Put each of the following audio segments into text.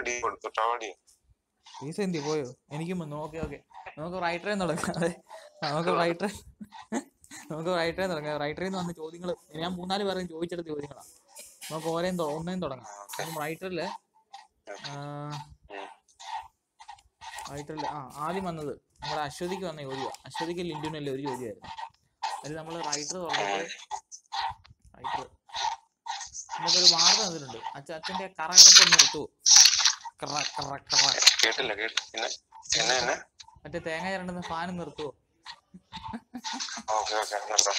D കൊടുത്തു travel D fees എന്തി പോയോ എനിക്കും വന്നു ഓക്കെ ഓക്കെ നമുക്ക് റൈറ്ററിൽ തുടങ്ങാം അതെ നമുക്ക് റൈറ്റർ നമുക്ക് റൈറ്ററിൽ തുടങ്ങാം റൈറ്ററിൽ നിന്ന് വന്ന ചോദ്യങ്ങൾ ഞാൻ മൂന്നാല് പേരും ചോദിച്ചെടുത്ത ചോദ്യങ്ങളാണ് നമുക്ക് ഓരോയും തൊ- ഒന്നേം തുടങ്ങാം റൈറ്ററിൽ റൈറ്ററിൽ ആ ആദ്യം വന്നത് നമ്മുടെ അശ്വതിക്ക് വന്ന ചോദ്യമാണ് അശ്വതിക്ക് ലിൻഡുനല്ലേ ഒരു ചോദ്യമായിരുന്നു അതിൽ നമ്മൾ റൈറ്റർ തുറന്നിട്ട് റൈറ്റർ നമുക്കൊരു വാർത്ത തന്നിട്ടുണ്ട് അച്ഛ അച്ഛൻ്റെ കറകറപ്പ് ഒന്ന് നിർത്തുവോ കറ കറ കറ കേട്ടില്ല കേട്ടില്ല പിന്നെ എന്നെ എന്നെ മറ്റേ തേങ്ങ ചിരണ്ടുന്ന ഫാൻ നിർത്തുവോ ഓക്കെ ഓക്കെ നിർത്താം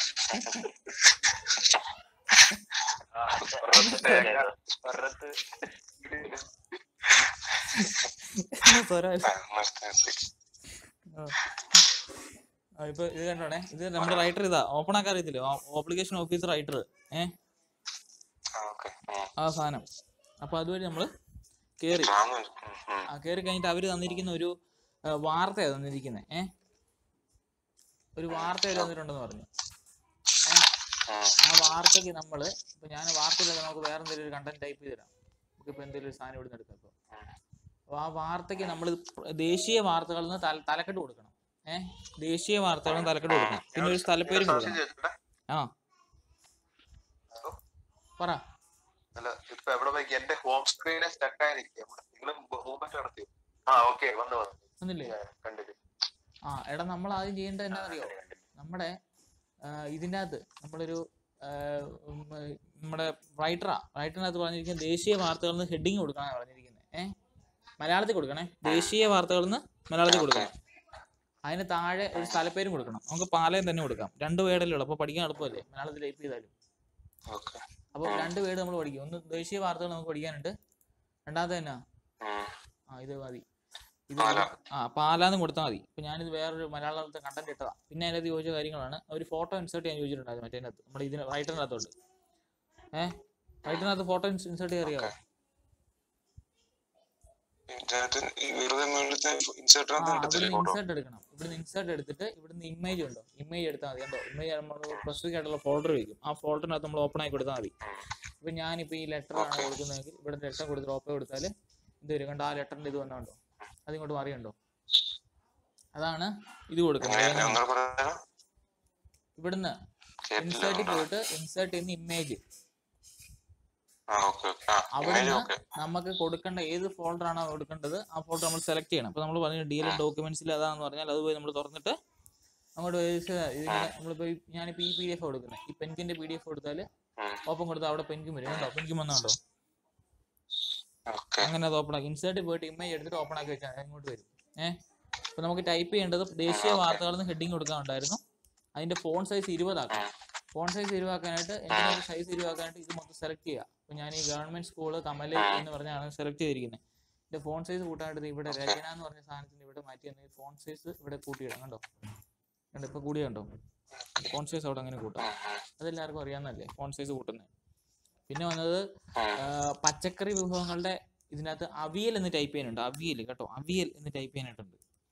സ്വരം ആ, നിർത്തി നിർത്തി ആ, ഇപ്പൊ ഇത് കണ്ടോണേ ഇത് നമ്മുടെ റൈറ്റർ ഇതാ ഓപ്പൺ ആക്കാൻ അറിയത്തില്ലേ ഓപ്ലിക്കേഷൻ ഓഫീസർ റൈറ്റർ ഏ ആ ഓക്കെ ആ സാധനം അപ്പൊ അതുവഴി നമ്മള് കേറി ആ കേറി കഴിഞ്ഞിട്ട് അവര് തന്നിരിക്കുന്ന ഒരു ആ, വാർത്തയാ തന്നിരിക്കുന്നത് ഏ ഒരു വാർത്ത അവര് തന്നിട്ടുണ്ടെന്ന് പറഞ്ഞു ഏ ആ വാർത്തക്ക് നമ്മള് ഇപ്പൊ ഞാൻ വാർത്തയിലൊക്കെ നമുക്ക് വേറെ എന്തെങ്കിലും ഒരു കണ്ടന്റ് ടൈപ്പ് ചെയ്ത് തരാം നമുക്ക് ഇപ്പൊ എന്തെങ്കിലും ഒരു സാധനം ഇവിടുന്ന് എടുക്കാം ഇപ്പൊ അപ്പൊ ആ വാർത്തക്ക് നമ്മൾ ദേശീയ വാർത്തകളിൽ നിന്ന് തല തലക്കെട്ട് കൊടുക്കണം ഏഹ് ദേശീയ വാർത്തകളിൽ നിന്ന് തലക്കെട്ട് കൊടുക്കണം പിന്നെ ഒരു സ്ഥലപ്പേരും കൊടുക്കണം ആ പറ അല്ല ഇപ്പൊ എവിടെ പോയി എന്റെ ഹോം സ്ക്രീനെ സ്റ്റക്ക് ആയിരിക്കും നിങ്ങൾ മൂവ്മെന്റ് നടത്തിയോ ആ ഓക്കെ വന്നു വന്നു ഒന്നില്ലേ കണ്ടില്ല ആ എടാ നമ്മൾ ആദ്യം ചെയ്യേണ്ടത് എന്നാണെന്നറിയോ നമ്മുടെ ആ, ഇതിൻ്റെ അകത്ത് നമ്മളൊരു ആ, ഉം, ഏ, നമ്മുടെ റൈറ്ററാ റൈറ്ററിനകത്ത് പറഞ്ഞിരിക്കുന്ന ദേശീയ വാർത്തകളിൽ നിന്ന് ഹെഡിങ് കൊടുക്കാനാണ് പറഞ്ഞിരിക്കുന്നത് ഏഹ് മലയാളത്തിൽ കൊടുക്കണേ ദേശീയ വാർത്തകളിൽ നിന്ന് മലയാളത്തിൽ കൊടുക്കണം അതിന് താഴെ ഒരു സ്ഥലപ്പേരും കൊടുക്കണം നമുക്ക് പാലയം തന്നെ കൊടുക്കാം രണ്ട് വേർഡല്ലേ ഉള്ളൂ അപ്പോൾ പഠിക്കാൻ എളുപ്പമല്ലേ മലയാളത്തിൽ ടൈപ്പ് ചെയ്താലും ഓക്കെ അപ്പോൾ രണ്ട് വേർഡ് നമ്മൾ പഠിക്കും ഒന്ന് ദേശീയ വാർത്തകൾ നമുക്ക് പഠിക്കാനുണ്ട് രണ്ടാമത്തെ എന്നാ ആ ഇത് മതി ഇത് പാല. ആ പാലാന്ന് കൊടുത്താൽ മതി ഇപ്പൊ ഞാനിത് വേറൊരു മലയാളത്തെ കണ്ടന്റ് ഇട്ടതാ പിന്നെ അതിനകത്ത് ചോദിച്ച കാര്യങ്ങളാണ് ഒരു ഫോട്ടോ ഇൻസേർട്ട് ചെയ്യാൻ ചോദിച്ചിട്ടുണ്ടായിരുന്നു മറ്റേ അതിനകത്ത് നമ്മുടെ ഇതിന് റൈറ്ററിനകത്തോട്ട് ഏഹ് റൈറ്ററിനകത്ത് ഫോട്ടോ ഇൻസേർട്ട് ചെയ്യാൻ അറിയാമോ ഇതിനകത്ത് ഈ വെറുതെ മുകളിലത്തെ ഇൻസേർട്ടിനകത്ത് ആ എടുത്തില്ലേ ഇവിടുന്ന് ഫോട്ടോ ഇൻസേർട്ട് എടുക്കണം ഇവിടുന്ന് ഇൻസേർട്ട് എടുത്തിട്ട് ഇവിടുന്ന് ഇമേജ് ഉണ്ടോ ഇമേജ് എടുത്താൽ മതി കണ്ടോ ഇമേജ് നമ്മൾ സ്പെസിഫിക് ആയിട്ടുള്ള ഫോൾഡർ വയ്ക്കും ആ ഫോൾഡറിനകത്ത് നമ്മൾ ഓപ്പൺ ആക്കി കൊടുത്താൽ മതി ഇപ്പൊ ഞാനിപ്പോ ഈ ലെറ്റർ ആണ് Okay. കൊടുക്കുന്നതെങ്കിൽ ഇവിടെ ലെറ്റർ കൊടുത്ത് ഓപ്പൺ കൊടുത്താൽ ഇത് വരും കണ്ടോ ആ ലെറ്ററിന്റെ ഇത് വന്നുണ്ടോ അതിങ്ങോട്ട് മാറിയുണ്ടോ അതാണ് ഇത് കൊടുക്കുന്നത് എങ്ങനെ ഏതാണ്? ഒന്നുകൂടെ പറയാനോ ഇവിടുന്ന് കേട്ടില്ല ഇൻസേർട്ടിൽ അതുകൊണ്ടാണ്. പോയിട്ട് ഇൻസേർട്ട് ചെയ്യുന്ന ഇമേജ് ആ ഓക്കെ ഓക്കെ ആ ഇമേജ് അവിടുന്ന് ഓക്കെ നമുക്ക് കൊടുക്കേണ്ട ഏത് ഫോൾഡർ ആണോ കൊടുക്കേണ്ടത് ആ ഫോൾഡർ നമ്മൾ സെലക്ട് ചെയ്യണം അപ്പൊ നമ്മൾ പറഞ്ഞു ഡി എൽ ഡോക്യുമെന്റ്സിൽ അതാന്ന് പറഞ്ഞാൽ അത് പോയി നമ്മൾ തുറന്നിട്ട് അങ്ങോട്ട് പോയി സ- ഇതിങ്ങനെ നമ്മളിപ്പോ ഈ- ഞാനിപ്പോ ഈ പി ഡി എഫ് കൊടുക്കുന്നത് ഈ പെൻകിന്റെ പി ഡി എഫ് കൊടുത്താൽ ഓപ്പൺ കൊടുത്താൽ അവിടെ പെൻകും വരും കണ്ടോ പെൻകും വന്നുണ്ടോ ഓക്കെ അങ്ങനെ അത് ഓപ്പൺ ആക്കി ഇൻസേർട്ട് പോയിട്ട് ഇമേജ് എടുത്തിട്ട് ഓപ്പൺ ആക്കി വെച്ചാൽ അങ്ങോട്ട് വരും ഏഹ് അപ്പൊ നമുക്ക് ടൈപ്പ് ചെയ്യേണ്ടത് ദേശീയ വാർത്തകളിൽ നിന്ന് ഹെഡിങ് കൊടുക്കാനുണ്ടായിരുന്നു അതിന്റെ ഫോൺ സൈസ് ഇരുപതാക്കണം ഫോൺ സൈസ് ഇരുവാക്കാനായിട്ട് എന്തിനാണ് സൈസ് ഇരുവാക്കാനായിട്ട് ഇത് മൊത്തം സെലക്ട് ചെയ്യുക അപ്പൊ ഞാൻ ഈ ഗവൺമെന്റ് സ്കൂള് കമല എന്ന് പറഞ്ഞാണ് സെലക്ട് ചെയ്തിരിക്കുന്നത് ഇതിന്റെ ഫോൺ സൈസ് കൂട്ടാനായിട്ട് ദേ ഇവിടെ രചന എന്ന് പറഞ്ഞ സാധനത്തിന് ഇവിടെ മാറ്റി തന്നെ ഫോൺ സൈസ് ഇവിടെ കൂട്ടിയിടാം കണ്ടോ കണ്ടോ ഇപ്പൊ കൂടിയ കണ്ടോ ഫോൺ സൈസ് അവിടെ അങ്ങനെ കൂട്ടാം അതെല്ലാവർക്കും അറിയാവുന്നതല്ലേ ഫോൺ സൈസ് കൂട്ടുന്നത് പിന്നെ വന്നത് ആ, പച്ചക്കറി വിഭവങ്ങളുടെ ഇതിനകത്ത് അവിയൽ എന്ന് ടൈപ്പ് ചെയ്യാനുണ്ട് അവിയൽ കേട്ടോ അവിയൽ എന്ന് ടൈപ്പ് ചെയ്യാനായിട്ടുണ്ട്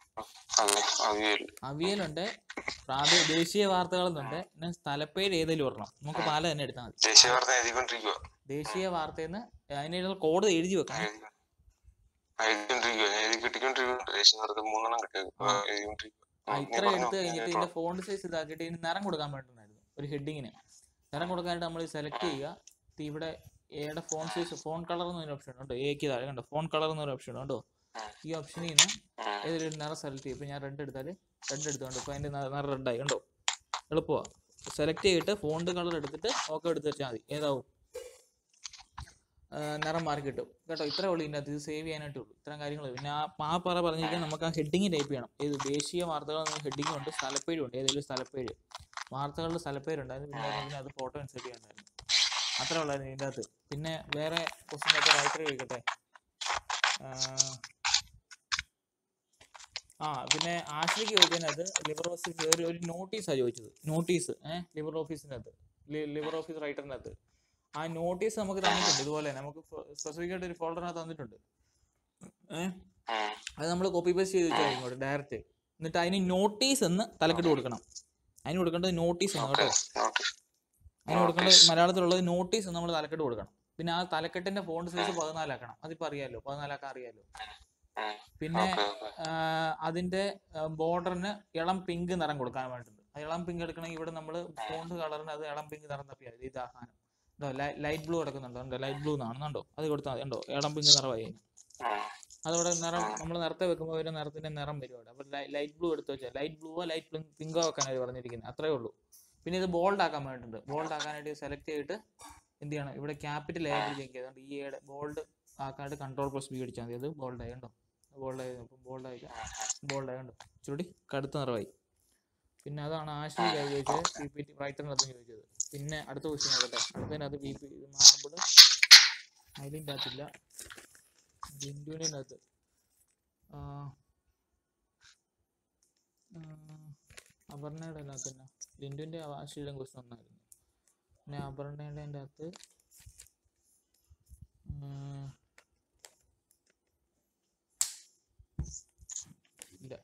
അവിയൽ അവിയലുണ്ട് പ്രാദേ ദേശീയ വാർത്തകളെന്നുണ്ട് പിന്നെ സ്ഥലപ്പേര് ഏതെങ്കിലും ഒരെണ്ണം നമുക്ക് പാല തന്നെ എടുത്താൽ മതി ദേശീയ വാർത്ത എഴുതിക്കൊണ്ടിരിക്കുക ദേശീയ വാർത്തയെന്ന് അതിനുള്ള കോഡ് എഴുതി വെക്കണം എഴുതിക്കൊണ്ടിരിക്കുക എഴുതി കിട്ടിക്കൊണ്ടിരിക്കുക ദേശീയ വാർത്ത മൂന്നെണ്ണം കിട്ടിയത് എഴുതിക്കൊണ്ടിരിക്കുക ആ, ഇത്ര എടുത്ത് കഴിഞ്ഞിട്ട് ഇതിന്റെ ഫോണ്ട് സൈസ് ഇതാക്കിയിട്ട് ഇതിന് നിറം കൊടുക്കാൻ വേണ്ടിയിട്ടുണ്ടായിരുന്നു ഒരു ഹെഡിങ്ങിന് നിറം കൊടുക്കാനായിട്ട് നമ്മൾ സെലക്ട് ചെയ്യുക ഇത് ഇവിടെ എയുടെ ഫോൺ സൈസ് ഫോൺ കളർ എന്നൊരു ഓപ്ഷൻ ഉണ്ട് എക്ക് താഴെ കണ്ടോ ഫോൺ കളർ എന്നൊരു ഓപ്ഷൻ ഉണ്ടോ ഈ ഓപ്ഷനിൽ നിന്ന് ഏതൊരു നിറം സെലക്ട് ചെയ്യും ഇപ്പൊ ഞാൻ റെഡ് എടുത്താൽ റെഡ് എടുത്തോണ്ട് ഇപ്പൊ അതിന്റെ നിറം റെഡായി കണ്ടോ എളുപ്പമാണ് സെലക്ട് ചെയ്തിട്ട് ഫോണ്ട് കളർ എടുത്തിട്ട് ഓക്കെ എടുത്ത് വെച്ചാൽ മതി ഏതാവും ആ, നിറം മാറി കിട്ടും കേട്ടോ ഇത്രേ ഉള്ളൂ ഇതിൻ്റെ അകത്ത് ഇത് സേവ് ചെയ്യാനായിട്ടേ ഉള്ളൂ ഇത്രയും കാര്യങ്ങൾ പിന്നെ ആ ആ പറ പറഞ്ഞിരിക്കുന്നത് നമുക്ക് ആ ഹെഡിങ് ടൈപ്പ് ചെയ്യണം ഏത് ദേശീയ വാർത്തകൾ ഹെഡിങ് ഉണ്ട് സ്ഥലപ്പേരും ഉണ്ട് ഏതെങ്കിലും സ്ഥലപ്പേര് വാർത്തകളുടെ സ്ഥലപ്പേരുണ്ടായിരുന്നു പിന്നെ അതിന് അത് ഫോട്ടോ ഇൻസേർട്ട് ചെയ്യണ്ടായിരുന്നു അത്രേ ഉള്ളായിരുന്നു ഇതിൻ്റെ അകത്ത് പിന്നെ വേറെ ക്വസ്റ്റ്യൻ ആയിട്ട് റൈറ്റർ ചോദിക്കട്ടെ ആ, ആ പിന്നെ ആശ്രയ്ക്ക് ചോദിച്ചതിനകത്ത് ലിബർ ഓഫീസ് ഒരു ഒരു നോട്ടീസാണ് ചോദിച്ചത് നോട്ടീസ് ഏഹ് ലിബർ ഓഫീസിനകത്ത് ലിബർ ഓഫീസ് റൈറ്ററിനകത്ത് ആ നോട്ടീസ് നമുക്ക് തന്നിട്ടുണ്ട് ഇതുപോലെ തന്നെ നമുക്ക് സ്പെസിഫിക് ആയിട്ട് ഒരു ഫോൾഡറിനകത്ത് തന്നിട്ടുണ്ട് ഏഹ് അത് നമ്മൾ കോപ്പി പേസ്റ്റ് ചെയ്ത് വെച്ചാൽ ഇങ്ങോട്ട് ഡയറക്റ്റ് എന്നിട്ട് അതിന് നോട്ടീസ് എന്ന് തലക്കെട്ട് കൊടുക്കണം അതിന് കൊടുക്കേണ്ടത് നോട്ടീസ് എന്ന് കേട്ടോ അതിന് കൊടുക്കേണ്ടത് മലയാളത്തിലുള്ളത് നോട്ടീസ് നമ്മൾ തലക്കെട്ട് കൊടുക്കണം പിന്നെ ആ തലക്കെട്ടിന്റെ ഫോണ്ട് സൈസ് പതിനാലാക്കണം അതിപ്പോ അറിയാലോ പതിനാലാക്കാൻ അറിയാലോ ഉം. പിന്നെ ഓക്കെ ഓക്കെ ആഹ് അതിന്റെ ബോർഡറിന് ഇളം പിങ്ക് നിറം കൊടുക്കാൻ വേണ്ടിയിട്ടുണ്ട് ആ ഇളം പിങ്ക് എടുക്കണമെങ്കിൽ ഇവിടെ നമ്മൾ ഫോണ്ട് കളറിന് അത് ഇളം പിങ്ക് നിറം തപ്പിയാൽ മതി ഇതാ സാധനം ഉണ്ടോ ലൈറ്റ് ബ്ലൂ കിടക്കുന്നുണ്ടോ ഉണ്ടോ ലൈറ്റ് ബ്ലൂ എന്നാണെന്നുണ്ടോ അത് കൊടുത്താൽ മതി ഉണ്ടോ ഇളം പിങ്ക് നിറമായി ഉം. അതവിടെ നിറം നമ്മൾ നിറത്തെ വെക്കുമ്പോൾ ഒരു നിറത്തിന്റെ നിറം വരും അവിടെ അപ്പോൾ ലൈറ്റ് ബ്ലൂ എടുത്ത് വെച്ചാൽ ലൈറ്റ് ബ്ലൂവോ ലൈറ്റ് പിങ്കോ വെക്കാനാണ് പറഞ്ഞിരിക്കുന്നത് അത്രേ ഉള്ളൂ പിന്നെ ഇത് ബോൾഡ് ആക്കാൻ വേണ്ടിയിട്ടുണ്ട് ബോൾഡ് ആക്കാനായിട്ട് സെലക്ട് ചെയ്തിട്ട് എന്ത് ചെയ്യണം ഇവിടെ ക്യാപിറ്റൽ എ ചെക്ക് ചെയ്തുകൊണ്ട് ഈ എയുടെ ബോൾഡ് ആക്കാനായിട്ട് കൺട്രോൾ പ്ലസ് ബി അടിച്ചാൽ മതി അത് ബോൾഡ് ആയി കണ്ടോ ബോൾഡ് ആയി ബോൾഡ് ആയി ബോൾഡ് ആയി കണ്ടോ ഇച്ചിരി കടുത്ത നിറമായി പിന്നെ അതാണ് ആശി ചോദിച്ചത് പി പി ടി റൈറ്ററിനകത്ത് ചോദിച്ചത് പിന്നെ അടുത്ത ക്വസ്റ്റ്യൻ നോക്കട്ടെ അടുത്തതിനകത്ത് പി പി ഇത് മാർബിൾ അതിൻ്റെ അകത്തില്ല ജിൻഡുവിൻ്റെ അകത്ത് അപർണയുടെ അതിനകത്ത് തന്നെ ലിൻഡുവിൻ്റെ ആശയുടെ ക്വസ്റ്റ്യൻ ഒന്നായിരുന്നു പിന്നെ അപർണയുടെ അതിൻ്റെ അകത്ത് ഉം, ഇല്ല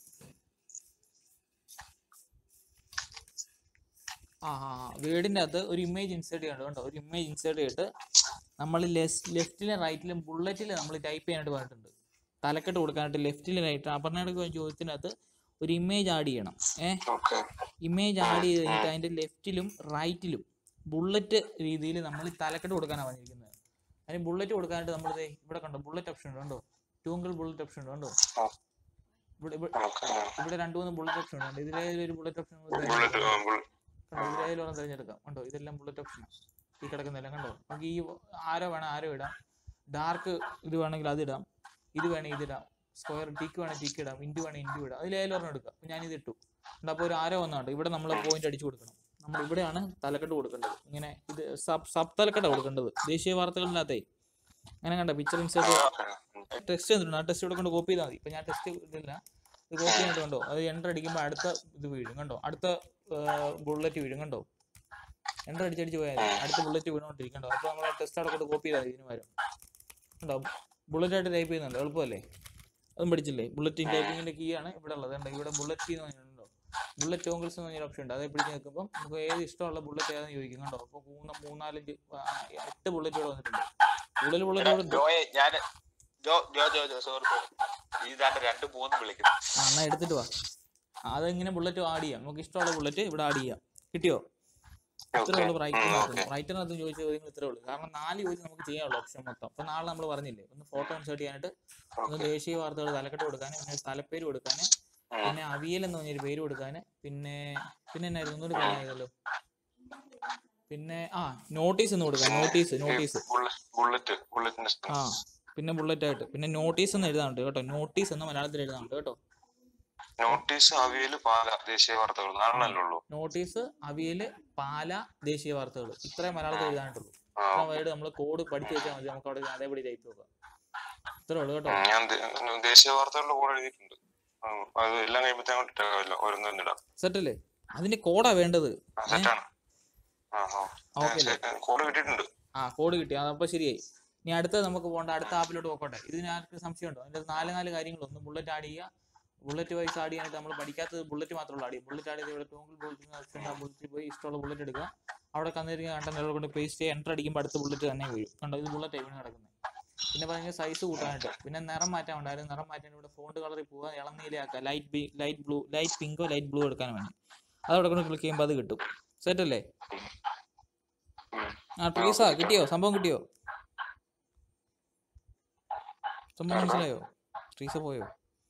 ആ ആ വേർഡിൻ്റെ അകത്ത് ഒരു ഇമേജ് ഇൻസേർട്ട് ചെയ്യണം കേട്ടോ ഒരു ഇമേജ് ഇൻസേർട്ട് ചെയ്തിട്ട് നമ്മൾ ലെഫ്റ്റിലും റൈറ്റിലും ബുള്ളറ്റിൽ നമ്മൾ ടൈപ്പ് ചെയ്യാനായിട്ട് പറഞ്ഞിട്ടുണ്ട് തലക്കെട്ട് കൊടുക്കാനായിട്ട് ലെഫ്റ്റിലും റൈറ്റ് അപർണയുടെ ചോദ്യത്തിനകത്ത് ഒരു ഇമേജ് ആഡ് ചെയ്യണം ഏ ഓക്കെ ഇമേജ് ആഡ് ചെയ്ത് കഴിഞ്ഞിട്ട് അതിൻ്റെ ലെഫ്റ്റിലും റൈറ്റിലും ബുള്ളറ്റ് രീതിയിൽ നമ്മൾ തലക്കെട്ട് കൊടുക്കാനാണ് പറഞ്ഞിരിക്കുന്നത് അതിന് ബുള്ളറ്റ് കൊടുക്കാനായിട്ട് നമ്മൾ ഇവിടെ കണ്ടോ ബുള്ളറ്റ് ഓപ്ഷൻ ഉണ്ട് കണ്ടോ ടൂങ്കിൾ ബുള്ളറ്റ് ഓപ്ഷൻ ഉണ്ട് കണ്ടോ ആ. ഇവിടെ ഇവിടെ ഓക്കെ ഇവിടെ രണ്ട് മൂന്ന് ബുള്ളറ്റ് ഓപ്ഷൻ ഉണ്ട് ഇതിലെ ഒരു ബുള്ളറ്റ് ഓപ്ഷൻ ബുള്ളറ്റ് ബുള്ളറ്റ് കണ്ടോ ഇതിലേലും ഒരെണ്ണം തിരഞ്ഞെടുക്കാം കണ്ടോ ഇതെല്ലാം ബുള്ളറ്റ് ഓപ്ഷൻ ഈ കിടക്കുന്നില്ല കണ്ടോ നമുക്ക് ഈ ആരോ വേണം ആരോ ഇടാം ഡാർക്ക് ഇത് വേണമെങ്കിൽ അത് ഇടാം ഇത് വേണമെങ്കിൽ ഇതിടാം സ്ക്വയർ ടിക്ക് വേണമെങ്കിൽ ടിക്ക് ഇടാം ഇൻറ്റു വേണമെങ്കിൽ ഇൻറ്റു ഇടാം അതിലേലും ഒരെണ്ണം എടുക്കാം അപ്പോൾ ഞാൻ ഇത് ഇട്ടു എന്നിട്ട് അപ്പോൾ ഒരു ആരോ വന്നുണ്ട് ഇവിടെ നമ്മൾ പോയിന്റ് അടിച്ചു കൊടുക്കണം നമ്മൾ ഇവിടെയാണ് തലക്കെട്ട് കൊടുക്കേണ്ടത് ഇങ്ങനെ ഇത് സബ് സബ് തലക്കെട്ടാണ് കൊടുക്കേണ്ടത് ദേശീയ വാർത്തകളിനകത്തേ അങ്ങനെ കണ്ട പിക്ചർ ഇൻസേർട്ട് ടെസ്റ്റ് ചെയ്തിട്ടുണ്ട് ആ ടെസ്റ്റ് ഇവിടെ കൊണ്ട് കോപ്പി ചെയ്താൽ മതി ഇപ്പം ഞാൻ ടെസ്റ്റ് ഇതില്ല ഇത് കോപ്പി ചെയ്തിട്ട് കണ്ടോ അത് എൻ്റർ അടിക്കുമ്പോൾ അടുത്ത ഇത് വീഴും കണ്ടോ അടുത്ത ബുള്ളറ്റ് വീഴും കണ്ടോ എൻ്റർ അടിച്ചടിച്ച് പോയാൽ മതി അടുത്ത ബുള്ളറ്റ് വീണോണ്ടിരിക്കണ്ടോ അപ്പോൾ നമ്മൾ ടെസ്റ്റ് അവിടെ കൊണ്ട് കോപ്പി ചെയ്താൽ മതി ഇതിന് പകരം കണ്ടോ ബുള്ളറ്റ് ആയിട്ട് ടൈപ്പ് ചെയ്യുന്നുണ്ട് എളുപ്പമല്ലേ അതും പഠിച്ചില്ലേ ബുള്ളറ്റിൻ ടൈപ്പിങ്ങിൻ്റെ കീ ആണ് ഇവിടെ ഉള്ളത് കണ്ടോ ഇവിടെ ബുള്ളറ്റ് കീ എന്ന് പറഞ്ഞിട്ടുണ്ടോ ബുള്ളറ്റ് ടോങ്കിൾസ് എന്ന് പറഞ്ഞൊരു ഓപ്ഷൻ ഉണ്ട് അത് പിടിച്ച് നിൽക്കുമ്പോൾ നമുക്ക് ഏത് ഇഷ്ടമുള്ള ബുള്ളറ്റ് ഏതാണെന്ന് ചോദിക്കും കണ്ടോ അപ്പോൾ മൂന്ന് മൂന്നാലഞ്ച് ആ, എട്ട് ബുള്ളറ്റ് ഇവിടെ വന്നിട്ടുണ്ട് കൂടുതൽ ബുള്ളറ്റ് ഇവിടെ ഉണ്ട് ജോയെ ഞാൻ ജോ ജോ ജോ ജോ സോറി ഇതാണ്ട് രണ്ട് മൂന്ന് വിളിക്കുന്നു ആ എന്നാ എടുത്തിട്ട് വാ അതെങ്ങനെ ബുള്ളറ്റ് ആഡ് ചെയ്യാം നമുക്ക് ഇഷ്ടമുള്ള ബുള്ളറ്റ് ഇവിടെ ആഡ് ചെയ്യാം കിട്ടിയോ ഇത്രേ ഉള്ളൂ റൈറ്ററിനകത്ത് റൈറ്ററിനകത്ത് ചോദിച്ച ചോദ്യങ്ങൾ ഇത്രേ ഉള്ളൂ കാരണം നാല് ചോദ്യം നമുക്ക് ചെയ്യാനുള്ള ഓപ്ഷൻ മൊത്തം അപ്പൊ നാളെ നമ്മൾ പറഞ്ഞില്ലേ ഒന്ന് ഫോട്ടോ ഇൻസേർട്ട് ചെയ്യാനായിട്ട് ഒന്ന് ദേശീയ വാർത്തകൾ തലക്കെട്ട് കൊടുക്കാന് പിന്നെ സ്ഥലപ്പേര് കൊടുക്കാന് പിന്നെ അവിയൽ എന്ന് പറഞ്ഞൊരു പേര് കൊടുക്കാന് പിന്നെ പിന്നെ എന്നായിരുന്നു ഒന്നുകൂടി പറഞ്ഞല്ലോ പിന്നെ ആ നോട്ടീസ് എന്ന് കൊടുക്കാം നോട്ടീസ് നോട്ടീസ് ബുള്ളറ്റ് ബുള്ളറ്റിന്റെ ആ പിന്നെ ബുള്ളറ്റ് ആയിട്ട് പിന്നെ നോട്ടീസ് എന്ന് എഴുതാനുണ്ട് കേട്ടോ നോട്ടീസ് എന്ന് മലയാളത്തിൽ എഴുതാനുണ്ട് കേട്ടോ നോട്ടീസ് അവിയല് പാല ദേശീയ വാർത്തകൾ നാലെണ്ണല്ലേ ഉള്ളൂ നോട്ടീസ് അവിയല് പാല ദേശീയ വാർത്തകൾ ഇത്രേ മലയാളത്തിൽ എഴുതാനായിട്ടുള്ളൂ ആ, ഇത്ര വേർഡ് നമ്മൾ കോഡ് പഠിച്ചു വെച്ചാൽ മതി നമുക്ക് അവിടെ അതേപടി ടൈപ്പ് നോക്കാം ഇത്രേ ഉള്ളൂ കേട്ടോ ഉം, ഞാൻ ദേ- ദേശീയ വാർത്തകളുടെ കൂടെ എഴുതിയിട്ടുണ്ട് ഉം, അത് എല്ലാം കഴിയുമ്പോ അങ്ങോട്ട് ഇട്ടേക്കാമല്ലോ ഓരോന്നും ഇടാം സെറ്റല്ലേ അതിന്റെ കോഡാ വേണ്ടത് സെറ്റാണ് ആ ഓക്കെ അല്ലേ? ആ കോഡ് കിട്ടിയിട്ടുണ്ട് ആ കോഡ് കിട്ടി അതപ്പോൾ ശരിയായി ഇനി അടുത്ത നമുക്ക് പോകേണ്ട അടുത്ത ആപ്പിലോട്ട് പോക്കോട്ടെ ഇതിന് ആർക്ക് സംശയമുണ്ടോ അതിന്റെ നാല് നാല് കാര്യങ്ങൾ ഒന്ന് ബുള്ളറ്റ് ആഡ് ചെയ്യുക ബുള്ളറ്റ് വൈസ് ആഡ് ചെയ്യാനായിട്ട് നമ്മൾ പഠിക്കാത്തത് ബുള്ളറ്റ് മാത്രമല്ല ആഡ് ചെയ്യും ബുള്ളറ്റ് ആഡ് ചെയ്ത് ഇവിടെ ടോങ്കിൾ ബുള്ളറ്റ് ഓപ്ഷൻ ആ ബുള്ളറ്റിൽ പോയി ഇഷ്ടമുള്ള ബുള്ളറ്റ് എടുക്കുക അവിടെ കന്നിരിക്കുന്ന കണ്ടന്റ് കൊണ്ട് പേസ്റ്റ് ചെയ്യുക എൻ്റർ അടിക്കുമ്പോൾ അടുത്ത ബുള്ളറ്റ് തന്നെ വീഴും കണ്ടോ ഇത് ബുള്ളറ്റ് വീണ് കിടക്കുന്നത് പിന്നെ പറഞ്ഞ സൈസ് കൂട്ടാനായിട്ട് പിന്നെ നിറം മാറ്റാൻ ഉണ്ടായിരുന്നു നിറം മാറ്റാൻ ഇവിടെ ഫോണ്ട് കളറിൽ പോവുക ഇളനീലയാക്കുക light B light blue light പിങ്കോ ലൈറ്റ് ബ്ലൂ എടുക്കാൻ വേണ്ടി അതവിടെ കൊണ്ട് ക്ലിക്ക് ചെയ്യുമ്പോൾ അത് കിട്ടും സെറ്റ് അല്ലേ ഉം. ആ ട്രീസാ കിട്ടിയോ സംഭവം കിട്ടിയോ സംഭവം മനസ്സിലായോ ട്രീസ പോയോ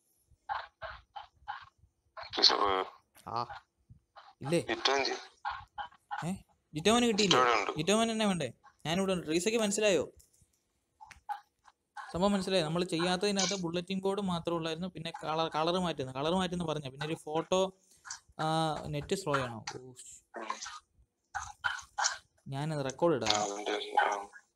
ടീച്ചർ, ഏഹ്, ആ ഇല്ലേ ഇത്രയും ചെയ്- ഏ ജിറ്റോമന് കിട്ടിയില്ലേ ഇവിടെ ഉണ്ട് ജിറ്റോമൻ എന്നെ വേണ്ടേ ഞാനിവിടെ ഉണ്ട് ട്രീസയ്ക്ക് മനസ്സിലായോ സംഭവം മനസ്സിലായോ നമ്മൾ ചെയ്യാത്തതിനകത്ത് ബുള്ളറ്റിൻ ബോർഡ് മാത്രമേ ഉള്ളായിരുന്നു പിന്നെ കളർ കളർ മാറ്റുന്നു കളർ മാറ്റുന്നു പറഞ്ഞ പിന്നെ ഒരു ഫോട്ടോ നെറ്റ് സ്ലോ ആണോ ഓ, ശ്ശ്. ഉം. ഞാനത് റെക്കോർഡ് ആ, ഇടാം അതിന്റെ ആ,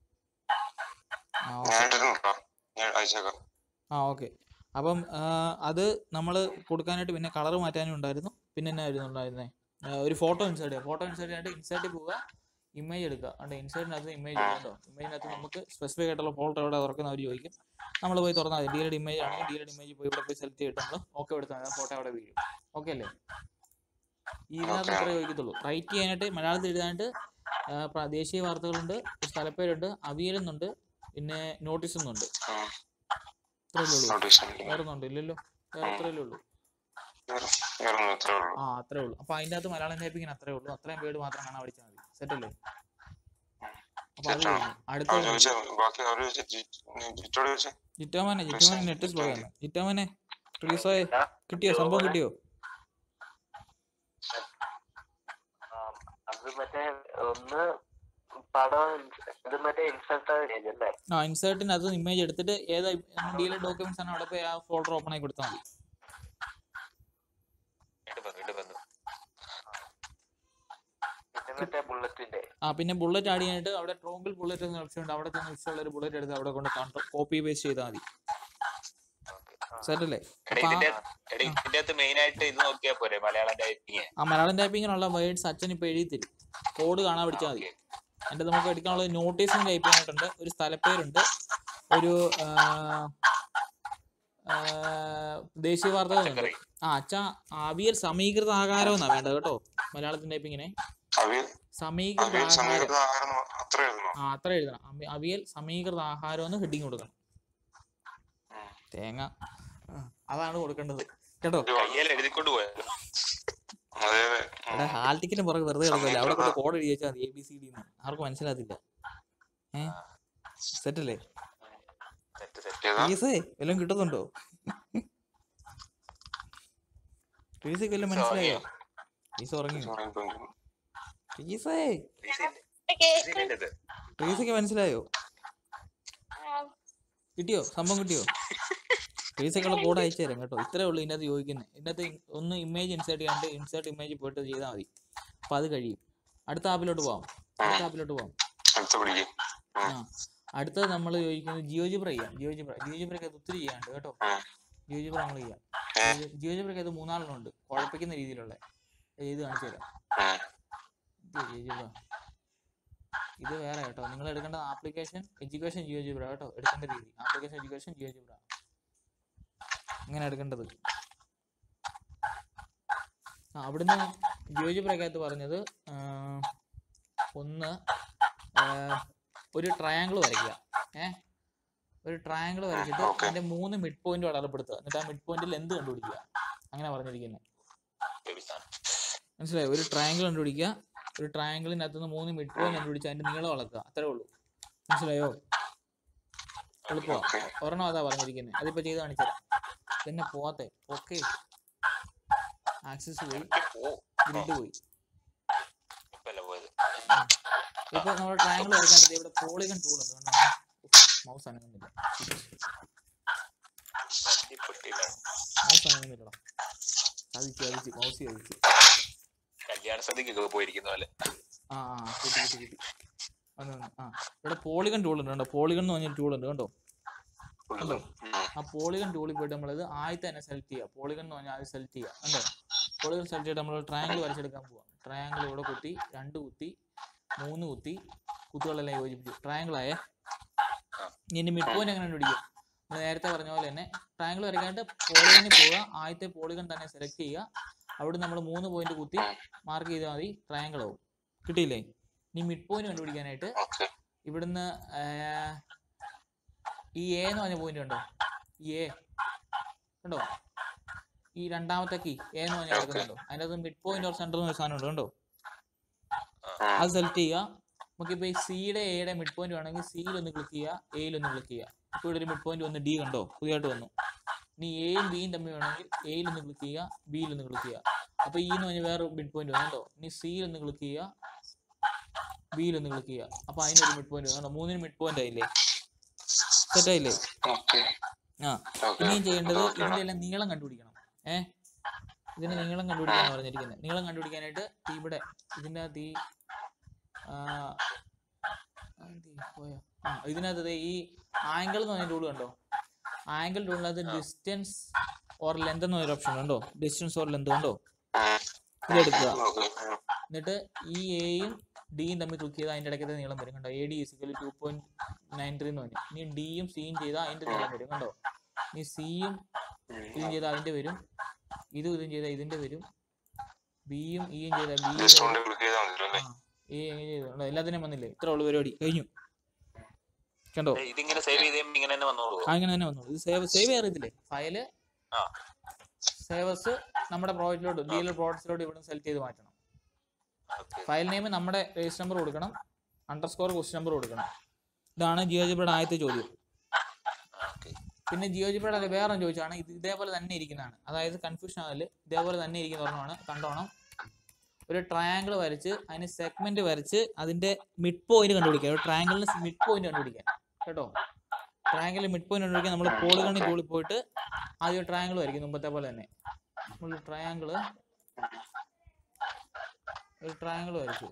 ആ ഞാൻ ഇട്ടിട്ടുണ്ടോ ഞാൻ അയച്ചേക്കാം ആ ഓക്കെ അപ്പം ആ, അത് നമ്മൾ കൊടുക്കാനായിട്ട് പിന്നെ കളർ മാറ്റാനും ഉണ്ടായിരുന്നു പിന്നെ എന്നായിരുന്നു ഉണ്ടായിരുന്നത് ഒരു ഫോട്ടോ ഇൻസേർട്ട് ചെയ്യുക ഫോട്ടോ ഇൻസേർട്ട് ചെയ്യാനായിട്ട് ഇൻസേർട്ടിൽ പോവുക ഇമേജ് എടുക്കുക അതുകൊണ്ട് ഇൻസേർട്ടിനകത്ത് ഇമേജ് കേട്ടോ ഇമേജിനകത്ത് നമുക്ക് സ്പെസിഫിക് ആയിട്ടുള്ള ഫോട്ടോ എവിടെ തുറക്കുന്ന അവർ ചോദിക്കും നമ്മൾ പോയി തുറന്നാൽ മതി ഡീലഡ് ഇമേജ് ആണെങ്കിൽ ഡീലഡ് ഇമേജ് പോയി ഇവിടെ പോയി സെലക്ട് ചെയ്തിട്ട് നമ്മൾ ഓക്കെ എടുത്താൽ ഫോട്ടോ അവിടെ വീഴും ഓക്കെ അല്ലേ ഇതിനകത്ത് Okay. ഇത്രേ ചോദിക്കത്തുള്ളൂ റൈറ്റ് ചെയ്യാനായിട്ട് മലയാളത്തിൽ എഴുതാനായിട്ട് ആ, പ്ര- ദേശീയ വാർത്തകളുണ്ട് ഒരു സ്ഥലപ്പേരുണ്ട് അവിയലെന്നുണ്ട് പിന്നെ നോട്ടീസ് എന്നുണ്ട് ഇത്രയല്ലേ ഉള്ളൂ നോട്ടീസ് വേറെ ഒന്നുണ്ട് ഇല്ലല്ലോ വേറെ ഇത്രയല്ലേ ഉള്ളൂ വേറെ ഇത്രേ ഉള്ളൂ ആ അത്രേ ഉള്ളൂ അപ്പൊ അതിന്റെ അകത്ത് മലയാളം ടൈപ്പിങ്ങിന് അത്രേ ഉള്ളൂ അത്രയും വേർഡ് മാത്രം കാണാൻ പഠിച്ചാൽ മതി സെറ്റ് അല്ലേ അപ്പൊ അത് Set ആണ്. കഴിഞ്ഞു. ആ അടുത്ത ചോദിച്ച ബാക്കി അവര് ചോദിച്ച ജിറ്റോട് ചോദിച്ചേ ജിറ്റോമനെ ജിറ്റോമനെ നെറ്റ് സ്ലോ Listen. ആണ് ജിറ്റോമനെ റിലീസായി കിട്ടിയോ സംഭവം കിട്ടിയോ ആം, അത് മറ്റേ ഒന്ന് പടം ഇത് മറ്റേ ഇൻസൾട്ട് അല്ലേ ആ ഇൻസേർട്ടിനകത്ത് ഇമേജ് എടുത്തിട്ട് ഏതാ ഡീലർ ഡോക്യുമെന്റ്സ് ആണ് അവിടെ പോയി ആ ഫോൾഡർ ഓപ്പൺ ആയി കൊടുത്താൽ മതി പിന്നെ മറ്റേ ബുള്ളറ്റിന്റെ ആ പിന്നെ ബുള്ളറ്റ് ആഡ് ചെയ്യാനായിട്ട് അവിടെ ട്രോങ്കിൾ ബുള്ളറ്റ് എന്ന ഓപ്ഷൻ ഉണ്ട് അവിടെ ചെന്ന് ഇഷ്ടമുള്ള ഒരു ബുള്ളറ്റ് എടുത്ത് അവിടെ കൊണ്ട് കോപ്പി പേസ്റ്റ് ചെയ്താൽ മതി സെറ്റ് അല്ലേ എടാ അപ്പൊ ആ- ഇതിന്റെ എടാ ഇതിന്റെ അകത്ത് മെയിൻ ആയിട്ട് ഇത് നോക്കിയാ പോരെ മലയാളം ടൈപ്പിങ് ആ മലയാളം ടൈപ്പിങ്ങിനുള്ള വേർഡ്സ് അച്ഛൻ ഇപ്പൊ എഴുതി തരും കോഡ് കാണാൻ പഠിച്ചാൽ മതി എൻ്റെ നമുക്ക് എടുക്കാനുള്ള നോട്ടീസും ടൈപ്പ് ചെയ്യാനായിട്ടുണ്ട് ഒരു സ്ഥലപ്പേരുണ്ട് ഒരു ആ, ആ, ദേശീയ വാർത്തകളുണ്ട് ആ അച്ഛാ അവിയൽ സമീകൃത ആഹാരം എന്നാ വേണ്ടത് കേട്ടോ മലയാളത്തിന്റെ ടൈപ്പിങ്ങിനെ അവിയൽ സമീകൃത അവിയൽ ആഹാരം സമീകൃത ആഹാരം എന്ന് അത്ര എഴുതണോ ആ അത്ര എഴുതണം അമി- അവിയൽ സമീകൃത ആഹാരം എന്ന് ഹെഡിങ് കൊടുക്കണം ഉം. തേങ്ങ ആ, അതാണ് കൊടുക്കേണ്ടത് കേട്ടോ കയ്യിൽ എഴുതിക്കൊണ്ട് പോയത് അതെ അതെ എടാ ഹാൾ ടിക്കറ്റിന് പുറകെ വെറുതെ കിടക്കില്ല അവിടെ കൊണ്ട് കോഡ് എഴുതി വെച്ചാൽ മതി എ ബി സി ഡി ആർക്കും മനസ്സിലാകത്തില്ല ഏ സെറ്റ് അല്ലേ സെറ്റ് സെറ്റ് ഏതാ ഫീസേ വല്ലതും കിട്ടുന്നുണ്ടോ ഫീസൊക്കെ വല്ലതും മനസ്സിലായോ ഫീസ് ഉറങ്ങി ഫീസേ ഫീസൊക്കെ മനസ്സിലായോ കിട്ടിയോ സംഭവം കിട്ടിയോ ഫീസൊക്കെയുള്ള കോഡ് അയച്ചു തരാം കേട്ടോ ഇത്രേ ഉള്ളൂ ഇതിനകത്ത് ചോദിക്കുന്നത് ഇതിനകത്ത് ഇ- ഒന്ന് ഇമേജ് ഇൻസേർട്ട് ചെയ്യാണ്ട് ഇൻസേർട്ട് ഇമേജ് പോയിട്ട് ചെയ്താൽ മതി അപ്പൊ അത് കഴിയും അടുത്ത ആപ്പിലോട്ട് പോവാം അടുത്ത ആപ്പിലോട്ട് പോവാം അടുത്ത പിടിക്കും ആ അടുത്തത് നമ്മൾ ചോദിക്കുന്നത് ജിയോജിബ്ര ചെയ്യാം ജിയോജിബ്ര ജിയോജിബ്രയ്ക്ക് അത് ഒത്തിരി ചെയ്യാണ്ട് കേട്ടോ ഉം. ജിയോജിബ്ര നമ്മൾ ചെയ്യാം ഏ? ജിയോജിബ്രയ്ക്ക് അത് മൂന്നാലെണ്ണമുണ്ട് കുഴപ്പിക്കുന്ന രീതിയിലുള്ള ഇത് കാണിച്ചു തരാം ഇത് ജിയോജിബ്ര ഇത് വേറെ കേട്ടോ നിങ്ങൾ എടുക്കേണ്ട ആപ്ലിക്കേഷൻ എഡ്യൂക്കേഷൻ ജിയോജിബ്ര കേട്ടോ എടുക്കേണ്ട രീതി ആപ്ലിക്കേഷൻ എഡ്യൂക്കേഷൻ ജിയോജിബ്ര അങ്ങനെ എടുക്കേണ്ടത് ആ അവിടുന്ന് ജിയോജിബ്രക്കകത്ത് പറഞ്ഞത് ആ, ഒന്ന് ആ, ഒരു ട്രയാങ്കിൾ വരയ്ക്കുക ഏ ഒരു ട്രയാങ്കിൾ വരച്ചിട്ട് okay. അതിന്റെ മൂന്ന് മിഡ് പോയിന്റ് അടയാളപ്പെടുത്തുക എന്നിട്ട് ആ മിഡ് പോയിന്റിൽ എന്ത് കണ്ടുപിടിക്കുക അങ്ങനെ പറഞ്ഞിരിക്കുന്നത് മനസ്സിലായോ ഒരു ട്രയാങ്കിൾ കണ്ടുപിടിക്കുക ഒരു ട്രയാങ്കിളിനകത്ത് നിന്ന് മൂന്ന് മിഡ് പോയിന്റ് കണ്ടുപിടിച്ച് അതിന്റെ നീളം അളക്കുക അത്രേ ഉള്ളൂ മനസ്സിലായോ എളുപ്പമാ ഓക്കെ ഒരെണ്ണം അതാ പറഞ്ഞിരിക്കുന്നത് അതിപ്പോ ചെയ്ത് കാണിച്ചുതരാം പിന്നെ പോവാത്തെ ഓക്കെ ആക്സസ് പോയി ഗ്രിഡ് പോയി ഇപ്പല്ല പോയത് ഇപ്പൊ നമ്മൾ ട്രയാങ്കിൾ വരയ്ക്കാണ്ട് ഇവിടെ പോളിഗൺ ടൂൾ ഉണ്ട് മൗസ് അനങ്ങുന്നില്ല ഈ പൊട്ടിയിലാണ് മൗസ് അനങ്ങുന്നില്ലടാ സാധിച്ചു സാധിച്ചു മൗസ് സാധിച്ചു കല്യാണ സദ്യക്കൊക്കെ പോയിരിക്കുന്ന പോലെ ആ ആ കിട്ടി കിട്ടി കിട്ടി വന്നു വന്നു ആ ഇവിടെ പോളിഗൺ ടൂൾ ഉണ്ട് കണ്ടോ പോളിഗൺ എന്ന് പറഞ്ഞ ടൂൾ ഉണ്ട് കണ്ടോ കണ്ടോ ആ പോളിഗൺ ടൂളിൽ പോയിട്ട് നമ്മളത് ആദ്യത്തെ തന്നെ സെലക്ട് ചെയ്യുക പോളിഗൺ എന്ന് പറഞ്ഞാൽ ആദ്യം സെലക്ട് ചെയ്യുക കണ്ടോ പോളിഗൺ സെലക്ട് ചെയ്തിട്ട് നമ്മൾ ട്രയാങ്കിൾ വരച്ചെടുക്കാൻ പോവാം ട്രയാങ്കിൾ ഇവിടെ കുത്തി രണ്ട് കുത്തി മൂന്ന് കുത്തി കുത്തുകളെല്ലാം യോജിപ്പിച്ചു ട്രയാങ്കിൾ ആയേ ഇനി മിഡ് പോയിന്റ് എങ്ങനെ കണ്ടുപിടിക്കും നമ്മൾ നേരത്തെ പറഞ്ഞ പോലെ തന്നെ ട്രയാങ്കിൾ വരയ്ക്കാനായിട്ട് പോളിഗണിൽ പോവുക ആദ്യത്തെ പോളിഗൺ തന്നെ സെലക്ട് ചെയ്യുക അവിടെ നമ്മൾ മൂന്ന് പോയിന്റ് കുത്തി മാർക്ക് ചെയ്താൽ മതി ട്രയാങ്കിൾ ആവും കിട്ടിയില്ലേ ഇനി മിഡ് പോയിന്റ് കണ്ടുപിടിക്കാനായിട്ട് ഓക്കെ ഇവിടുന്ന് ആ, ഈ എ എന്ന് പറഞ്ഞ പോയിന്റ് ഉണ്ടോ ഈ എ കണ്ടോ ഈ രണ്ടാമത്തെ കീ എ എന്ന് പറഞ്ഞ കിടക്കുന്നുണ്ടോ അതിൻ്റെ അകത്ത് മിഡ് പോയിന്റ് ഓർ സെന്റർ എന്ന് ഒരു സാധനം ഉണ്ട് കണ്ടോ അത് സെലക്ട് ചെയ്യുക നമുക്കിപ്പോൾ ഈ സിയുടെ എയുടെ മിഡ് പോയിന്റ് വേണമെങ്കിൽ സിയിൽ ഒന്ന് ക്ലിക്ക് ചെയ്യുക എയിൽ ഒന്ന് ക്ലിക്ക് ചെയ്യുക ഇപ്പോൾ ഇവിടെ ഒരു മിഡ് പോയിന്റ് വന്ന് ഡി കണ്ടോ പുതിയതായിട്ട് വന്നു ഇനി എയും ബിയും തമ്മിൽ വേണമെങ്കിൽ എയിൽ ഒന്ന് ക്ലിക്ക് ചെയ്യുക ബിയിൽ ഒന്ന് ക്ലിക്ക് ചെയ്യുക അപ്പോൾ ഈ എന്ന് പറഞ്ഞ വേറെ മിഡ് പോയിന്റ് വന്നുണ്ടോ ഇനി സിയിൽ ഒന്ന് ക്ലിക്ക് ചെയ്യുക ബിയിൽ ഒന്ന് ക്ലിക്ക് ചെയ്യുക അപ്പോൾ അതിനൊരു മിഡ് പോയിന്റ് വന്നുണ്ടോ മൂന്നിന് മിഡ് പോയിന്റ് ആയില്ലേ സെറ്റ് ആയില്ലേ ഓക്കെ ആ ഓക്കെ ഇനിയും ചെയ്യേണ്ടത് ഇതിന്റെ എല്ലാം നീളം കണ്ടുപിടിക്കണം ഏ ഇതിന്റെ നീളം കണ്ടുപിടിക്കാന്ന് പറഞ്ഞിരിക്കുന്നത് നീളം കണ്ടുപിടിക്കാനായിട്ട് ഈ ഇവിടെ ഇതിന്റെ അകത്ത് ഈ ആ, ആ, എന്ത് ഈ പോയോ? ആ ഇതിനകത്ത് ദേ ഈ ആംഗിൾ എന്ന് പറഞ്ഞ ടൂൾ കണ്ടോ ആംഗിൾ ടൂളിനകത്ത് ഡിസ്റ്റൻസ് ഓർ ലെന്ത് എന്ന് ഒരു ഓപ്ഷൻ ഉണ്ടോ ഡിസ്റ്റൻസ് ഓർ ലെന്ത് കണ്ടോ ഇതെടുക്കുക ഓക്കെ എന്നിട്ട് ഈ എയും ഡിയും തമ്മിൽ ക്ലിക്ക് ചെയ്താൽ അതിന്റെ ഇടയ്ക്കത്തെ നീളം വരും കണ്ടോ A D is equal two point nine three എന്ന് പറഞ്ഞു ഇനി ഡിയും സിയും ചെയ്താൽ അതിന്റെ നീളം വരും കണ്ടോ ഇനി സിയും ഇതും ചെയ്താൽ അതിന്റെ വരും ഇതും ഇതും ചെയ്താൽ ഇതിന്റെ വരും ബിയും ഇയും ചെയ്ത ബി ജസ്റ്റ് കൊണ്ട് ക്ലിക്ക് ചെയ്താൽ മതി അല്ലേ ഈ ചെയ്തു എല്ലാത്തിനും വന്നില്ലേ ഇത്ര ഉള്ളു പരിപാടി കഴിഞ്ഞു കണ്ടോ ഏയ് ഇതിങ്ങനെ സേവ് ചെയ്ത് കഴിയുമ്പോ ഇങ്ങനെ തന്നെ വന്നോളൂ ആ, അങ്ങനെ തന്നെ വന്നോളൂ ഇത് സേവ് സേവ് ചെയ്യറിയത്തില്ലേ ഫയല് ആ. സേവസ് നമ്മുടെ പ്രോജക്റ്റിലോട്ട് ഡീലർ പ്രോഡക്ട്സിലോട്ട് ഇവിടെ സെലക്ട് ചെയ്ത് മാറ്റണം ഓക്കെ ഫയൽ നെയിം നമ്മുടെ രജിസ്റ്റർ നമ്പർ കൊടുക്കണം അണ്ടർ സ്കോർ ക്വസ്റ്റ്യൻ നമ്പർ കൊടുക്കണം ഇതാണ് ജിയോജിബ്രയുടെ ആദ്യത്തെ ചോദ്യം ഓക്കെ പിന്നെ ജിയോജിബ്രയുടെ വേറെ ചോദിച്ചാണ് ഇത് ഇതേപോലെ തന്നെ ഇരിക്കുന്നതാണ് അതായത് കൺഫ്യൂഷൻ ആകല് ഇതേപോലെ തന്നെ ഇരിക്കുന്ന ഒരെണ്ണമാണ് കണ്ടോണം ഒരു ട്രയാങ്കിൾ വരച്ച് അതിന് സെഗ്മെന്റ് വരച്ച് അതിന്റെ മിഡ് പോയിന്റ് കണ്ടുപിടിക്കുക ഒരു ട്രയാങ്കിളിന് മിഡ് പോയിന്റ് കണ്ടുപിടിക്കാൻ കേട്ടോ ട്രയാങ്കിളിൽ മിഡ് പോയിന്റ് കണ്ടുപിടിക്കാൻ നമ്മൾ പോളിഗണി ടൂളിൽ പോയിട്ട് ആദ്യം ട്രയാങ്കിൾ വരയ്ക്കും മുമ്പത്തെ പോലെ തന്നെ നമ്മൾ ട്രയാങ്കിള് ഒരു ട്രയാങ്കിൾ വരച്ചു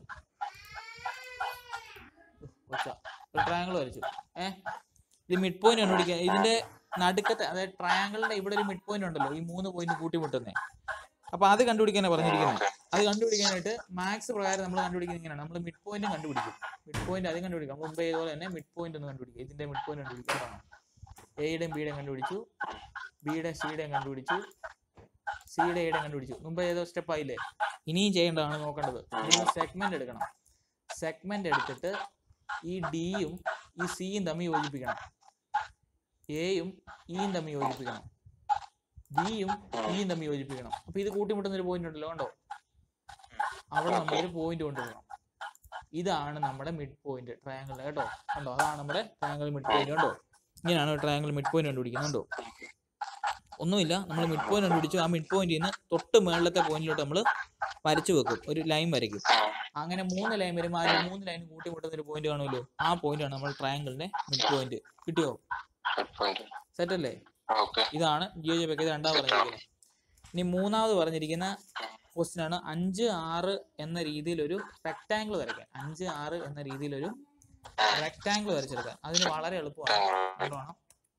ഉഫ്, ഒച്ച. ഒരു ട്രയാങ്കിൾ വരച്ചു ഏ ഇത് മിഡ് പോയിന്റ് കണ്ടുപിടിക്കുക ഇതിന്റെ നടുക്കത്തെ അതായത് ട്രയാങ്കിളിന്റെ ഇവിടെ ഒരു മിഡ് പോയിന്റ് ഉണ്ടല്ലോ ഈ മൂന്ന് പോയിന്റ് കൂട്ടിമുട്ടുന്നേ അപ്പൊ അത് കണ്ടുപിടിക്കാനാണ് പറഞ്ഞിരിക്കുന്നത് അത് കണ്ടുപിടിക്കാനായിട്ട് മാത്സ് പ്രകാരം നമ്മൾ കണ്ടുപിടിക്കുന്നത് ഇങ്ങനെയാണ് നമ്മൾ മിഡ് പോയിന്റ് കണ്ടുപിടിക്കും മിഡ് പോയിന്റ് ആദ്യം കണ്ടുപിടിക്കാം മുമ്പ് ഇതുപോലെ തന്നെ മിഡ് പോയിന്റ് ഒന്ന് കണ്ടുപിടിക്കുക ഇതിന്റെ മിഡ് പോയിന്റ് കണ്ടുപിടിക്കാൻ എയുടെയും ബിയുടെയും കണ്ടുപിടിച്ചു ബിയുടെ സിയുടെയും കണ്ടുപിടിച്ചു സിയുടെ എയുടെയും കണ്ടുപിടിച്ചു മുമ്പ് ഏതോ സ്റ്റെപ്പ് ആയില്ലേ ഇനിയും ചെയ്യേണ്ടതാണ് നോക്കേണ്ടത് സെഗ്മെന്റ് എടുക്കണം സെഗ്മെന്റ് എടുത്തിട്ട് ഈ ഡിയും ഈ സിയും തമ്മിൽ യോജിപ്പിക്കണം എയും ഇയും തമ്മിൽ യോജിപ്പിക്കണം ബിയും ഇയും തമ്മിൽ യോജിപ്പിക്കണം അപ്പൊ ഇത് കൂട്ടിമുട്ടുന്ന ഒരു പോയിന്റ് ഉണ്ടല്ലോ കണ്ടോ അവിടെ നമ്മൾ ഒരു പോയിന്റ് കൊണ്ടുവരണം ഇതാണ് നമ്മുടെ മിഡ് പോയിന്റ് ട്രയാങ്കിൾ കേട്ടോ കണ്ടോ അതാണ് നമ്മുടെ ട്രയാങ്കിൾ മിഡ് പോയിന്റ് കണ്ടോ ഇങ്ങനെയാണ് ട്രയാങ്കിൾ മിഡ് പോയിന്റ് കണ്ടുപിടിക്കുന്നത് കണ്ടോ ഒന്നുമില്ല നമ്മൾ മിഡ് പോയിന്റ് കണ്ടുപിടിച്ചു ആ മിഡ് പോയിന്റിൽ നിന്ന് തൊട്ട് മുകളിലത്തെ പോയിന്റിലോട്ട് നമ്മൾ വരച്ചു വെക്കും ഒരു ലൈൻ വരയ്ക്കും അങ്ങനെ മൂന്ന് ലൈൻ വരുമ്പോൾ ആ മൂന്ന് ലൈൻ കൂട്ടിമുട്ടുന്ന ഒരു പോയിന്റ് കാണുമല്ലോ ആ പോയിന്റ് ആണ് നമ്മൾ ട്രയാങ്കിളിന്റെ മിഡ് പോയിന്റ് കിട്ടിയോ സെറ്റ് അല്ലേ ഓക്കെ ഇതാണ് ജിയോ ജി ഇത് രണ്ടാമത് പറഞ്ഞിരിക്കുന്നത് ഇനി മൂന്നാമത് പറഞ്ഞിരിക്കുന്ന ക്വസ്റ്റ്യൻ ആണ് അഞ്ച് ആറ് എന്ന രീതിയിൽ ഒരു റെക്ടാങ്കിൾ വരയ്ക്കാൻ അഞ്ച് ആറ് എന്ന രീതിയിൽ ഒരു റെക്ടാങ്കിൾ വരച്ചെടുക്കാൻ അതിന് വളരെ എളുപ്പമാണ് കൊണ്ടുപോകണം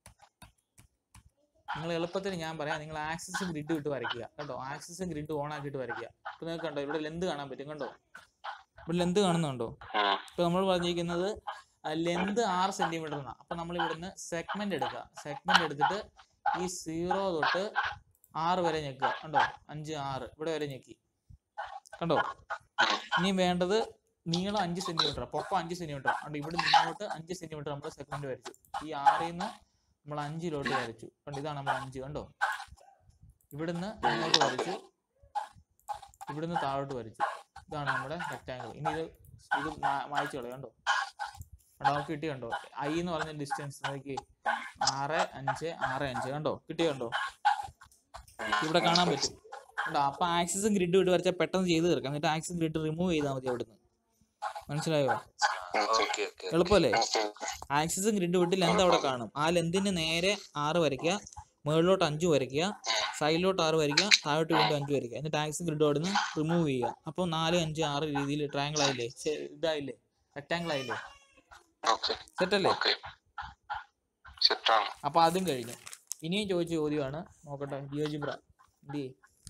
നിങ്ങൾ എളുപ്പത്തിൽ ഞാൻ പറയാം നിങ്ങൾ ആക്സസ് ഗ്രിഡ് വിട്ട് വരയ്ക്കുക കേട്ടോ ആക്സസ് ഗ്രിഡ് ഓൺ ആക്കിയിട്ട് വരയ്ക്കുക ഇപ്പൊ നിങ്ങൾക്ക് കണ്ടോ ഇവിടെ ലെന്ത് കാണാൻ പറ്റും കണ്ടോ ഇവിടെ ലെന്ത് കാണുന്നുണ്ടോ ഇപ്പൊ നമ്മൾ പറഞ്ഞിരിക്കുന്നത് ലെന്ത് ആറ് സെന്റിമീറ്റർ എന്നാ അപ്പൊ നമ്മൾ ഇവിടുന്ന് സെഗ്മെന്റ് എടുക്കുക സെഗ്മെന്റ് എടുത്തിട്ട് ഈ സീറോ തൊട്ട് ആറ് വരെ ഞെക്കുക കണ്ടോ അഞ്ച് ആറ് ഇവിടെ വരെ ഞെക്കി കണ്ടോ ഇനി വേണ്ടത് നീളം അഞ്ച് സെന്റിമീറ്റർ പൊക്കം അഞ്ച് സെന്റിമീറ്റർ അതുകൊണ്ട് ഇവിടെ നിന്നോട്ട് അഞ്ച് സെന്റിമീറ്റർ നമ്മൾ സെഗ്മെന്റ് വരച്ചു ഈ ആറിൽ നിന്ന് നമ്മൾ അഞ്ചിലോട്ട് വരച്ചു കണ്ടോ ഇതാണ് നമ്മൾ അഞ്ച് കണ്ടോ ഇവിടുന്ന് ഇങ്ങോട്ട് വരച്ചു ഇവിടുന്ന് താഴോട്ട് വരച്ചു ഇതാണ് നമ്മുടെ റെക്ടാങ്കിൾ ഇനി ഇത് ഇത് മാ- മായ്ച്ചു കളയാം കണ്ടോ കണ്ടോ നമുക്ക് കിട്ടി കണ്ടോ ഐ എന്ന് പറഞ്ഞ ഡിസ്റ്റൻസ് നോക്കി ആറ് അഞ്ച് ആറ് അഞ്ച് കണ്ടോ കിട്ടിയോ കണ്ടോ ഇവിടെ കാണാൻ പറ്റും കണ്ടോ അപ്പൊ ആക്സിസും ഗ്രിഡ് വിട്ട് വരച്ചാൽ പെട്ടെന്ന് ചെയ്ത് തീർക്കാം എന്നിട്ട് ആക്സിസ് ഗ്രിഡ് റിമൂവ് ചെയ്താൽ മതി അവിടുന്ന് മനസ്സിലായോ ഓക്കെ ഓക്കെ എളുപ്പമല്ലേ ആക്സിസും ഗ്രിഡ് വിട്ട് ലെന്ത് അവിടെ കാണും ആ ലെന്തിന് നേരെ ആറ് വരയ്ക്കുക മുകളിലോട്ട് അഞ്ച് വരയ്ക്കുക സൈഡിലോട്ട് ആറ് വരയ്ക്കുക താഴോട്ട് വീണ്ടും അഞ്ച് വരയ്ക്കുക എന്നിട്ട് ആക്സിസ് ഗ്രിഡ് അവിടെ നിന്ന് റിമൂവ് ചെയ്യുക അപ്പോൾ നാല് അഞ്ച് ആറ് രീതിയിൽ ട്രയാങ്കിൾ ആയില്ലേ ശെ- ഇതായില്ലേ റെക്ടാങ്കിൾ ആയില്ലേ ഓക്കെ സെറ്റ് അല്ലേ ഓക്കെ സെറ്റാണ് അപ്പൊ അതും കഴിഞ്ഞു ഇനിയും ചോദിച്ച ചോദ്യമാണ് നോക്കട്ടെ ജിയോ ജിബ്ര എന്തി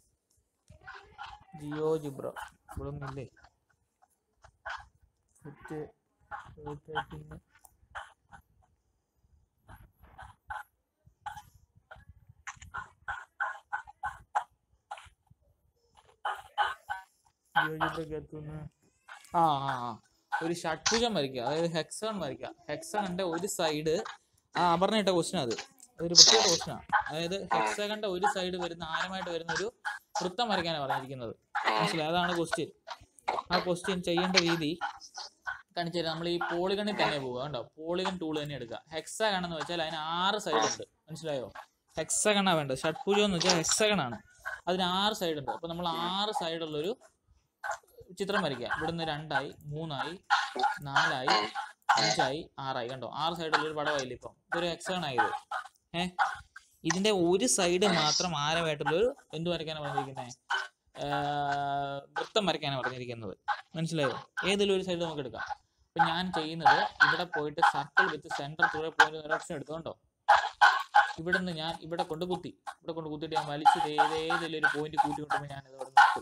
ജിയോ ജിബ്ര ഇവിടെ ഒന്നില്ലേ സെറ്റ് തേർട്ടീന് ജിയോ ജിബ്രക്കകത്തുനിന്ന് ആ ആ ആ ഒരു ഷഡ്ഭുജം വരയ്ക്കുക അതായത് ഹെക്സൺ വരയ്ക്കുക ഹെക്സണിന്റെ ഒരു സൈഡ് ആ അപർണ ഇട്ട ക്വസ്റ്റൻ അത് അതൊരു പ്രത്യേക ക്വസ്റ്റനാണ് അതായത് ഹെക്സകന്റെ ഒരു സൈഡ് വരുന്ന ആരമായിട്ട് വരുന്ന ഒരു വൃത്തം വരയ്ക്കാനാണ് പറഞ്ഞിരിക്കുന്നത് മനസ്സിലായി അതാണ് ക്വസ്റ്റ്യൻ ആ ക്വസ്റ്റ്യൻ ചെയ്യേണ്ട രീതി കാണിച്ചു തരാം നമ്മൾ ഈ പോളിഗണിൽ തന്നെ പോവുക കണ്ടോ പോളിഗൺ ടൂൾ തന്നെ എടുക്കുക ഹെക്സഗൺ എന്ന് വെച്ചാൽ അതിന് ആറ് സൈഡ് ഉണ്ട് മനസ്സിലായോ ഹെക്സഗണാ വേണ്ടത് ഷഡ്ഭുജം എന്ന് വെച്ചാൽ ഹെക്സഗൺ ആണ് അതിന് ആറ് സൈഡ് ഉണ്ട് അപ്പൊ നമ്മൾ ആറ് സൈഡുള്ളൊരു ചിത്രം വരയ്ക്കുക ഇവിടുന്ന് രണ്ടായി മൂന്നായി നാലായി അഞ്ചായി ആറായി കണ്ടോ ആറ് സൈഡുള്ള ഒരു പടമായില്ലേ ഇപ്പം ഇതൊരു ഹെക്സഗൺ ആയത് ഏ ഇതിന്റെ ഒരു സൈഡ് മാത്രം ആരമായിട്ടുള്ള ഒരു എന്ത് വരയ്ക്കാനാണ് പറഞ്ഞിരിക്കുന്നത് വൃത്തം വരയ്ക്കാനാണ് പറഞ്ഞിരിക്കുന്നത് മനസ്സിലായോ ഏതെങ്കിലും ഒരു സൈഡ് നമുക്ക് എടുക്കാം അപ്പൊ ഞാൻ ചെയ്യുന്നത് ഇവിടെ പോയിട്ട് സർക്കിൾ വിത്ത് സെന്റർ തുറ പോയിന്റ് ഒരു ഓപ്ഷൻ എടുത്തോണ്ടോ ഇവിടുന്ന് ഞാൻ ഇവിടെ കൊണ്ട് കുത്തി ഇവിടെ കൊണ്ട് കുത്തിയിട്ട് ഞാൻ വലിച്ചത് ഏതേതെങ്കിലും ഒരു പോയിന്റ് കൂട്ടി കൊണ്ടുപോയി ഞാൻ ഇത് ഇവിടെ നിർത്തും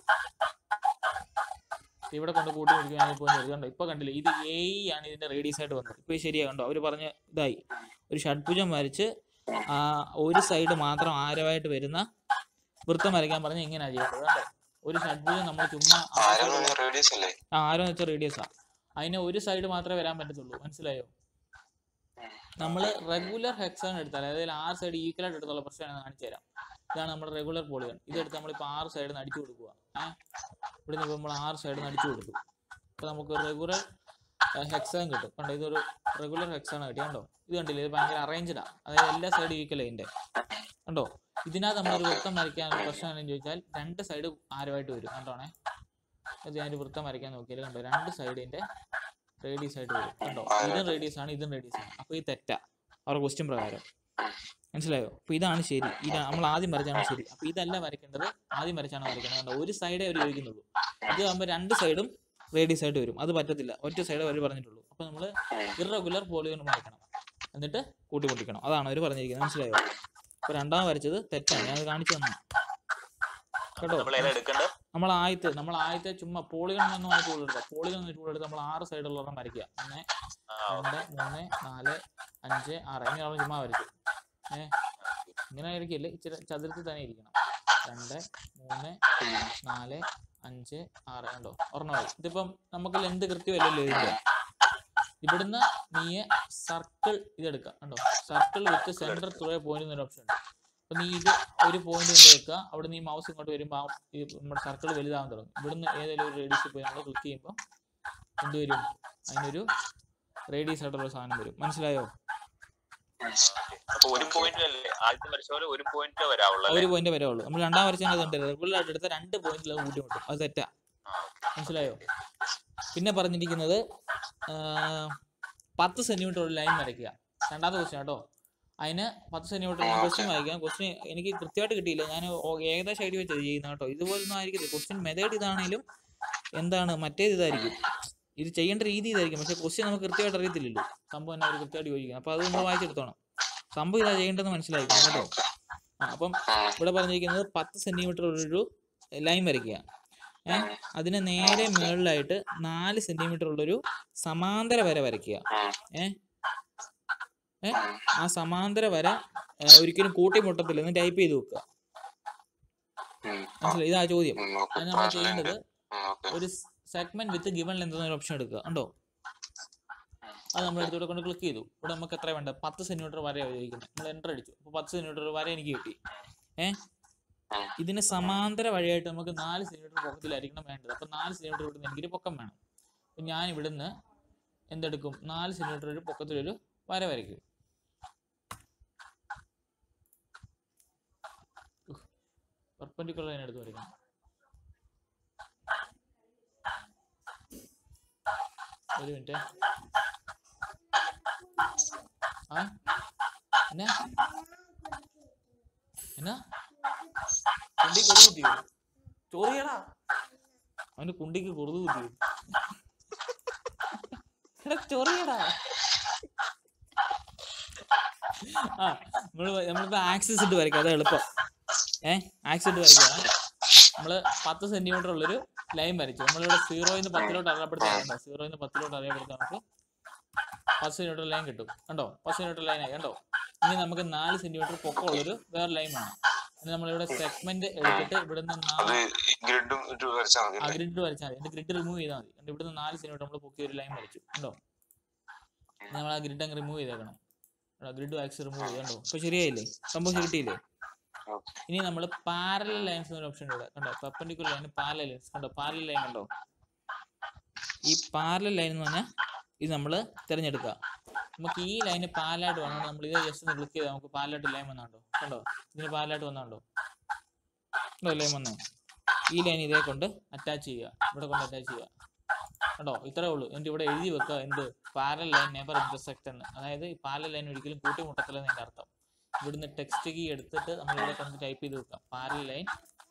ഇവിടെ കൊണ്ട് കൂട്ടി പിടിക്കാൻ ഞാൻ പോയിന്റ് എടുക്കണ്ടോ ഇപ്പൊ കണ്ടില്ലേ ഇത് എ ആണ് ഇതിന്റെ റേഡിയസ് ആയിട്ട് വന്നത് ഇപ്പൊ ശരിയാ കണ്ടോ അവര് പറഞ്ഞ ഇതായി ഒരു ഷഡ്ഭുജം വരച്ച് ആ ഒരു സൈഡ് മാത്രം ആരമായിട്ട് വരുന്ന വൃത്തം വരയ്ക്കാൻ പറഞ്ഞ ഇങ്ങനെയാ ചെയ്യേണ്ടത് കണ്ടോ ഒരു ഷഡ്ഭുജം നമ്മൾ ചുമ്മാ ആ ആരം side ഉള്ള- റേഡിയസ് അല്ലേ ആ ആരോ വെച്ച റേഡിയസാ അതിന് ഒരു സൈഡ് മാത്രമേ വരാൻ പറ്റത്തുള്ളൂ മനസ്സിലായോ നമ്മൾ റെഗുലർ ഹെക്സാൺ എടുത്താൽ അതായത് ആറ് സൈഡ് ഈക്വൽ ആയിട്ട് എടുത്തുള്ള പ്രശ്നം ഞാൻ കാണിച്ചു തരാം ഇതാണ് നമ്മുടെ റെഗുലർ പോളിഗൺ ഇതെടുത്ത് നമ്മളിപ്പോൾ ആറ് സൈഡിൽ നിന്ന് അടിച്ചു കൊടുക്കുക ഏഹ് ഇവിടെ നിന്ന് നമ്മൾ ആറ് സൈഡിൽ നിന്ന് അടിച്ചു കൊടുക്കും അപ്പോൾ നമുക്ക് റെഗുലർ ഹെക്സാൺ കിട്ടും കണ്ടോ ഇതൊരു റെഗുലർ ഹെക്സാൺ കിട്ടി കണ്ടോ ഇത് കണ്ടില്ലേ ഇത് ഭയങ്കര അറേഞ്ച്ഡാണ് അതായത് എല്ലാ സൈഡും ഈക്വൽ അതിൻ്റെ കണ്ടോ ഇതിനകത്ത് നമ്മളൊരു വൃത്തം വരയ്ക്കാനുള്ള പ്രശ്നം എന്താണെന്ന് ചോദിച്ചാൽ രണ്ട് സൈഡ് ആരമായിട്ട് വരും കണ്ടോണേ ഇത് ഞാനൊരു വൃത്തം വരയ്ക്കാൻ നോക്കിയാൽ കണ്ടോ രണ്ട് സൈഡിന്റെ റേഡിയസ് ആയിട്ട് വരും കണ്ടോ ഇതും റേഡിയസ് ആണ് ഇതും റേഡിയസ് ആണ് അപ്പോൾ ഈ തെറ്റാ അവരുടെ ക്വസ്റ്റ്യൻ പ്രകാരം മനസ്സിലായോ അപ്പൊ ഇതാണ് ശരി ഇത് നമ്മൾ ആദ്യം വരച്ചാണ് ശരി അപ്പൊ ഇതല്ല വരയ്ക്കേണ്ടത് ആദ്യം വരച്ചാണ് വരയ്ക്കേണ്ടത് കണ്ടോ ഒരു സൈഡേ അവർ ചോദിക്കുന്നുള്ളൂ ഇത് ആകുമ്പോൾ രണ്ട് സൈഡും റേഡിയസ് ആയിട്ട് വരും അത് പറ്റത്തില്ല ഒറ്റ സൈഡ് അവർ പറഞ്ഞിട്ടുള്ളൂ അപ്പൊ നമ്മൾ ഇറഗുലർ പോളിഗൺ വരയ്ക്കണം എന്നിട്ട് കൂട്ടി പൊട്ടിക്കണം അതാണ് അവർ പറഞ്ഞിരിക്കുന്നത് മനസ്സിലായോ അപ്പൊ രണ്ടാമത് വരച്ചത് തെറ്റാണ് ഞാൻ അത് കാണിച്ചു തന്നു കേട്ടോ നമ്മൾ ഏതാ എടുക്കേണ്ടത് നമ്മൾ ആദ്യത്തെ നമ്മൾ ആദ്യത്തെ ചുമ്മാ പോളിഗൺ ഒന്നും ആയിട്ട് ടൂൾ എടുക്കുക പോളിഗൺ എന്ന ടൂൾ എടുത്ത് നമ്മൾ ആറ് സൈഡുള്ള ഒരെണ്ണം വരയ്ക്കുക ഒന്ന് ആ രണ്ട് മൂന്ന് നാല് അഞ്ച് ആറ് ഇങ്ങനെ നമ്മൾ ചുമ്മാ വരയ്ക്കും ഏഹ് ഇങ്ങനെ ആയിരിക്കില്ല ഇച്ചിരി ചതുരത്തിൽ തന്നെ ഇരിക്കണം രണ്ട് മൂന്ന് നാല് അഞ്ച് ആറ് കണ്ടോ ഒരെണ്ണമായി ഇതിപ്പം നമുക്ക് ലെന്ത് കൃത്യമല്ലല്ലോ ഇതിന്റെ ഇവിടുന്ന് നീ സർക്കിൾ ഇതെടുക്കുക കണ്ടോ circle with centre through point എന്നൊരു ഓപ്ഷൻ ഉണ്ട് അപ്പൊ നീ ഇത് ഒരു പോയിന്റ് കൊണ്ട് വെക്കുക അവിടെ നീ മൗസ് ഇങ്ങോട്ട് വരുമ്പോൾ ആ ഈ നമ്മുടെ സർക്കിൾ വലുതാകാൻ തുടങ്ങും ഇവിടുന്ന് ഏതെങ്കിലും ഒരു റേഡിയസ് പോയി നമ്മൾ ക്ലിക്ക് ചെയ്യുമ്പോൾ എന്ത് വരും അതിനൊരു റേഡിയസ് ആയിട്ടുള്ള സാധനം വരും മനസ്സിലായോ അപ്പൊ ഒരു പോയിന്റ് അല്ലേ ആദ്യത്തെ വരച്ച പോലെ ഒരു പോയിന്റ് വരാവുള്ളൂ അല്ലേ ഒരു പോയിന്റ് വരെ ഉള്ളൂ നമ്മൾ രണ്ടാം വരച്ചാൽ അതുണ്ട് റെഗുലർ ആയിട്ട് എടുത്ത രണ്ട് പോയിന്റിൽ അത് കൂട്ടിമുട്ടും അത് തെറ്റാ മനസ്സിലായോ പിന്നെ പറഞ്ഞിരിക്കുന്നത് ആ, പത്ത് സെന്റിമീറ്റർ ഒരു ലൈൻ വരയ്ക്കുക രണ്ടാമത്തെ ക്വസ്റ്റ്യൻ കേട്ടോ അതിന് പത്ത് സെന്റിമീറ്റർ ഞാൻ ക്വസ്റ്റ്യൻ വായിക്കാം ക്വസ്റ്റ്യൻ എനിക്ക് കൃത്യമായിട്ട് കിട്ടിയില്ല ഞാൻ ഓ- ഏകദേശം ഐഡിയ വെച്ചത് ചെയ്യുന്നത് കേട്ടോ ഇതുപോലൊന്നും ആയിരിക്കില്ല ക്വസ്റ്റ്യൻ മെത്തേഡ് ഇതാണേലും എന്താണ് മറ്റേത് ഇതായിരിക്കും ഇത് ചെയ്യേണ്ട രീതി ഇതായിരിക്കും പക്ഷെ ക്വസ്റ്റ്യൻ നമുക്ക് കൃത്യമായിട്ട് അറിയത്തില്ലല്ലോ സംഭവം തന്നെ അവർ കൃത്യമായിട്ട് ചോദിക്കുന്നത് അപ്പോൾ അത് നമ്മൾ വായിച്ചെടുത്തോണം സംഭവം ഇതാ ചെയ്യേണ്ടതെന്ന് മനസ്സിലായിരിക്കും കേട്ടോ ആ അപ്പം ഇവിടെ പറഞ്ഞിരിക്കുന്നത് പത്ത് സെന്റിമീറ്റർ ഒരു ലൈൻ വരയ്ക്കുക ഏഹ് അതിന് നേരെ മുകളിലായിട്ട് നാല് സെന്റിമീറ്റർ ഉള്ളൊരു സമാന്തര വര വരയ്ക്കുക ഏഹ് ഏഹ് ആ സമാന്തര വര ഏ, ഒരിക്കലും കൂട്ടി മുട്ടത്തില്ല എന്ന് ടൈപ്പ് ചെയ്ത് വെക്കുക മനസ്സിലായി ഇതാ ചോദ്യം അത് നമ്മൾ ചെയ്യേണ്ടത് ഒരു സെഗ്മെന്റ് വിത്ത് ഗിവൺ ലെന്ത് എന്നൊരു ഓപ്ഷൻ എടുക്കുക ഉണ്ടോ അത് നമ്മൾ എടുത്തിവിടെ കൊണ്ട് ക്ലിക്ക് ചെയ്തു ഇവിടെ നമുക്ക് എത്ര വേണ്ട പത്ത് സെന്റിമീറ്റർ വരെയാണ് ഉപയോഗിക്കുന്നത് നമ്മൾ എൻ്റർ അടിച്ചു അപ്പോൾ പത്ത് സെന്റിമീറ്റർ വരെ എനിക്ക് കിട്ടി ഏ ഇതിന് സമാന്തര വഴിയായിട്ട് നമുക്ക് നാല് സെന്റിമീറ്റർ പൊക്കത്തിലായിരിക്കണം വേണ്ടത് അപ്പോൾ നാല് സെന്റിമീറ്റർ ഇവിടുന്ന് എനിക്കൊരു പൊക്കം വേണം അപ്പോൾ ഞാൻ ഇവിടുന്ന് എന്തെടുക്കും നാല് സെന്റിമീറ്റർ ഒരു പൊക്കത്തിലൊരു വര വരയ്ക്കും പെർപ്പൻഡിക്കുലർ ലൈൻ എടുത്ത് വരയ്ക്കണം ഒരു മിനിറ്റ് ആ എന്നാ എന്നാ കുണ്ടി കൊറു കുത്തിയോ ചോറിയടാ അവന്റെ കുണ്ടിക്ക് കുറുതു കുത്തിയോ എടാ ചൊറിയടാ ആ നമ്മള് നമ്മളിപ്പോ ആക്സിസ് ഇട്ട് വരയ്ക്കാം അതാ എളുപ്പം ഏ ആക്സിസ് ഇട്ട് വരയ്ക്കാം നമ്മള് പത്ത് സെന്റിമീറ്റർ ഉള്ളൊരു ലൈൻ വരച്ചു നമ്മളിവിടെ സീറോയിൽ പത്തിലോട്ട് അറിയപ്പെടുത്താൻ സീറോയിൽ നിന്ന് പത്തിലോട്ട് അറിയപ്പെടുത്താൻ നമുക്ക് പത്ത് സെന്റിമീറ്റർ ലൈൻ കിട്ടും കണ്ടോ പത്ത് സെന്റിമീറ്റർ ലൈൻ ആയി കണ്ടോ ഇനി നമുക്ക് നാല് സെന്റിമീറ്റർ പൊക്കമുള്ളൊരു വേറെ ലൈൻ വേണം ഇനി നമ്മളിവിടെ സെഗ്മെന്റ് എടുത്തിട്ട് ഇവിടുന്ന് അത് നാല് ഗ്രിഡും ഇട്ട് വരച്ചാൽ മതി ആ അല്ലേ? ഗ്രിഡ് വരച്ചാൽ മതി എന്റെ ഗ്രിഡ് റിമൂവ് ചെയ്താൽ മതി എന്നിട്ട് ഇവിടുന്ന് നാല് സെന്റിമീറ്റർ നമ്മൾ പൊക്കി ഒരു ലൈൻ വരച്ചു കണ്ടോ ഇനി നമ്മൾ ആ ഗ്രിഡ് അങ്ങ് റിമൂവ് ചെയ്തേക്കണം ഗ്രിഡ് ആക്സ് റിമൂവ് ചെയ്യണ്ടോ ഇപ്പൊ ശരിയായില്ലേ സംഭവം കിട്ടിയില്ലേ Okay. ഇനി നമ്മൾ പാരലൽ ലൈൻസ് എന്നൊരു ഓപ്ഷൻ ഇവിടെ കണ്ടോ പെർപെൻഡിക്കുലർ ലൈൻ പാരലൽ ലൈൻസ് കണ്ടോ പാരലൽ ലൈൻ കണ്ടോ ഈ പാരലൽ ലൈൻ എന്ന് പറഞ്ഞാൽ ഇത് നമ്മൾ തിരഞ്ഞെടുക്കുക നമുക്ക് ഈ ലൈന് പാലായിട്ട് വേണം നമ്മൾ ഇത് ജസ്റ്റ് ഒന്ന് ക്ലിക്ക് ചെയ്താൽ നമുക്ക് പാലായിട്ട് ലൈൻ വന്നാണ്ടോ കണ്ടോ ഇതിന് പാലായിട്ട് വന്നാണ്ടോ കണ്ടോ ലൈൻ വന്നേ ഈ ലൈൻ ഇതേ കൊണ്ട് അറ്റാച്ച് ചെയ്യുക ഇവിടെ കൊണ്ട് അറ്റാച്ച് ചെയ്യുക കണ്ടോ ഇത്രേ ഉള്ളൂ എന്നിട്ട് ഇവിടെ എഴുതി വെക്കുക എന്ത് പാരൽ ലൈൻ നെവർ ഇന്റർസെക്ട് എന്ന് അതായത് ഈ പാരൽ ലൈൻ ഒരിക്കലും കൂട്ടിമുട്ടത്തില്ലെന്ന് അതിന്റെ അർത്ഥം ഇവിടുന്ന് ടെക്സ്റ്റ് കീ എടുത്തിട്ട് നമ്മൾ ഇവിടെ കൊണ്ട് ടൈപ്പ് ചെയ്ത് വെക്കാം parallel line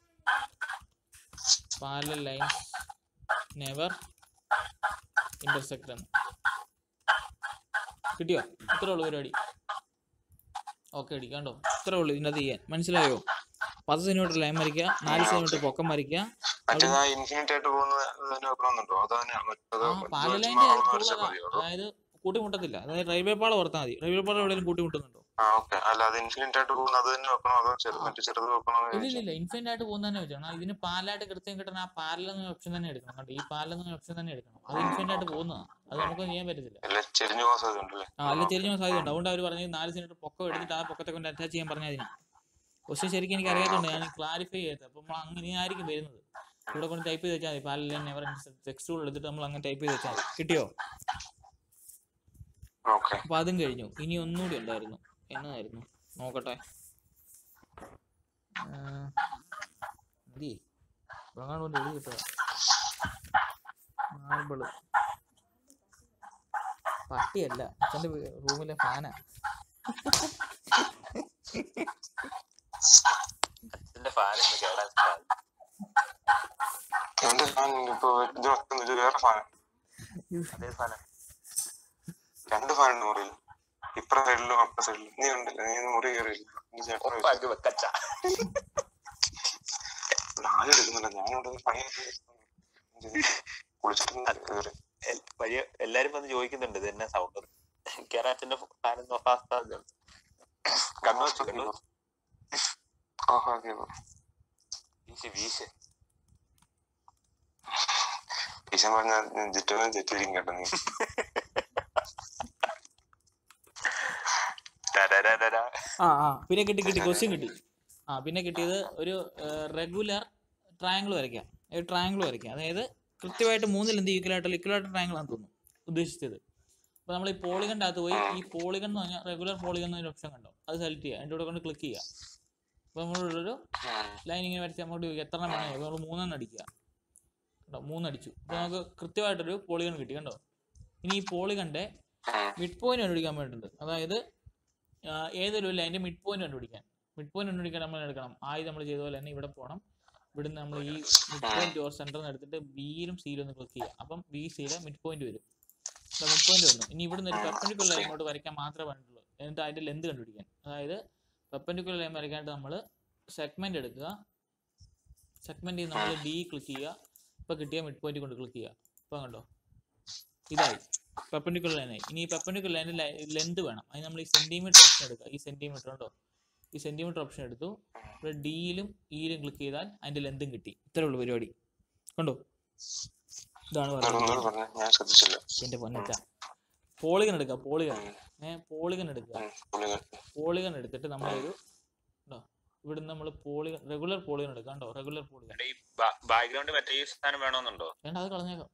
parallel line never intersect എന്ന് കിട്ടിയോ ഇത്രേ ഉള്ളൂ പരിപാടി ഓക്കെ അടിക്കാണ്ടോ ഇത്രേ ഉള്ളൂ ഇതിനകത്ത് ചെയ്യാൻ മനസ്സിലായോ പത്ത് സെന്റിമീറ്റർ ലൈൻ വരയ്ക്കുക നാല് സെന്റിമീറ്റർ പൊക്കം വരയ്ക്കുക മറ്റേത് ആ ഇൻഫിനിറ്റ് ആയിട്ട് പോകുന്നതിന് വെക്കണമെന്നുണ്ടോ അതോ തന്നെ മറ്റേത് ആ ചുമ്മാ പാരലൈൻ്റെ അളന്ന് വരച്ചാൽ മതിയോ അതോ അതായത് കൂട്ടിമുട്ടത്തില്ല അതായത് റെയിൽവേ പാളം ഓർത്താൽ മതി റെയിൽവേ പാളം എവിടെയെങ്കിലും കൂട്ടിമുട്ടുന്നുണ്ടോ ആ ഓക്കെ അല്ല അത് ഇൻഫിനിറ്റ് ആയിട്ട് പോകുന്ന അത് തന്നെ വെക്കണോ അതോ ചെറു മറ്റേ ചെറുത് വെക്കണോ എന്ന് ഇല്ല ചോദിച്ചു. ഇല്ല ഇൻഫിനിറ്റ് ആയിട്ട് പോകുന്ന തന്നെ വെച്ചോണം ഇതിന് പാലായിട്ട് കൃത്യം കിട്ടണ ആ പാരൽ എന്ന ഓപ്ഷൻ തന്നെ എടുക്കണം കേട്ടോ ഈ പാരൽ എന്ന ഓപ്ഷൻ തന്നെ എടുക്കണം അത് ഇൻഫിനിറ്റ് ആയിട്ട് പോകുന്നതാണ് അത് നമുക്ക് ചെയ്യാൻ പറ്റത്തില്ല അല്ല ചെരിഞ്ഞു പോകാൻ സാധ്യത ഉണ്ടല്ലേ ആ അല്ല ചെറിയ സാധ്യതയുണ്ട് അതുകൊണ്ട് അവർ പറഞ്ഞത് നാല് സെന്റിമീറ്റർ പൊക്കം എടുത്തിട്ട് ആ പൊക്കത്തെ കൊണ്ട് അറ്റാച്ച് ചെയ്യാൻ പറഞ്ഞ അതിനാ പക്ഷേ ശരിക്കും എനിക്ക് അറിയാത്തതുകൊണ്ട് ഞാൻ ക്ലാരിഫൈ ചെയ്തത് അപ്പം നമ്മൾ അങ്ങനെ ആയിരിക്കും വരുന്നത് ഇവിടെ കൊണ്ട് ടൈപ്പ് ചെയ്ത് വെച്ചാൽ മതി പാലിൽ നെവർ ടെക്സ്റ്റ് ടൂൾ എടുത്തിട്ട് നമ്മൾ അങ്ങനെ ടൈപ്പ് ചെയ്ത് വെച്ചാൽ മതി കിട്ടിയോ ഓക്കെ അപ്പൊ അതും കഴിഞ്ഞു ഇനി ഒന്നുകൂടി ഉണ്ടായിരുന്നു എന്നതായിരുന്നു നോക്കട്ടെ മതി അങ്ങാണ്ട് കൊണ്ട് എഴുതി കിട്ടുക മാർബിള് പട്ടിയല്ല അച്ഛൻ്റെ റൂമിലെ ഫാനാ അച്ഛന്റെ ഫാൻ ഇന്ന് കേടാൻ സാധ്യത. എന്റെ ഫാൻ ഇപ്പൊ ഇത് വെക്കുന്നത് ഇത് വേറെ ഫാൻ അതേ സാധനം രണ്ട് ഫാൻ ഉണ്ട് മുറിയിൽ ഇപ്പുറ സൈഡിലും അപ്പുറ സൈഡിലും നീ ഉണ്ട് നീ ഇന്ന് മുറി കയറിയില്ല നീ ചേട്ടൻ ഒപ്പാക്കി വെക്കച്ച ആരും എടുക്കുന്നില്ല ഞാനിവിടെ പണിയൊക്കെ കുളിച്ചിട്ട് കയറി എൽ- വഴിയ എല്ലാരും വന്ന് ചോദിക്കുന്നുണ്ട് ഇത് എന്നാ സൗണ്ട് കേരള അച്ഛന്റെ ഫാൻ ഫാസ്റ്റ് കണ്ണു വെച്ചു കണ്ണു വെച്ചു. ഓഹോ ഓക്കെ വീശ് വീശ് ഈശൻ പറഞ്ഞ ജിറ്റോനെ തെറ്റിയിരിക്കും കേട്ടോ നീ ടരരരര. ആ ആ പിന്നെ കിട്ടി കിട്ടി ക്വസ്റ്റ്യൻ കിട്ടി ആ പിന്നെ കിട്ടിയത് ഒരു റെഗുലർ ട്രയാങ്കിൾ വരയ്ക്കാം ഒരു ട്രയാങ്കിൾ വരയ്ക്കാം അതായത് കൃത്യമായിട്ട് മൂന്നിൽ എന്ത് ഈക്വലായിട്ട് ഇക്വലായിട്ട് ട്രയാങ്കിൾ ആണെന്ന് തോന്നുന്നു ഉദ്ദേശിച്ചത് അപ്പോൾ നമ്മൾ ഈ പോളിഗൻ്റെ അകത്ത് പോയി ഈ പോളിഗൺ എന്ന് പറഞ്ഞാൽ റെഗുലർ പോളിഗൺ എന്നൊരു ഓപ്ഷൻ കണ്ടോ അത് സെലക്ട് ചെയ്യുക അതിൻ്റെ കൂടെ കൊണ്ട് ക്ലിക്ക് ചെയ്യുക അപ്പോൾ നമ്മളൊരു ലൈൻ ഇങ്ങനെ വരച്ച് അങ്ങോട്ട് ചോദിക്കുക എത്ര എണ്ണം വേണം അപ്പോൾ നമ്മൾ മൂന്നെണ്ണം അടിക്കുക കേട്ടോ മൂന്നടിച്ചു അപ്പോൾ നമുക്ക് കൃത്യമായിട്ടൊരു പോളിഗൺ കിട്ടി കണ്ടോ ഇനി ഈ പോളിഗൻ്റെ മിഡ് പോയിന്റ് കണ്ടുപിടിക്കാൻ വേണ്ടിയിട്ടുണ്ട് അതായത് ആ, ഏതൊരു ലൈൻ്റെ മിഡ് പോയിന്റ് കണ്ടുപിടിക്കാൻ മിഡ് പോയിന്റ് കണ്ടുപിടിക്കാൻ നമ്മൾ എടുക്കണം ആദ്യം നമ്മൾ ചെയ്ത പോലെ തന്നെ ഇവിടെ പോകണം ഇവിടുന്ന് നമ്മൾ ഈ മിഡ് പോയിന്റ് ഓർ സെന്റർ എടുത്തിട്ട് ബിയിലും സിയിലും ഒന്ന് ക്ലിക്ക് ചെയ്യുക അപ്പം ബി സിയിലെ മിഡ് പോയിന്റ് വരും മിഡ് പോയിന്റ് വന്നു ഇനി ഇവിടുന്ന് ഒരു പെർപ്പൻഡിക്കുലർ ലൈൻ ഇങ്ങോട്ട് വരയ്ക്കാൻ മാത്രമേ വേണ്ടുള്ളൂ എന്നിട്ട് അതിന്റെ ലെന്ത് കണ്ടുപിടിക്കാൻ അതായത് പെർപ്പൻഡിക്കുലർ ലൈൻ വരയ്ക്കാനായിട്ട് നമ്മൾ സെഗ്മെന്റ് എടുക്കുക സെഗ്മെന്റ് നമ്മൾ ഡി ക്ലിക്ക് ചെയ്യുക ഇപ്പൊ കിട്ടിയ മിഡ് പോയിന്റ് കൊണ്ട് ക്ലിക്ക് ചെയ്യുക ഇപ്പൊ കണ്ടോ ഇതായി പെർപ്പൻഡിക്കുലർ ലൈനായി ഇനി ഈ പെർപ്പൻഡിക്കുലർ ലൈനിൽ ലെന്ത് വേണം അതിന് നമ്മൾ ഈ സെന്റിമീറ്റർ ഓപ്ഷൻ എടുക്കുക ഈ സെന്റിമീറ്റർ ഉണ്ടോ ഈ സെന്റിമീറ്റർ ഓപ്ഷൻ എടുത്തു ഇവിടെ ഡിയിലും ഇയിലും ക്ലിക്ക് ചെയ്താൽ അതിന്റെ ലെന്തും കിട്ടി ഇത്രേ ഉള്ളൂ പരിപാടി കണ്ടോ ഇതാണ് പറയുന്നത് ഒന്നുകൂടെ പറഞ്ഞു ഞാൻ ശ്രദ്ധിച്ചില്ല എന്റെ പൊന്നച്ച പോളിഗൺ എടുക്കുക പോളിഗൺ ഏഹ് പോളിഗൺ എടുക്കുക ഉം, പുള്ളി കേട്ടു. പോളിഗൺ എടുത്തിട്ട് നമ്മളൊരു ഉണ്ടോ ഇവിടുന്ന് നമ്മൾ പോളിഗൺ റെഗുലർ പോളിഗൺ എടുക്കുക കണ്ടോ റെഗുലർ പോളിഗൺ ഇവിടെ ഈ ബാക്ക്ഗ്രൗണ്ട് മറ്റേ ഈ സാധനം വേണമെന്നുണ്ടോ വേണ്ട അത് കളഞ്ഞേക്കാം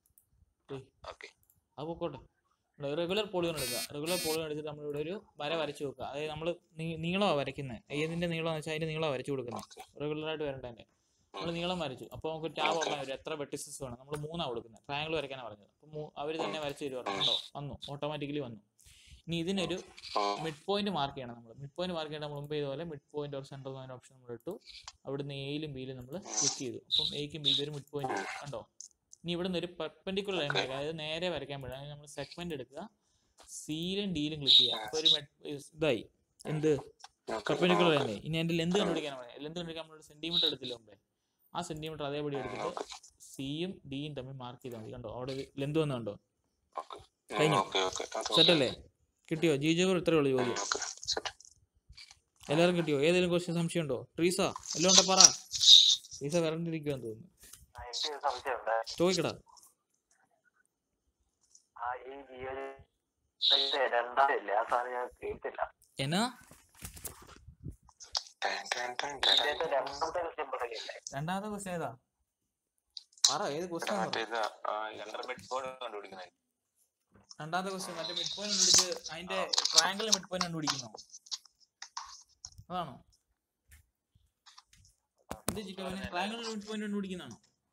ഏയ് ഓക്കെ അത് പൊക്കോട്ടെ റെഗുലർ പോളിഗൺ എടുക്കുക റെഗുലർ പോളിഗൺ എടുത്തിട്ട് നമ്മളിവിടെ ഒരു വര വരച്ചു വെക്കുക അതായത് നമ്മൾ നീളമാണ് വരയ്ക്കുന്നത് ഏതിന്റെ നീളമെന്ന് വെച്ചാൽ അതിന്റെ നീളം വരച്ചു കൊടുക്കുന്നത് റെഗുലർ ആയിട്ട് വരേണ്ടതിന്റെ നമ്മൾ നീളം വരച്ചു അപ്പോൾ നമുക്ക് ടാബ് ഓപ്പൺ വരും എത്ര വെട്ടിസസ് വേണം നമ്മൾ മൂന്നാണ് കൊടുക്കുന്നത് ട്രയാങ്കിൾ വരയ്ക്കാനാണ് പറഞ്ഞത് അപ്പോൾ അവർ തന്നെ വരച്ചു തരുവാണോ വന്നു ഓട്ടോമാറ്റിക്കലി വന്നു ഇനി ഇതിനൊരു ഉം, മിഡ് പോയിന്റ് മാർക്ക് ചെയ്യണം നമ്മൾ മിഡ് പോയിന്റ് മാർക്ക് ചെയ്യണം നമ്മൾ മുമ്പ് ചെയ്ത പോലെ മിഡ് പോയിന്റ് ഓർ സെന്റർ എന്ന ഓപ്ഷൻ നമ്മൾ ഇട്ടു അവിടുന്ന് എയിലും ബിയിലും നമ്മൾ ക്ലിക്ക് ചെയ്തു അപ്പം എയ്ക്കും ബിക്കും ഒരു മിഡ് പോയിന്റ് കണ്ടോ ഇനി ഇവിടുന്ന് ഒരു പെർപെൻഡിക്കുലർ ലൈൻ വരയ്ക്കുക അതായത് നേരെ വരയ്ക്കാൻ പറ്റും നമ്മൾ സെഗ്മെന്റ് എടുക്കുക സിയിലും ഡിയിലും ക്ലിക്ക് ചെയ്യുക അപ്പോൾ ഒരു med- ഇതായി എന്ത് okay. പെർപെൻഡിക്കുലർ ലൈൻ ഇനി അതിന്റെ ലെന്ത് കണ്ടുപിടിക്കാനാണ് പറയുന്നത് ലെന്ത് കണ്ടുപിടിക്കാൻ നമ്മൾ സെന്റിമീറ്റർ എടുത്തില്ല മുമ്പേ ആ സെന്റിമീറ്റർ അതേപടി എടുത്തിട്ട് സിയും ഡിയും തമ്മിൽ മാർക്ക് ചെയ്താൽ മതി കണ്ടോ അവിടെ ലെന്ത് വന്നുണ്ടോ Okay. ഉം, കഴിഞ്ഞോ? okay, okay. അത് okay. സെറ്റ് അല്ലേ കിട്ടിയോ ജി ജോബർ ഇത്രേ ഉള്ളൂ ചോദ്യം ഉം, okay. Set. എല്ലാവർക്കും കിട്ടിയോ ഏതെങ്കിലും ക്വസ്റ്റ്യൻ സംശയം ഉണ്ടോ ട്രീസ എല്ലാം ഉണ്ടോ പറ ട്രീസ വരണ്ടിരിക്കുമെന്ന് തോന്നുന്നു ആ, എനിക്ക് ഒരു സംശയമുണ്ട് ചോദിക്കടാ ആ ഈ ജിയോ രണ്ടാമില്ലേ ആ സാധനം ഞാൻ കേട്ടില്ല എന്നാ Tan, tan, tan, tan. ഇതിന്റെ രണ്ടാമത്തെ ക്വസ്റ്റ്യൻ പറയില്ലേ രണ്ടാമത്തെ ക്വസ്റ്റ്യൻ ഏതാ പറ ഏത് ക്വസ്റ്റ്യൻ മറ്റേ ഇത്, ആ, ഇത് രണ്ടര മിഡ് ഫോൺ കണ്ടുപിടിക്കുന്നത് രണ്ടാമത്തെ ക്വസ്റ്റ്യൻ മറ്റേ മിഡ് പോയിന്റ് കണ്ടുപിടിച്ച് അതിന്റെ ട്രയാങ്കിൾ മിഡ് പോയിന്റ് കണ്ടുപിടിക്കുന്നോ അതാണോ എന്ത് ട്രയാങ്കിൾ മിഡ് പോയിന്റ് കണ്ടുപിടിക്കുന്നതാണോ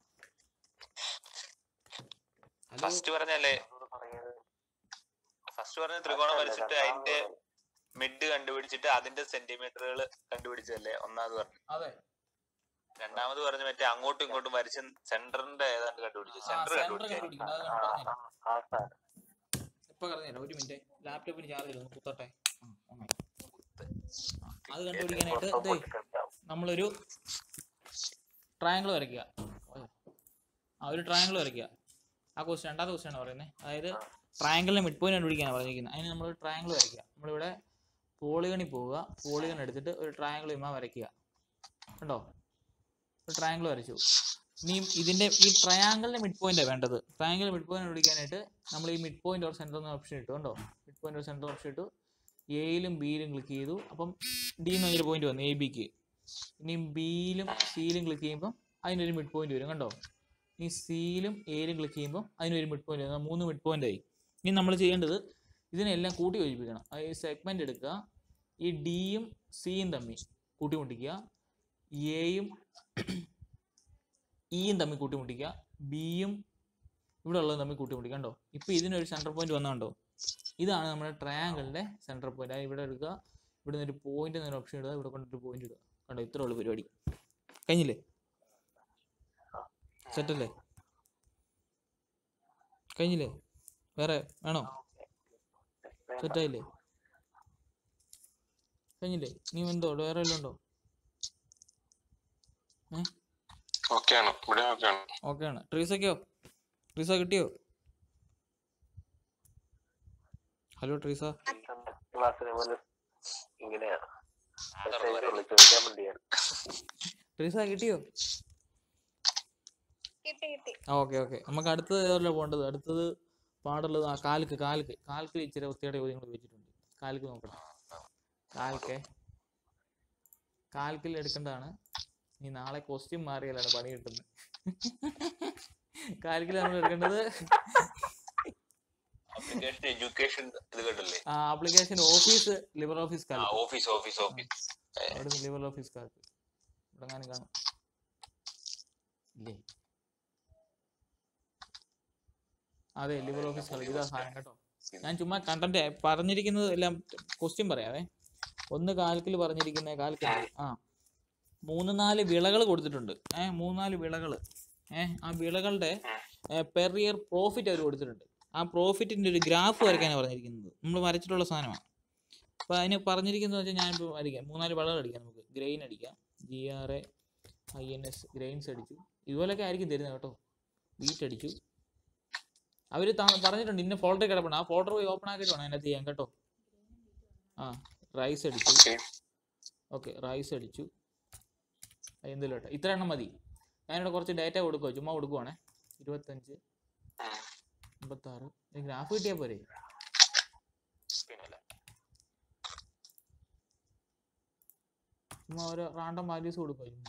ഹലോ ഫസ്റ്റ് പറഞ്ഞല്ലേ അതോട് പറയുന്നത് ഫസ്റ്റ് പറഞ്ഞ ത്രികോണം വരച്ചിട്ട് അതിന്റെ മിഡ് കണ്ടുപിടിച്ചിട്ട് അതിന്റെ സെന്റിമീറ്ററുകൾ കണ്ടുപിടിച്ചല്ലേ ഒന്നാമത് പറഞ്ഞു അതെ രണ്ടാമത് പറഞ്ഞ മറ്റേ അങ്ങോട്ടും ഇങ്ങോട്ടും വരച്ച് സെന്ററിന്റെ ഏതാണ്ട് കണ്ടുപിടിച്ചു സെന്റർ സെന്റർ കണ്ടുപിടിച്ചു കണ്ടുപിടിക്കണം അത് ആ, ഞാൻ പറഞ്ഞുതരാം ആ, ആ സാധനം ഇപ്പൊ പറഞ്ഞുതരാം ഒരു മിനിറ്റ് ലാപ്ടോപ്പിന് ചാർജ് ഇല്ല ഒന്ന് കുത്തട്ടെ ആ, on ആയി. ആ, അത് കണ്ടുപിടിക്കാനായിട്ട് പുറത്ത് ദേ പൊട്ടിട്ടുണ്ടാവും. നമ്മളൊരു ട്രയാങ്കിൾ വരയ്ക്കുക ആ ഒരു ട്രയാങ്കിൾ വരയ്ക്കുക ആ ക്വസ്റ്റ്യൻ രണ്ടാമത്തെ ക്വസ്റ്റ്യൻ ആണ് പറയുന്നത് അതായത് ട്രയാങ്കിളിനെ മിഡ് പോയിന്റ് കണ്ടുപിടിക്കാനാണ് പറഞ്ഞിരിക്കുന്നത് അതിന് നമ്മൾ ട്രയാങ്കിൾ വരയ്ക്കുക നമ്മളിവിടെ പോളിഗണിൽ പോവുക പോളിഗൺ എടുത്തിട്ട് ഒരു ട്രയാങ്കിൾ ഇമ്മ വരയ്ക്കുക കണ്ടോ ഒരു ട്രയാങ്കിൾ വരച്ചു ഇനി ഇതിന്റെ ഈ ട്രയാങ്കിളിന്റെ മിഡ് പോയിന്റ് വേണ്ടത് ട്രയാങ്കിൾ മിഡ് പോയിന്റ് പിടിക്കാനായിട്ട് നമ്മൾ ഈ മിഡ് പോയിന്റ് ഓർ സെന്റർ എന്ന ഓപ്ഷൻ ഇട്ടു കണ്ടോ mid point or centre option ഇട്ടു എയിലും ബിയിലും ക്ലിക്ക് ചെയ്തു അപ്പം ഡി എന്ന് പറഞ്ഞൊരു പോയിന്റ് വന്നു എ ബിക്ക് ഇനി ബിയിലും സിയിലും ക്ലിക്ക് ചെയ്യുമ്പോൾ അതിനൊരു മിഡ് പോയിന്റ് വരും കണ്ടോ ഇനി സിയിലും എയിലും ക്ലിക്ക് ചെയ്യുമ്പോൾ അതിനൊരു മിഡ് പോയിന്റ് വരും മൂന്ന് മിഡ് പോയിന്റ് ആയി ഇനി നമ്മൾ ചെയ്യേണ്ടത് ഇതിനെല്ലാം കൂട്ടി യോജിപ്പിക്കണം ഈ സെഗ്മെന്റ് എടുക്കുക ഈ ഡിയും സിയും തമ്മിൽ കൂട്ടിമുട്ടിക്കുക എയും ഇയും തമ്മിൽ കൂട്ടിമുട്ടിക്കുക ബിയും ഇവിടെ ഉള്ളത് തമ്മിൽ കൂട്ടിമുട്ടിക്കുക കണ്ടോ ഇപ്പൊ ഇതിനൊരു സെൻറ്റർ പോയിന്റ് വന്നുണ്ടോ ഇതാണ് നമ്മുടെ ട്രയാങ്കിളിന്റെ സെൻറ്റർ പോയിന്റ് അത് ഇവിടെ എടുക്കുക ഇവിടെ നിന്ന് ഒരു പോയിന്റ് എന്നൊരു ഓപ്ഷൻ ഇടുക ഇവിടെ കൊണ്ടൊരു പോയിന്റ് ഇടുക കണ്ടോ ഇത്ര ഉള്ളു പരിപാടി കഴിഞ്ഞില്ലേ സെറ്റല്ലേ കഴിഞ്ഞില്ലേ വേറെ വേണോ സെറ്റായില്ലേ കഴിഞ്ഞില്ലേ നീ എന്തോ വേറെ വല്ലതും ഉണ്ടോ ഓക്കെയാണ് ഇവിടെ ഓക്കെയാണ് ഓക്കെ ആണ് ട്രീസൊക്കെയോ ട്രീസ കിട്ടിയോ ഹലോ ട്രീസ ക്ലാസ്സിനെ പോലെ ഇങ്ങനെയാണ് മെസ്സേജ് ഉള്ളു ചോദിക്കാൻ വേണ്ടിയാണ് ട്രീസ കിട്ടിയോ കിട്ടി കിട്ടി ആ ഓക്കെ ഓക്കെ നമുക്ക് അടുത്തത് ഏതല്ല പോകേണ്ടത് അടുത്തത് പാടുള്ളത് ആ കാൽക്ക് കാൽക്ക് കാൽക്ക് ഇച്ചിരി വൃത്തിയുടെ ചോദ്യങ്ങൾ വെച്ചിട്ടുണ്ട് കാൽക്ക് നോക്കണം കാൽക്ക് കാൽക്കിൽ എടുക്കേണ്ടതാണ് നീ നാളെ കോസ്റ്റ്യൂം മാറിയാലാണ് പണി കിട്ടുന്നത് കാൽക്കിൽ നമ്മൾ എടുക്കേണ്ടത് അപ്ലിക്കേഷൻ എഡ്യൂക്കേഷൻ ഇത് കേട്ടല്ലേ ആപ്ലിക്കേഷൻ ഓഫീസ് ലിബർ ഓഫീസ് ആ കാൽക്ക് ഓഫീസ് ഓഫീസ് ഓഫീസ് അവിടെ ലിബർ ഓഫീസ് കാൽക്ക് ഇവിടെ കാണും കാണും ഇല്ലേ അതെ ലിബർ ഓഫീസ് കാൽക്ക് ഇതാ സാധനം കേട്ടോ ഞാൻ ചുമ്മാ കണ്ടന്റ് പറഞ്ഞിരിക്കുന്നത് എല്ലാം ക്വസ്റ്റ്യൻ പറയാവേ ഒന്ന് കാൽക്കിൽ പറഞ്ഞിരിക്കുന്ന കാൽക്കിൽ ആ മൂന്ന് നാല് വിളകൾ കൊടുത്തിട്ടുണ്ട് ഏഹ് മൂന്ന് നാല് വിളകൾ ഏഹ് ആ വിളകളുടെ പെർ ഇയർ പ്രോഫിറ്റ് അവർ കൊടുത്തിട്ടുണ്ട് ആ പ്രോഫിറ്റിന്റെ ഒരു ഗ്രാഫ് വരയ്ക്കാനാണ് പറഞ്ഞിരിക്കുന്നത് നമ്മൾ വരച്ചിട്ടുള്ള സാധനമാണ് അപ്പോൾ അതിന് പറഞ്ഞിരിക്കുന്നത് വെച്ചാൽ ഞാനിപ്പോൾ വരയ്ക്കാം മൂന്നാല് വിളകൾ അടിക്കാം നമുക്ക് ഗ്രെയിൻ അടിക്കാം G R A I N S grains അടിച്ചു ഇതുപോലൊക്കെ ആയിരിക്കും തരുന്നത് കേട്ടോ വീറ്റ് അടിച്ചു അവർ പറഞ്ഞിട്ടുണ്ട് ഇന്ന ഫോൾഡർ കിടപ്പുണ്ട് ആ ഫോൾഡർ പോയി ഓപ്പൺ ആക്കിയിട്ട് വേണം അതിനകത്ത് ചെയ്യാൻ കേട്ടോ ആ റൈസ് അടിച്ചു ഓക്കെ ഓക്കെ റൈസ് അടിച്ചു എന്തെങ്കിലും കേട്ടോ ഇത്ര എണ്ണം മതി ഞാനിവിടെ കുറച്ച് ഡാറ്റ കൊടുക്കുമോ ചുമ്മാ കൊടുക്കുവാണേ ഇരുപത്തഞ്ച് അമ്പത്താറ് ഗ്രാഫ് കിട്ടിയാൽ പോരെ പിന്നല്ല ചുമ്മാ ഓരോ റാൻഡം വാല്യൂസ് കൊടുക്കുക ചുമ്മാ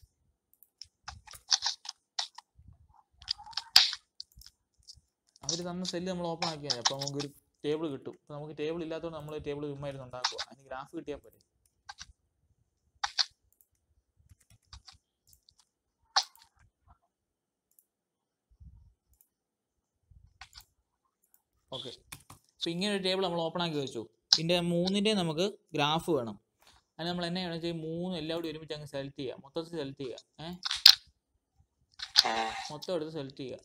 അവർ തന്ന സെല്ല് നമ്മൾ ഓപ്പൺ ആക്കിയാൽ അപ്പോൾ നമുക്കൊരു ടേബിൾ കിട്ടും അപ്പോൾ നമുക്ക് ടേബിൾ ഇല്ലാത്തതുകൊണ്ട് നമ്മൾ ടേബിൾ ചുമ്മാ ഇരുന്ന് ഉണ്ടാക്കുക അതിന് ഗ്രാഫ് കിട്ടിയാൽ പോരെ ഓക്കെ അപ്പോൾ ഇങ്ങനെ ഒരു ടേബിൾ നമ്മൾ ഓപ്പൺ ആക്കി വെച്ചു ഇതിൻ്റെ മൂന്നിൻ്റെ നമുക്ക് ഗ്രാഫ് വേണം അത് നമ്മൾ എന്നെ വേണം വെച്ചാൽ മൂന്ന് എല്ലാം കൂടി ഒരുമിച്ച് അങ്ങ് സെലക്ട് ചെയ്യുക മൊത്തത്തിൽ സെലക്ട് ചെയ്യുക ഏഹ് മൊത്തം എടുത്ത് സെലക്ട് ചെയ്യുക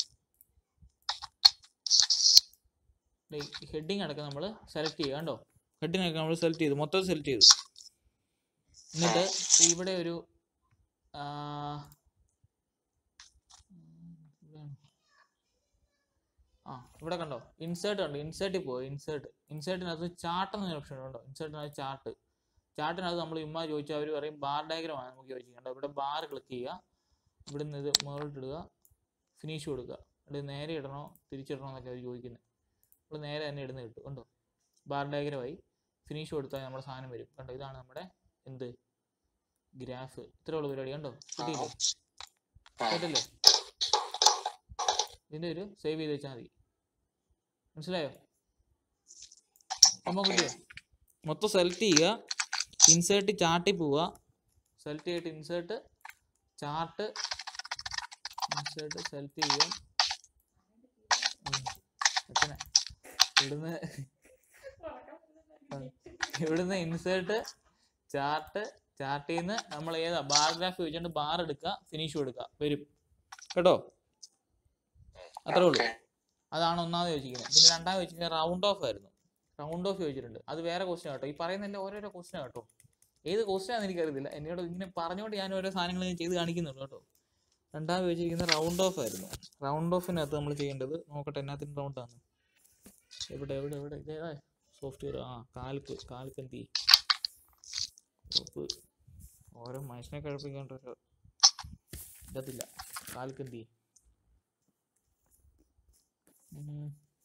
ഹെഡിങ് അടക്കം നമ്മൾ സെലക്ട് ചെയ്യുക കണ്ടോ ഹെഡിങ് ഒക്കെ നമ്മൾ സെലക്ട് ചെയ്തു മൊത്തം സെലക്ട് ചെയ്തു എന്നിട്ട് ഇവിടെ ഒരു ആ, ഉം, ഇവിടെയാണ്. ആ ഇവിടെ കണ്ടോ ഇൻസേർട്ട് കണ്ടോ ഇൻസേർട്ടിൽ പോയി ഇൻസേർട്ട് ഇൻസേർട്ടിനകത്ത് ചാർട്ട് എന്ന ഓപ്ഷൻ ഉണ്ടോ ഇൻസേർട്ടിനകത്ത് ചാർട്ട് ചാർട്ടിനകത്ത് നമ്മൾ ഇമ്മ ചോദിച്ചാൽ അവർ പറയും ബാർ ഡയഗ്രാം ആണ് നമുക്ക് ചോദിച്ചത് കണ്ടോ ഇവിടെ ബാർ ക്ലിക്ക് ചെയ്യുക ഇവിടെ നിന്ന് ഇത് മുകളിലിടുക ഫിനിഷ് കൊടുക്കുക ഇവിടെ നേരെ ഇടണോ തിരിച്ചിടണോ എന്നൊക്കെ അവർ ചോദിക്കുന്നത് നമ്മൾ നേരെ തന്നെ ഇടുന്ന കിട്ടും കണ്ടോ ബാർ ഡയഗ്രമായി ഫിനിഷ് കൊടുത്താൽ നമ്മുടെ സാധനം വരും കണ്ടോ ഇതാണ് നമ്മുടെ എന്ത് ഗ്രാഫ് ഇത്ര ഉള്ള പരിപാടി കണ്ടോ കിട്ടിയില്ലേ കേട്ടല്ലേ ഇതിന്റെ ഒരു സേവ് ചെയ്ത് വെച്ചാൽ മതി മനസ്സിലായോ സംഭവം കിട്ടിയോ മൊത്തം സെലക്ട് ചെയ്യുക ഇൻസേർട്ട് ചാർട്ടിൽ പോവുക സെലക്ട് ചെയ്തിട്ട് ഇൻസേർട്ട് ചാർട്ട് ഇൻസേർട്ട് സെലക്ട് ചെയ്യുക ഉം. എത്തനെ ഇവിടുന്ന് ഇവിടുന്ന് ഇൻസേർട്ട് ചാർട്ട് ചാർട്ടിൽ നിന്ന് നമ്മൾ ഏതാ ബാർ ഗ്രാഫ് ചോദിച്ചുകൊണ്ട് ബാർ എടുക്കുക ഫിനിഷ് കൊടുക്കുക വരും കേട്ടോ അത്രേ ഉള്ളൂ അതാണ് ഒന്നാമത് ചോദിച്ചിരിക്കുന്നത് പിന്നെ രണ്ടാമത് ചോദിച്ചിരിക്കുന്നത് റൗണ്ട് ഓഫ് ആയിരുന്നു റൗണ്ട് ഓഫ് ചോദിച്ചിട്ടുണ്ട് അത് വേറെ ക്വസ്റ്റ്യൻ കേട്ടോ ഈ പറയുന്നതിന്റെ ഓരോരോ ക്വസ്റ്റ്യൻ കേട്ടോ ഏത് ക്വസ്റ്റ്യൻ ആണെന്ന് എനിക്കറിയത്തില്ല എന്നോട് ഇങ്ങനെ പറഞ്ഞുകൊണ്ട് ഞാൻ ഓരോ സാധനങ്ങൾ ഞാൻ ചെയ്ത് കാണിക്കുന്നുള്ളൂ കേട്ടോ രണ്ടാമത് ചോദിച്ചിരിക്കുന്നത് റൗണ്ട് ഓഫ് ആയിരുന്നു റൗണ്ട് ഓഫിനകത്ത് നമ്മൾ ചെയ്യേണ്ടത് നോക്കട്ടെ എന്നാത്തിന് റൗണ്ട് ആണ് എവിടെ എവിടെ എവിടെ ഇതേതാ സോഫ്റ്റ്വെയർ ആ കാൽക്ക് കാൽക്ക് എന്ത് ചെയ്യും ഉപ്പ് ഓരോ മനുഷ്യനെ കഴിപ്പിക്കേണ്ട ഒരു ഇതത്തില്ല കാൽക്ക് എന്ത് ചെയ്യും ഉം.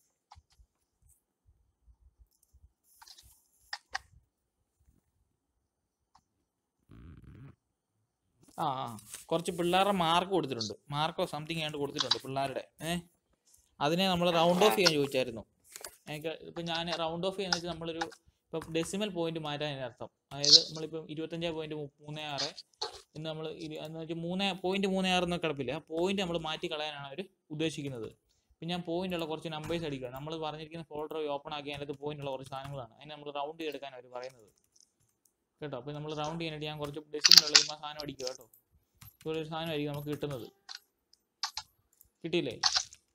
ആ ആ കുറച്ച് പിള്ളേരുടെ മാർക്ക് കൊടുത്തിട്ടുണ്ട് മാർക്കോ സംതിങ് ആയിട്ട് കൊടുത്തിട്ടുണ്ട് പിള്ളേരുടെ ഏ അതിനെ നമ്മൾ റൗണ്ട് ഓഫ് ചെയ്യാൻ ചോദിച്ചായിരുന്നു എനിക്ക് ഇപ്പം ഞാൻ റൗണ്ട് ഓഫ് ചെയ്യുന്ന വെച്ചാൽ നമ്മളൊരു ഇപ്പം ഡെസിമൽ പോയിന്റ് മാറ്റാൻ അതിന് അർത്ഥം അതായത് നമ്മളിപ്പം ഇരുപത്തഞ്ച് പോയിന്റ് മൂന്ന് ആറ് ഇന്ന് നമ്മൾ എന്ന് വെച്ചാൽ മൂന്ന് പോയിന്റ് മൂന്ന് ആറ് എന്നൊക്കെ കിടപ്പില്ല ആ പോയിന്റ് നമ്മൾ മാറ്റി കളയാനാണ് അവർ ഉദ്ദേശിക്കുന്നത് ഇപ്പം ഞാൻ point ഉള്ള കുറച്ച് നമ്പേഴ്സ് അടിക്കുക നമ്മൾ പറഞ്ഞിരിക്കുന്ന ഫോൾഡർ ഓപ്പൺ ആക്കി അതിനകത്ത് point ഉള്ള കുറച്ച് സാധനങ്ങളാണ് അതിന് നമ്മൾ റൗണ്ട് ചെയ്തെടുക്കാൻ അവർ പറയുന്നത് കേട്ടോ അപ്പോൾ നമ്മൾ റൗണ്ട് ചെയ്യാനായിട്ട് ഞാൻ കുറച്ച് ഡെസിമൽ ഉള്ള ചുമ്മാ സാധനം അടിക്കുക കേട്ടോ ഇവിടെ ഒരു സാധനമായിരിക്കും നമുക്ക് കിട്ടുന്നത് കിട്ടിയില്ലേ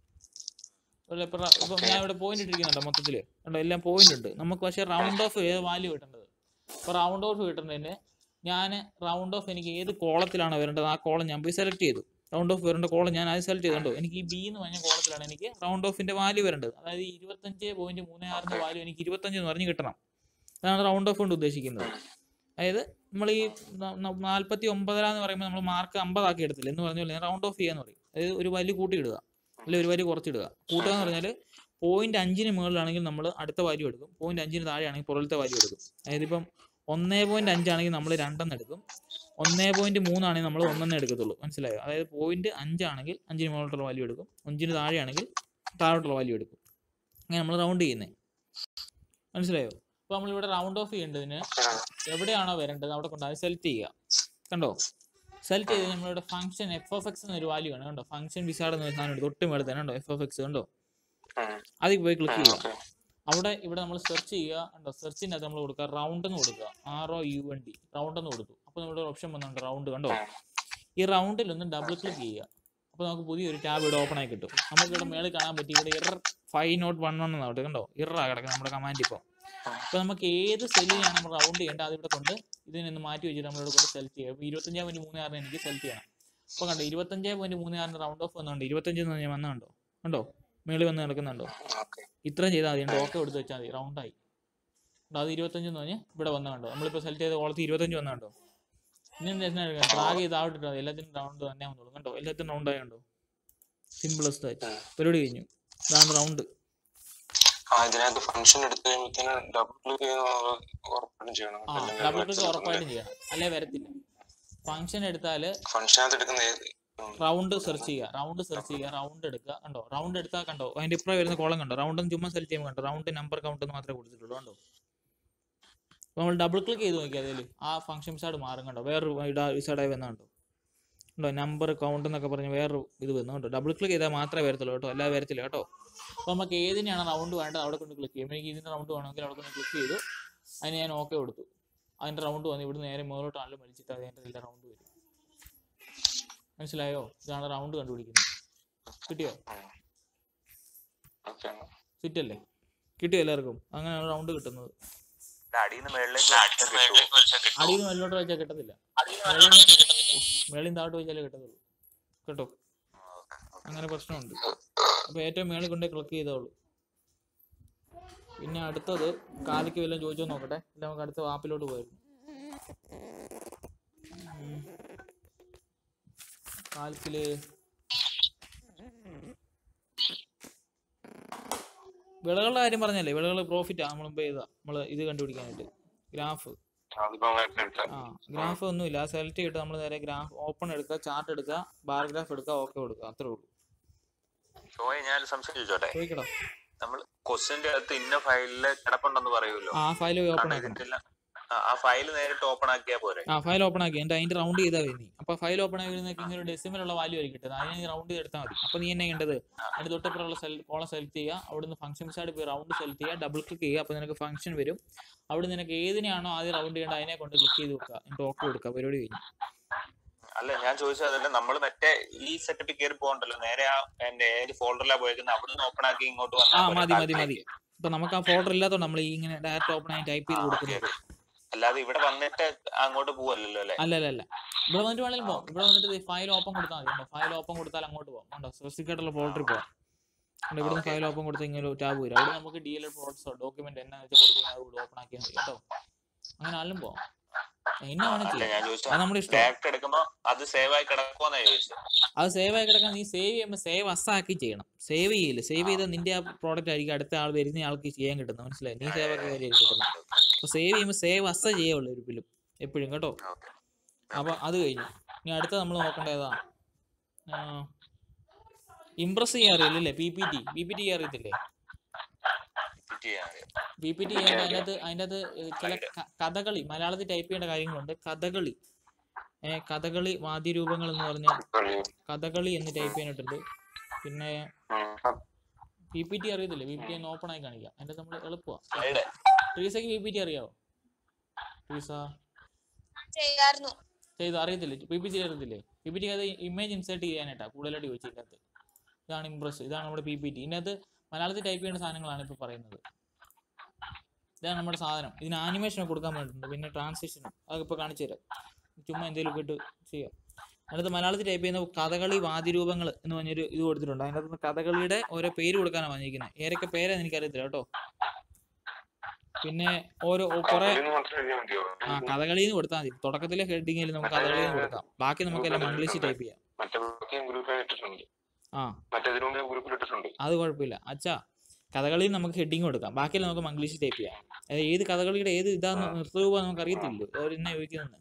ഇവിടെ ഇപ്പം റ- ഇപ്പം ഞാൻ ഇവിടെ പോയിന്റ് ഇട്ടിരിക്കുന്നുണ്ടോ മൊത്തത്തിൽ കണ്ടോ എല്ലാം പോയിന്റ് ഉണ്ട് നമുക്ക് പക്ഷേ റൗണ്ട് ഓഫ് ഏത് വാല്യൂ കിട്ടേണ്ടത് ഇപ്പോൾ റൗണ്ട് ഓഫ് കിട്ടുന്നതിന് ഞാൻ റൗണ്ട് ഓഫ് എനിക്ക് ഏത് കോളത്തിലാണ് വരേണ്ടത് ആ കോളം ഞാൻ പോയി സെലക്ട് ചെയ്തു റൗണ്ട് ഓഫ് വരേണ്ട കോളം ഞാൻ അത് സെലക്ട് ചെയ്തിട്ടുണ്ടോ എനിക്ക് ഈ ബി എന്ന് പറഞ്ഞ കോളത്തിലാണ് എനിക്ക് റൗണ്ട് ഓഫിന്റെ വാല്യൂ വരേണ്ടത് അതായത് ഇരുപത്തഞ്ച് പോയിന്റ് മൂന്ന് ആറിന്റെ വാല്യൂ എനിക്ക് ഇരുപത്തഞ്ച് എന്ന് പറഞ്ഞ് കിട്ടണം അതാണ് റൗണ്ട് ഓഫ് കൊണ്ട് ഉദ്ദേശിക്കുന്നത് അതായത് നമ്മൾ ഈ നാൽപ്പത്തി ഒമ്പതരാന്ന് പറയുമ്പോൾ നമ്മൾ മാർക്ക് അമ്പതാക്കി എടുത്തില്ല എന്ന് പറഞ്ഞ പോലെ റൗണ്ട് ഓഫ് ചെയ്യാന്ന് പറയും അതായത് ഒരു വലിയ കൂട്ടിയിടുക അല്ലെങ്കിൽ ഒരു വലിയ കുറച്ചിടുക കൂട്ടുക എന്ന് പറഞ്ഞാൽ പോയിന്റ് അഞ്ചിന് മുകളിലാണെങ്കിൽ നമ്മൾ അടുത്ത വാല്യൂ എടുക്കും പോയിന്റ് അഞ്ചിന് താഴെയാണെങ്കിൽ പുറലത്തെ വാല്യൂ എടുക്കും അതായത് ഇപ്പം ഒന്നേ പോയിന്റ് അഞ്ചാണെങ്കിൽ നമ്മൾ രണ്ടെണ്ണം എടുക്കും ഒന്നേ പോയിന്റ് മൂന്നാണെങ്കിൽ നമ്മൾ ഒന്നെണ്ണേ എടുക്കത്തുള്ളൂ മനസ്സിലായോ അതായത് പോയിന്റ് അഞ്ചാണെങ്കിൽ അഞ്ചിന് മുകളിലോട്ടുള്ള വാല്യൂ എടുക്കും അഞ്ചിന് താഴെയാണെങ്കിൽ താഴോട്ടുള്ള വാല്യൂ എടുക്കും അങ്ങനെ നമ്മൾ റൗണ്ട് ചെയ്യുന്നത് മനസ്സിലായോ അപ്പോൾ നമ്മളിവിടെ റൗണ്ട് ഓഫ് ചെയ്യേണ്ടതിന് എവിടെയാണോ വരേണ്ടത് അവിടെ കൊണ്ട് അത് സെലക്ട് ചെയ്യുക കണ്ടോ സെലക്ട് ചെയ്ത് നമ്മളിവിടെ ഫംഗ്ഷൻ എഫ് ഓഫ് എക്സ് എന്നൊരു വാല്യൂ ആണ് കണ്ടോ ഫംഗ്ഷൻ വിസാർഡ് എന്നൊരു സാധനം ഉണ്ട് തൊട്ട് മേളത്തെ കണ്ടോ എഫ് ഓഫ് എക്സ് കണ്ടോ അതിൽ പോയി ക്ലിക്ക് ചെയ്യുക ഓക്കെ അവിടെ ഇവിടെ നമ്മൾ സെർച്ച് ചെയ്യുക കണ്ടോ സെർച്ചിൻ്റെ അകത്ത് നമ്മൾ കൊടുക്കുക റൗണ്ട് എന്ന് കൊടുക്കുക R O U N D round എന്ന് കൊടുത്തു അപ്പോൾ നമ്മുടെ ഓപ്ഷൻ വന്നിട്ടുണ്ട് റൗണ്ട് കണ്ടോ ഈ റൗണ്ടിൽ ഒന്ന് ഡബിൾ ക്ലിക്ക് ചെയ്യുക അപ്പോൾ നമുക്ക് പുതിയൊരു ടാബ് ഇവിടെ ഓപ്പൺ ആയി കിട്ടും നമുക്ക് ഇവിടെ മേളിൽ കാണാൻ പറ്റി ഇവിടെ error five nought one one എന്നാവട്ടെ കണ്ടോ ഇററാ കിടക്കുന്നത് നമ്മുടെ കമാൻഡ് ഇപ്പോൾ അപ്പോൾ നമുക്ക് ഏത് സെല്ലിലാണ് നമ്മൾ റൗണ്ട് ചെയ്യേണ്ടത് അതിവിടെ കൊണ്ട് ഇതിനൊന്ന് മാറ്റി വെച്ചിട്ട് നമ്മളിവിടെ കൊണ്ട് സെലക്ട് ചെയ്യുക ഇപ്പോൾ ഇരുപത്തഞ്ച് പോയിന്റ് മൂന്ന് ആറിന് എനിക്ക് സെലക്ട് ചെയ്യണം അപ്പോൾ കണ്ടോ ഇരുപത്തഞ്ച് പോയിന്റ് മൂന്ന് ആറിന് റൗണ്ട് ഓഫ് വന്നുണ്ട് ഇരുപത്തഞ്ച് എന്ന് ഞാൻ വന്നുണ്ടോ കണ്ടോ മേളിൽ വന്ന് നടക്കുന്നുണ്ടോ ഓക്കെ ഇത്രയും ചെയ്താൽ മതി ഓക്കെ കൊടുത്ത് വെച്ചാൽ മതി റൗണ്ടായി അത് ഇരുപത്തഞ്ച് എന്ന് പറഞ്ഞാൽ ഇവിടെ വന്ന കണ്ടോ നമ്മളിപ്പോൾ സെലക്ട് ചെയ്ത കോളത്തിൽ ഇരുപത്തഞ്ച് വന്ന കണ്ടോ ഇനി എന്താ ഡ്രാഗ് ചെയ്ത് ആവിട്ടിട്ട് മതി എല്ലാത്തിനും റൗണ്ട് തന്നെ വന്നോളൂ കണ്ടോ എല്ലാത്തിനും റൗണ്ട് ആയതുണ്ടോ സിമ്പിളസ്റ്റ് ആയിട്ട് പരിപാടി കഴിഞ്ഞു ഇതാണ് റൗണ്ട് ആ ഇതിനകത്ത് ഫംഗ്ഷൻ എടുത്തു കഴിയുമ്പോഴത്തേന് ഡബിൾ ക്ലിക്ക് ചെയ്യുന്ന ഉറപ്പായിട്ടും ചെയ്യണം ആ ഡബിൾ ക്ലിക്ക് ഉറപ്പായിട്ടും ചെയ്യണം അല്ലേ വരത്തില്ല ഫംഗ്ഷൻ എടുത്താൽ ഫംഗ്ഷനകത്ത് എടുക്കുന്ന ഏത് ഉം. റൗണ്ട് സെർച്ച് ചെയ്യുക റൗണ്ട് സെർച്ച് ചെയ്യുക റൗണ്ട് എടുക്കുക കണ്ടോ റൗണ്ട് എടുത്താൽ കണ്ടോ അതിന്റെ ഇപ്പുറം വരുന്ന കോളം കണ്ടോ റൗണ്ട് ചുമ്മാ സെലക്ട് ചെയ്യുമ്പോൾ കണ്ടോ റൗണ്ട് നമ്പർ കൗണ്ട് എന്ന് മാത്രമേ കൊടുത്തിട്ടുള്ളൂ കണ്ടോ അപ്പോൾ നമ്മൾ ഡബിൾ ക്ലിക്ക് ചെയ്ത് നോക്കിയാൽ അതിൽ ആ ഫംഗ്ഷൻ വിസാർഡ് മാറും കണ്ടോ വേറൊരു വിസാർഡായി വന്ന കണ്ടോ കണ്ടോ നമ്പർ കൗണ്ട് എന്നൊക്കെ പറഞ്ഞ് വേറൊരു ഇത് വന്നു കണ്ടോ ഡബിൾ ക്ലിക്ക് ചെയ്താൽ മാത്രമേ വരത്തുള്ളൂ കേട്ടോ അല്ലാതെ വരത്തില്ല കേട്ടോ അപ്പോൾ നമുക്ക് ഏതിനാണ് റൗണ്ട് വേണ്ടത് അവിടെ കൊണ്ട് ക്ലിക്ക് ചെയ്യും എനിക്ക് ഇതിൻ്റെ റൗണ്ട് വേണമെങ്കിൽ അവിടെ കൊണ്ട് ക്ലിക്ക് ചെയ്തു അതിന് ഞാൻ ഓക്കെ കൊടുത്തു അതിൻ്റെ റൗണ്ട് വന്നു ഇവിടെ നേരെ മുകളിലോട്ടാണല്ലോ വലിച്ചിട്ട് അതിൻ്റെ എല്ലാ റൗണ്ട് വരും മനസ്സിലായോ ഇതാണ് റൗണ്ട് കണ്ടുപിടിക്കുന്നത് കിട്ടിയോ ഓക്കെ ഫിറ്റ് അല്ലേ കിട്ടിയോ എല്ലാവർക്കും അങ്ങനെയാണ് റൗണ്ട് കിട്ടുന്നത് അടിയിൽ നിന്ന് മേളിലേക്ക് കിട്ടുമോ അടിയിൽ നിന്ന് മേളിലോട്ട് വെച്ചാൽ കിട്ടത്തില്ല മേളിൽ താഴോട്ട് വെച്ചാലേ കിട്ടത്തുള്ളൂ കേട്ടോ അങ്ങനെ പ്രശ്നമുണ്ട് അപ്പോൾ ഏറ്റവും മേളിൽ കൊണ്ടേ ക്ലിക്ക് ചെയ്തോളൂ പിന്നെ അടുത്തത് കാലിക്ക് വല്ലതും ചോദിച്ചോ നോക്കട്ടെ ഇല്ല നമുക്ക് അടുത്ത ആപ്പിലോട്ട് പോയിരുന്നു ഉം. കാൽക്കില് വിളകളുടെ കാര്യം പറഞ്ഞല്ലേ വിളകൾ പ്രോഫിറ്റാ നമ്മൾ മുമ്പ് ചെയ്താ നമ്മൾ ഇത് കണ്ടുപിടിക്കാനായിട്ട് ഗ്രാഫ് അതിപ്പോ എടുത്ത ആ ഗ്രാഫ് ഒന്നുമില്ല സെലക്ട് ചെയ്തിട്ട് നമ്മൾ നേരെ ഗ്രാഫ് ഓപ്പൺ എടുക്കുക ചാർട്ട് എടുക്കുക ബാർ ഗ്രാഫ് എടുക്കുക ഓക്കെ കൊടുക്കുക അത്രേ ഉള്ളൂ ഷോയെ ഞാൻ സംസാരിച്ചോട്ടെ ചോദിക്കടാ നമ്മൾ ക്വസ്റ്റിന്റെ അകത്ത് ഇന്ന ഫയലില് കിടപ്പുണ്ടെന്ന് പറയുമല്ലോ ആ ഫയൽ ഓപ്പൺ കാരണം ആക്കണം ഇതിന്റെ ആ- ആ ഫയൽ നേരിട്ട് ഓപ്പൺ ആക്കിയാ പോരെ ആ ഫയൽ ഓപ്പൺ ആക്കി എന്നിട്ട് അതിന്റെ റൗണ്ട് ചെയ്താൽ മതി നീ അപ്പൊ ഫയൽ ഓപ്പൺ ആക്കി വരുന്നേക്ക് ഇങ്ങനെ ഡെസിമൽ ഉള്ള വാല്യൂ ആയിരിക്കും കിട്ടുന്നത് അതിനെ റൗണ്ട് ചെയ്തെടുത്താൽ മതി അപ്പൊ നീ എന്നെ ചെയ്യേണ്ടത് അതിന്റെ തൊട്ടപ്പുറമുള്ള സെൽ കോളം സെലക്ട് ചെയ്യുക അവിടുന്ന് ഫംഗ്ഷൻ സൈഡ് പോയി റൗണ്ട് സെലക്ട് ചെയ്യുക ഡബിൾ ക്ലിക്ക് ചെയ്യുക അപ്പൊ നിനക്ക് ഫംഗ്ഷൻ വരും അവിടെ നിനക്ക് ഏതിനെയാണോ ആദ്യം റൗണ്ട് ചെയ്യേണ്ടത് അതിനെ കൊണ്ട് ക്ലിക്ക് ചെയ്ത് വെക്കുക എന്നിട്ട് ഓക്കെ കൊടുക്കുക പരിപാടി കഴിഞ്ഞു അല്ല ഞാൻ ചോദിച്ചത് അതല്ല നമ്മൾ മറ്റേ ഈ സെറ്റപ്പിൽ കയറി പോകണ്ടല്ലോ നേരെ ആ എന്റെ ഏത് ഫോൾഡറിലാ പോയേക്കുന്നത് അവിടെ നിന്ന് ഓപ്പൺ ആക്കി ഇങ്ങോട്ട് ആ വന്നാൽ മതി മതി മതി ഇപ്പൊ നമുക്ക് ആ ഫോൾഡർ ഇല്ലാത്തതുകൊണ്ട് നമ്മൾ ഈ ഇങ്ങനെ ഡയറക്റ്റ് ഓപ്പൺ ആയി ടൈപ്പ് ചെയ്ത് കൊടുക്കുന്നത് അല്ലാതെ ഇവിടെ വന്നിട്ട് അങ്ങോട്ട് പോവല്ലോ അല്ലെ അല്ല അല്ല അല്ല ഇവിടെ വന്നിട്ട് വേണമെങ്കിലും പോകാം ഇവിടെ വന്നിട്ട് ഫയൽ ഓപ്പൺ കൊടുത്താൽ മതി ഫയൽ ഓപ്പൺ കൊടുത്താൽ അങ്ങോട്ട് പോകാം ഉണ്ടോ സ്പെസിഫിക്കായിട്ടുള്ള ഫോൾഡറിൽ പോകാം ഉണ്ട് ഇവിടുന്ന് ഫയൽ ഓപ്പൺ കൊടുത്ത് ഇങ്ങനെ ഒരു ടാബ് വരും അവിടെ നമുക്ക് ഡി എൽ എൽ പ്രോഡക്ട്സോ ഡോക്യുമെന്റ് എന്നാ വെച്ചാൽ കൊടുത്ത് അത് ഓപ്പൺ ആക്കിയാൽ മതി കേട്ടോ അങ്ങനെ ആലും പോവാം എന്നാ വേണം അല്ല ചെയ്യാം ഞാൻ ചോദിച്ചു അത് നമ്മുടെ ഇഷ്ടം ഡയറക്റ്റ് എടുക്കുമ്പോ അത് സേവ് ആയി കിടക്കുമെന്നാ ചോദിച്ചത് അത് സേവ് ആയി കിടക്കാൻ നീ സേവ് ചെയ്യുമ്പോൾ സേവ് അസാക്കി ചെയ്യണം സേവ് ചെയ്യില്ല സേവ് ചെയ്താൽ നിന്റെ ആ പ്രോഡക്റ്റ് ആയിരിക്കും അടുത്ത ആൾ വരുന്ന ആൾക്ക് ചെയ്യാൻ കിട്ടുന്നത് മനസ്സിലായി നീ സേവ് ആക്കി കാര്യം കിട്ടുന്നത് അപ്പോൾ സേവ് ചെയ്യുമ്പോൾ സേവ് അസ ചെയ്യുള്ളൂ ഒരു ഫിലിം എപ്പോഴും കേട്ടോ ഓക്കെ അപ്പോൾ അത് കഴിഞ്ഞു ഇനി അടുത്ത നമ്മൾ നോക്കേണ്ട ഏതാ ഇംപ്രസ് ചെയ്യാൻ അറിയില്ലല്ലേ P P T P P T അറിയത്തില്ലേ പി പി ടി ചെയ്യാൻ അതിനകത്ത് അതിൻ്റെ അകത്ത് ചില ക- കഥകളി മലയാളത്തിൽ ടൈപ്പ് ചെയ്യേണ്ട കാര്യങ്ങളുണ്ട് കഥകളി ഏ കഥകളി വാദ്യരൂപങ്ങൾ എന്ന് പറഞ്ഞാൽ കഥകളി എന്ന് ടൈപ്പ് ചെയ്യാനായിട്ടുണ്ട് പിന്നെ പി പി ടി അറിയത്തില്ലേ പി പി ടി ഒന്ന് ഓപ്പൺ ആയി കാണിക്കാം അതിൻ്റെ നമ്മൾ എളുപ്പമാണ് ട്രീസയ്ക്ക് പി പി ടി അറിയാവോ ട്രീസ ചെയ്യാറുന്നു ചെയ്ത് അറിയത്തില്ലേ പി പി ടി അറിയത്തില്ലേ പി പി ടി അത് ഇമേജ് ഇൻസേർട്ട് ചെയ്യാനായിട്ടാ കൂടുതലായിട്ട് ചോദിച്ചതിൻ്റെ ഇതാണ് ഇംപ്രസ് ഇതാണ് നമ്മുടെ പി പി ടി ഇതിനകത്ത് മലയാളത്തിൽ ടൈപ്പ് ചെയ്യേണ്ട സാധനങ്ങളാണ് ഇപ്പോൾ പറയുന്നത് ഇതാണ് നമ്മുടെ സാധനം ഇതിന് ആനിമേഷൻ കൊടുക്കാൻ വേണ്ടിയിട്ടുണ്ട് പിന്നെ ട്രാൻസിഷനും അതൊക്കെ ഇപ്പോൾ കാണിച്ചു തരാം ചുമ്മാ എന്തെങ്കിലുമൊക്കെ ഇട്ട് ചെയ്യാം അതിനകത്ത് മലയാളത്തിൽ ടൈപ്പ് ചെയ്യുന്ന കഥകളി വാദ്യരൂപങ്ങൾ എന്ന് പറഞ്ഞൊരു ഇത് കൊടുത്തിട്ടുണ്ട് അതിനകത്ത് കഥകളിയുടെ ഓരോ പേര് കൊടുക്കാനാണ് പറഞ്ഞിരിക്കുന്നത് ഏതൊക്കെ പേരാന്ന് എനിക്കറിയത്തില്ല കേട്ടോ പിന്നെ ഓരോ കുറെ മാത്രം എഴുതിയാൽ മതിയോ ആ കഥകളിന്ന് കൊടുത്താൽ മതി തുടക്കത്തിലെ ഹെഡിങ്ങിൽ നമുക്ക് കഥകളിന്ന് കൊടുക്കാം ബാക്കി നമുക്കെല്ലാം മംഗ്ലീഷ് ടൈപ്പ് ചെയ്യാം മറ്റേ ബാക്കിയും ഗ്രൂപ്പിൽ ഇട്ടിട്ടുണ്ട് ആ മറ്റേതിനു മുമ്പേ ഗ്രൂപ്പിൽ ഇട്ടിട്ടുണ്ട് അത് കുഴപ്പമില്ല അച്ഛാ കഥകളിയിൽ നമുക്ക് ഹെഡിങ് കൊടുക്കാം ബാക്കിയെല്ലാം നമുക്ക് മംഗ്ലീഷ് ടൈപ്പ് ചെയ്യാം അത് ഏത് കഥകളിയുടെ ഏത് ഇതാന്ന് നൃത്തരൂപം നമുക്ക് അറിയത്തില്ലല്ലോ അവർ എന്നെ ചോദിക്കുന്നെന്ന്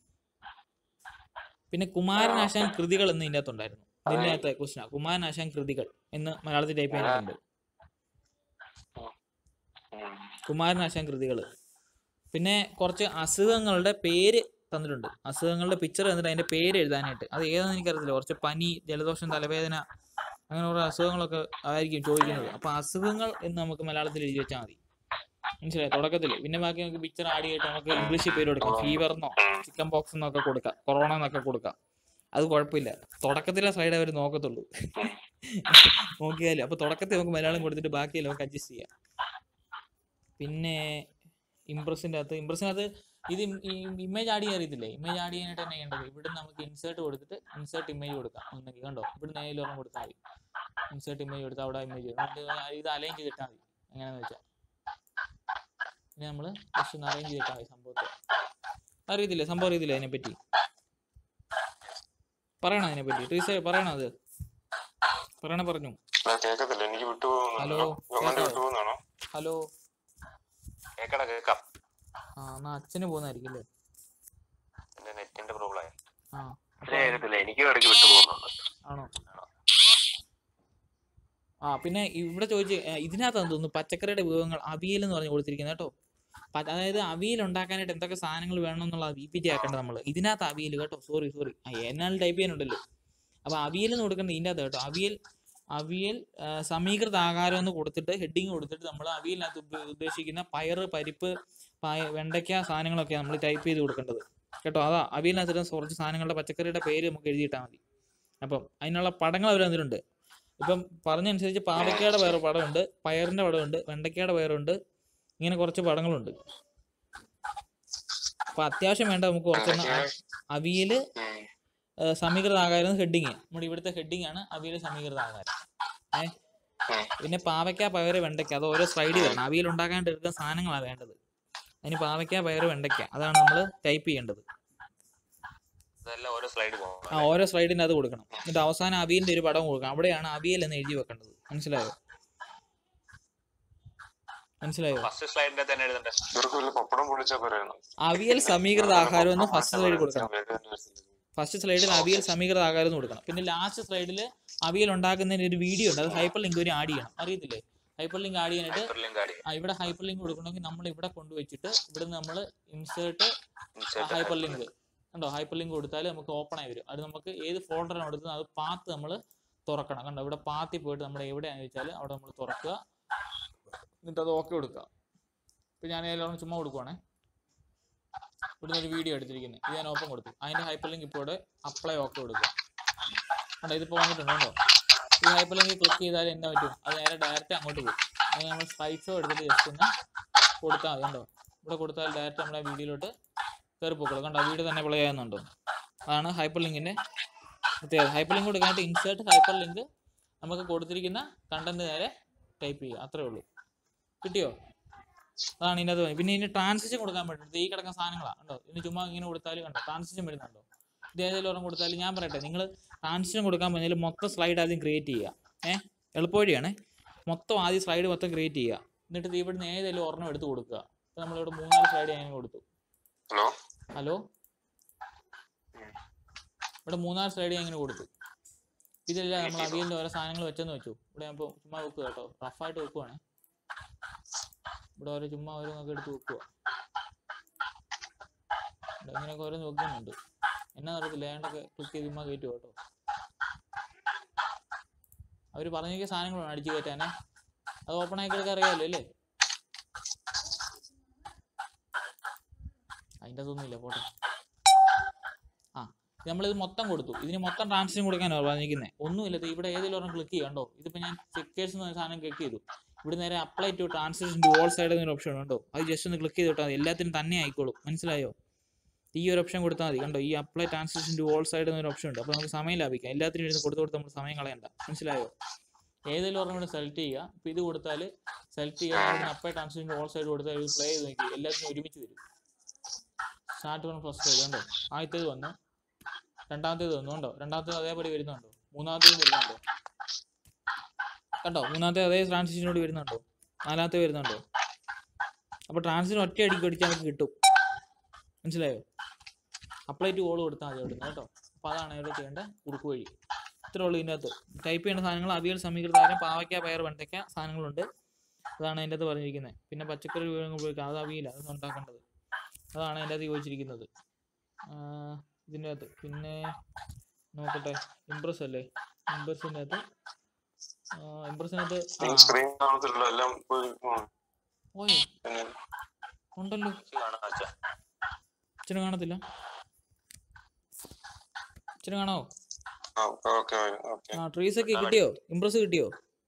പിന്നെ കുമാരനാശാൻ കൃതികൾ എന്ന് ഇതിൻ്റെ അകത്തുണ്ടായിരുന്നു ഇതിൻ്റെ അകത്ത് ക്വസ്റ്റ്യൻ കുമാരനാശാൻ കൃതികൾ എന്ന് മലയാളത്തിൽ ടൈപ്പ് ചെയ്യാനുണ്ട് ഉം. കുമാരനാശാൻ കൃതികൾ പിന്നെ കുറച്ച് അസുഖങ്ങളുടെ പേര് തന്നിട്ടുണ്ട് അസുഖങ്ങളുടെ പിക്ചർ തന്നിട്ട് അതിന്റെ പേര് എഴുതാനായിട്ട് അത് ഏതാണെന്ന് എനിക്കറിയത്തില്ല കുറച്ച് പനി ജലദോഷം തലവേദന അങ്ങനെ കുറേ അസുഖങ്ങളൊക്കെ ആയിരിക്കും ചോദിക്കുന്നത് അപ്പൊ അസുഖങ്ങൾ എന്ന് നമുക്ക് മലയാളത്തിൽ എഴുതി വെച്ചാൽ മതി മനസ്സിലായി തുടക്കത്തിൽ പിന്നെ ബാക്കി നമുക്ക് പിക്ചർ ആഡ് ചെയ്തിട്ട് നമുക്ക് ഇംഗ്ലീഷിൽ പേര് കൊടുക്കാം ഫീവർ എന്നോ ചിക്കൻ പോക്സ് എന്നൊക്കെ കൊടുക്കാം കൊറോണ എന്നൊക്കെ കൊടുക്കാം അത് കുഴപ്പമില്ല തുടക്കത്തിലെ സൈഡ് അവർ നോക്കത്തുള്ളൂ നോക്കിയാലും അപ്പൊ തുടക്കത്തിൽ നമുക്ക് മലയാളം കൊടുത്തിട്ട് ബാക്കിയെല്ലാം നമുക്ക് അഡ്ജസ്റ്റ് ചെയ്യാം പിന്നെ ഇംപ്രസിന്റെ അകത്ത് ഇംപ്രസിനകത്ത് ഇത് ഇമേജ് ആഡ് ചെയ്യാൻ അറിയത്തില്ലേ ഇമേജ് ആഡ് ചെയ്യാനായിട്ട് തന്നെ ചെയ്യേണ്ടത് ഇവിടെ നമുക്ക് ഇൻസേർട്ട് കൊടുത്തിട്ട് ഇൻസേർട്ട് ഇമേജ് കൊടുക്കാം ഒന്നെങ്കിൽ കണ്ടോ ഇവിടെ നേരെ ഒരെണ്ണം കൊടുത്താൽ മതി ഇൻസേർട്ട് ഇമേജ് കൊടുത്താൽ അവിടെ ഇമേജ് ഇത് അലൈൻ ചെയ്തിട്ടാൽ മതി എങ്ങനെയാന്ന് വെച്ചാൽ ഇനി നമ്മൾ ജസ്റ്റ് ഒന്ന് അറേഞ്ച് ചെയ്തിട്ടാൽ മതി സംഭവത്തെ അറിയത്തില്ലേ സംഭവം അറിയത്തില്ലേ അതിനെപ്പറ്റി പറയണോ അതിനെപ്പറ്റി ടീച്ചർ പറയണോ അത് പറയണ പറഞ്ഞു ആ, കേക്കത്തില്ല എനിക്ക് വിട്ടുപോകുന്നു ഹലോ, ഗവൺമെന്റ് കേക്കാവോ? വിട്ടുപോകുന്നാണോ ഹലോ കേക്കടാ കേക്കാം ആ എന്നാ അച്ഛന് പോകുന്നതായിരിക്കും അല്ലേ എന്റെ നെറ്റിന്റെ പ്രോബ്ലം ആയി ആ അച്ഛനെ കേൾക്കത്തില്ല എനിക്ക് ഇടയ്ക്ക് വിട്ടു പോകുന്നുണ്ട് ആണോ ആ പിന്നെ ഇവിടെ ചോദിച്ച് ഇതിനകത്താന്ന് തോന്നുന്നു പച്ചക്കറിയുടെ വിഭവങ്ങൾ അവിയൽ എന്ന് പറഞ്ഞ് കൊടുത്തിരിക്കുന്നത് കേട്ടോ പ- അതായത് അവിയൽ ഉണ്ടാക്കാനായിട്ട് എന്തൊക്കെ സാധനങ്ങൾ വേണം എന്നുള്ള വി പി ടി ആക്കേണ്ടത് നമ്മൾ ഇതിനകത്ത് അവിയൽ കേട്ടോ സോറി സോറി എന്നാൽ ടൈപ്പ് ചെയ്യാനുണ്ടല്ലോ അപ്പൊ അവിയൽ എന്ന് കൊടുക്കേണ്ടത് ഇതിൻ്റെ അകത്ത് കേട്ടോ അവിയൽ അവിയൽ ആ, സമീകൃത ആഹാരം എന്ന് കൊടുത്തിട്ട് ഹെഡിങ് കൊടുത്തിട്ട് നമ്മൾ അവിയലിനകത്ത് ഉപ- ഉദ്ദേശിക്കുന്ന പയറ് പരിപ്പ് പായ വെണ്ടയ്ക്ക സാധനങ്ങളൊക്കെ നമ്മൾ ടൈപ്പ് ചെയ്ത് കൊടുക്കേണ്ടത് കേട്ടോ അതാ അവിയലിനകത്ത് കുറച്ച് സാധനങ്ങളുടെ പച്ചക്കറിയുടെ പേര് നമുക്ക് എഴുതിയിട്ടാൽ മതി അപ്പം അതിനുള്ള പടങ്ങൾ അവർ തന്നിട്ടുണ്ട് ഇപ്പം പറഞ്ഞനുസരിച്ച് പാവയ്ക്കയുടെ വേറെ പടമുണ്ട് പയറിന്റെ പടമുണ്ട് വെണ്ടയ്ക്കയുടെ പയറുണ്ട് ഇങ്ങനെ കുറച്ച് പടങ്ങളുണ്ട് അപ്പൊ അത്യാവശ്യം വേണ്ട നമുക്ക് കുറച്ചൊന്ന് അ- അവിയല് ഉം. ആ, സമീകൃത ആകാരം ഹെഡിങ് നമ്മുടെ ഇവിടുത്തെ ഹെഡിങ് ആണ് അവിയൽ സമീകൃത ആകാരം ഏ ഉം. പിന്നെ പാവയ്ക്ക പയറ് വെണ്ടയ്ക്ക അത് ഓരോ സ്ലൈഡിൽ വരണം അവിയൽ ഉണ്ടാക്കാണ്ട് എടുക്കുന്ന സാധനങ്ങളാണ് വേണ്ടത് അതിന് പാവയ്ക്ക പയറ് വെണ്ടയ്ക്ക അതാണ് നമ്മൾ ടൈപ്പ് ചെയ്യേണ്ടത് അതെല്ലാം ഓരോ സ്ലൈഡ് ആ പോകും ഓരോ സ്ലൈഡിന്റെ അത് കൊടുക്കണം എന്നിട്ട് അവസാനം അവിയലിന്റെ ഒരു പടം കൊടുക്കണം അവിടെയാണ് അവിയൽ എന്ന് എഴുതി വെക്കേണ്ടത് മനസ്സിലായോ മനസ്സിലായോ ഫസ്റ്റ് സ്ലൈഡിന്റെ തന്നെ എഴുതണ്ടേ ഇവർക്ക് വല്ല പപ്പടം പൊളിച്ചാ പറയുന്നു അവിയൽ സമീകൃത ആഹാരം എന്ന് ഫസ്റ്റ് സ്ലൈഡിൽ കൊടുക്കണം ഫസ്റ്റ് സ്ലൈഡിൽ അവിയൽ സമീകൃത ആഹാരം എന്ന് കൊടുക്കണം പിന്നെ ലാസ്റ്റ് സ്ലൈഡിൽ അവിയൽ ഉണ്ടാക്കുന്നതിന് ഒരു വീഡിയോ ഉണ്ട് അത് ഹൈപ്പർ ലിങ്ക് ഒരു ആഡ് ചെയ്യണം അറിയത്തില്ലേ ഹൈപ്പർ ലിങ്ക് ആഡ് ചെയ്യാനായിട്ട് ലിങ്ക് ആഡ് ആ, ഇവിടെ ഹൈപ്പർ ലിങ്ക് കൊടുക്കണമെങ്കിൽ നമ്മൾ ഇവിടെ കൊണ്ടുവച്ചിട്ട് ഇവിടെ നമ്മൾ ഇൻസേർട്ട് ചെയ്യാം ഹൈപ്പർ ലിങ്ക് കണ്ടോ ഹൈപ്പർ ലിങ്ക് കൊടുത്താൽ നമുക്ക് ഓപ്പൺ ആയി വരും അത് നമുക്ക് ഏത് ഫോൾഡറാണ് എടുത്തത് അത് പാത്ത് നമ്മൾ തുറക്കണം കണ്ടോ ഇവിടെ പാത്തിൽ പോയിട്ട് നമ്മൾ എവിടെയാണെന്ന് വെച്ചാൽ അവിടെ നമ്മൾ തുറക്കുക എന്നിട്ട് അത് ഓക്കെ കൊടുക്കുക ഇപ്പം ഞാൻ ഏതെങ്കിലും ചുമ്മാ കൊടുക്കുവാണേ ഇവിടുന്ന് ഒരു വീഡിയോ എടുത്തിരിക്കുന്നത് ഇത് ഞാൻ ഓപ്പൺ കൊടുത്തു അതിന്റെ ഹൈപ്പർ ലിങ്ക് ഇപ്പോൾ ഇവിടെ അപ്ലൈ ഓക്കെ കൊടുക്കുക കണ്ടോ ഇതിപ്പോൾ വന്നിട്ടുണ്ട് കണ്ടോ ഈ ഹൈപ്പർ ലിങ്ക് ക്ലിക്ക് ചെയ്താൽ എന്താ പറ്റും അത് നേരെ ഡയറക്റ്റ് അങ്ങോട്ട് പോകും അത് നമ്മൾ സ്ലൈഡ് ഷോ എടുത്തിട്ട് ജസ്റ്റ് ഒന്ന് കൊടുത്താൽ മതി കണ്ടോ ഇവിടെ കൊടുത്താൽ ഡയറക്റ്റ് നമ്മുടെ വീഡിയോയിലോട്ട് കയറി പോക്കുള്ളൂ കണ്ടോ വീഡിയോ തന്നെ പ്ലേ ചെയ്യുന്നുണ്ടോ അതാണ് ഹൈപ്പർ ലിങ്കിന്റെ പ്രത്യേകത ഹൈപ്പർ ലിങ്ക് കൊടുക്കാനായിട്ട് ഇൻസേർട്ട് ഹൈപ്പർ ലിങ്ക് നമുക്ക് കൊടുത്തിരിക്കുന്ന കണ്ടന്റ് നേരെ ടൈപ്പ് ചെയ്യുക അത്രേ ഉള്ളൂ കിട്ടിയോ അതാണ് ഇതിനകത്ത് വരുന്നത്. പിന്നെ ഇതിന് ട്രാൻസിഷൻ കൊടുക്കാൻ പറ്റും ഈ കിടക്കുന്ന സാധനങ്ങളാണ് കണ്ടോ ഇതിന് ചുമ്മാ ഇങ്ങനെ കൊടുത്താൽ കണ്ടോ ട്രാൻസിഷൻ വരുന്നുണ്ടോ ഇത് ഏതെങ്കിലും ഒരെണ്ണം കൊടുത്താൽ ഞാൻ പറയട്ടെ നിങ്ങൾ ട്രാൻസിഷൻ കൊടുക്കാൻ പറഞ്ഞാൽ മൊത്തം സ്ലൈഡ് ആദ്യം ക്രിയേറ്റ് ചെയ്യുക ഏഹ് എളുപ്പവഴിയാണേ മൊത്തം ആദ്യം സ്ലൈഡ് മൊത്തം ക്രിയേറ്റ് ചെയ്യുക എന്നിട്ട് ഇത് ഇവിടുന്ന് ഏതെങ്കിലും ഒരെണ്ണം എടുത്ത് കൊടുക്കുക ഇപ്പം നമ്മളിവിടെ മൂന്നാല് സ്ലൈഡ് ഞാൻ കൊടുത്തു ഹലോ ഹലോ ഇവിടെ മൂന്നാല് സ്ലൈഡ് ഞാൻ ഇങ്ങനെ കൊടുത്തു ഇതല്ല നമ്മൾ അവിയലിൻ്റെ ഓരോ സാധനങ്ങൾ വെച്ചെന്ന് വെച്ചു ഇവിടെ ഞാൻ ഇപ്പോൾ ചുമ്മാ വെക്കുക കേട്ടോ റഫായിട്ട് വെക്കുവാണ് ഇവിടെ ഓരോ ചുമ്മാ ഓരോന്നൊക്കെ എടുത്ത് വെക്കുക ഇവിടെ ഇങ്ങനെയൊക്കെ ഓരോന്ന് വെക്കുന്നുണ്ട് എന്നാ അറിയത്തില്ല ഏണ്ടൊക്കെ ക്ലിക്ക് ചെയ്ത് ചുമ്മാ കയറ്റുക കേട്ടോ അവർ പറഞ്ഞ സാധനങ്ങളാണ് അടിച്ചു കയറ്റാനേ അത് ഓപ്പൺ ആക്കി എടുക്കാൻ അറിയാമല്ലോ അല്ലേ അതിൻ്റെ അതൊന്നുമില്ല പോട്ടെ ആ നമ്മളിത് മൊത്തം കൊടുത്തു ഇതിന് മൊത്തം ട്രാൻസാക്ഷൻ കൊടുക്കാനാണ് പറഞ്ഞിരിക്കുന്നത് ഒന്നുമില്ല ദേ ഇവിടെ ഏതെങ്കിലും ഒരെണ്ണം ക്ലിക്ക് ചെയ്യാം കണ്ടോ ഇതിപ്പോൾ ഞാൻ ചെക്കേഴ്സ് എന്ന സാധനം ക്ലിക്ക് ചെയ്തു ഇവിടെ നേരെ apply to transaction to all side എന്നൊരു ഓപ്ഷൻ ഉണ്ടോ അത് ജസ്റ്റ് ഒന്ന് ക്ലിക്ക് ചെയ്ത് വിട്ടാൽ മതി എല്ലാത്തിനും തന്നെ ആയിക്കോളും മനസ്സിലായോ ഈ ഒരു ഓപ്ഷൻ കൊടുത്താൽ മതി കണ്ടോ ഈ apply transaction to all side എന്നൊരു ഓപ്ഷൻ ഉണ്ട് അപ്പോൾ നമുക്ക് സമയം ലാഭിക്കാം എല്ലാത്തിനും ഇരുന്ന് കൊടുത്ത് കൊടുത്ത് നമ്മൾ സമയം കളയണ്ട മനസ്സിലായോ ഏതെങ്കിലും ഒരെണ്ണം കൂടെ സെലക്ട് ചെയ്യുക ഇപ്പോൾ ഇത് കൊടുത്താൽ സെലക്ട് ചെയ്യുക അപ്ലൈ ട്രാൻസാക്ഷൻ ഓൾ സൈഡ് കൊടുത്താൽ ഇത് പ്ലേ ചെയ്ത് നോക്കി എല്ലാത്തിനും ഒരുമിച്ച് വരും സ്റ്റാർട്ട് വൺ ഫസ്റ്റ് ചെയ്ത് കണ്ടോ ആദ്യത്തേത് വന്നു രണ്ടാമത്തേത് വന്നു കണ്ടോ രണ്ടാമത്തേത് അതേപോലെ വരുന്നുണ്ടോ മൂന്നാമത്തേത് വരുന്നുണ്ടോ കണ്ടോ മൂന്നാമത്തെ അതേ ട്രാൻസിഷനോട് വരുന്നുണ്ടോ നാലാമത്തെ വരുന്നുണ്ടോ അപ്പോൾ ട്രാൻസിഷൻ ഒറ്റ അടിക്ക് അടിച്ചാൽ നമുക്ക് കിട്ടും മനസ്സിലായോ അപ്ലൈ ടു ഓൾ കൊടുത്താൽ മതി അവിടുന്ന് കേട്ടോ അപ്പോൾ അതാണ് ഇവിടെ ചെയ്യേണ്ട കുറുക്ക് വഴി ഇത്രേ ഉള്ളൂ ഇതിൻ്റെ അകത്ത് ടൈപ്പ് ചെയ്യുന്ന സാധനങ്ങൾ അവിയൽ സമീകൃതാരം പാവയ്ക്ക പയർ വെണ്ടയ്ക്ക സാധനങ്ങളുണ്ട് അതാണ് അതിൻ്റെ അകത്ത് പറഞ്ഞിരിക്കുന്നത് പിന്നെ പച്ചക്കറി വിഭവങ്ങൾ ഉപയോഗിക്കാം അത് അവിയല അത് ഉണ്ടാക്കേണ്ടത് അതാണ് അതിൻ്റെ അകത്ത് ചോദിച്ചിരിക്കുന്നത് ആ, ഇതിൻ്റെ അകത്ത് പിന്നെ നോക്കട്ടെ ഇംപ്രസ് അല്ലേ ഇംപ്രസിൻ്റെ അകത്ത് ഇംപ്രസിനകത്ത് ആ സ്ക്രീൻ കാണത്തില്ല എല്ലാം പോയി ഉം. ഓയോ പിന്നെ ഉണ്ടല്ലോ കാണാൻ വെച്ചാ അച്ഛന് കാണത്തില്ല അച്ഛന് കാണാവോ ആ ഓക്കെ ഓക്കെ ആ ട്രീസ് ഒക്കെ കിട്ടിയോ ഇംപ്രസ് കിട്ടിയോ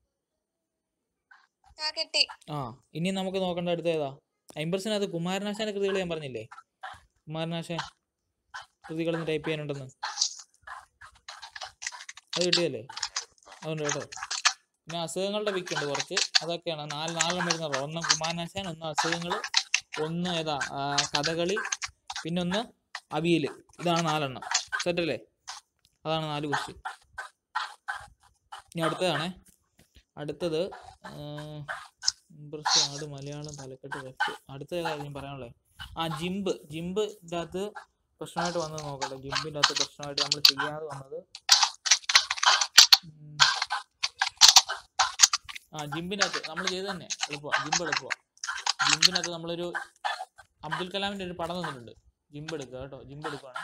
ആ കിട്ടി ആ ഇനി നമുക്ക് നോക്കേണ്ട അടുത്ത ഏതാ ഇംപ്രസിനകത്ത് കുമാരനാശാന്റെ കൃതികൾ ഞാൻ പറഞ്ഞില്ലേ കുമാരനാശാൻ കൃതികളൊന്ന് ടൈപ്പ് ചെയ്യാനുണ്ടെന്ന് അത് കിട്ടിയല്ലേ അതുകൊണ്ട് കേട്ടോ പിന്നെ അസുഖങ്ങളുടെ പിക്ക് ഉണ്ട് കുറച്ച് അതൊക്കെയാണ് നാല് നാലെണ്ണം വരുന്നത് ഒന്ന് കുമാരനാശാൻ ഒന്ന് അസുഖങ്ങൾ ഒന്ന് ഏതാ ആ, കഥകളി പിന്നെ ഒന്ന് അവിയൽ ഇതാണ് നാലെണ്ണം സെറ്റല്ലേ അതാണ് നാല് ക്വസ്റ്റ്യൻ ഇനി അടുത്തതാണേ അടുത്തത് ഇംപ്രസ് ആട് മലയാളം തലക്കെട്ട് ലെഫ്റ്റ് അടുത്ത ഏതാ ഞാൻ പറയാനുള്ളത് ആ ജിംബ് ജിംബിൻ്റെ അകത്ത് പ്രശ്നമായിട്ട് വന്നത് നോക്കട്ടെ ജിംബിൻ്റെ അകത്ത് പ്രശ്നമായിട്ട് നമ്മൾ ചെയ്യാതെ വന്നത് ഉം. ആ ജിംബിൻ്റെ അകത്ത് നമ്മൾ ചെയ്ത് തന്നെ എളുപ്പമാണ് ജിംബ് എളുപ്പമാണ് ജിംബിൻ്റെ അകത്ത് നമ്മളൊരു അബ്ദുൽ കലാമിൻ്റെ ഒരു പടം തന്നിട്ടുണ്ട് ജിംബ് എടുക്കുക കേട്ടോ ജിംബ് എടുക്കുകയാണ്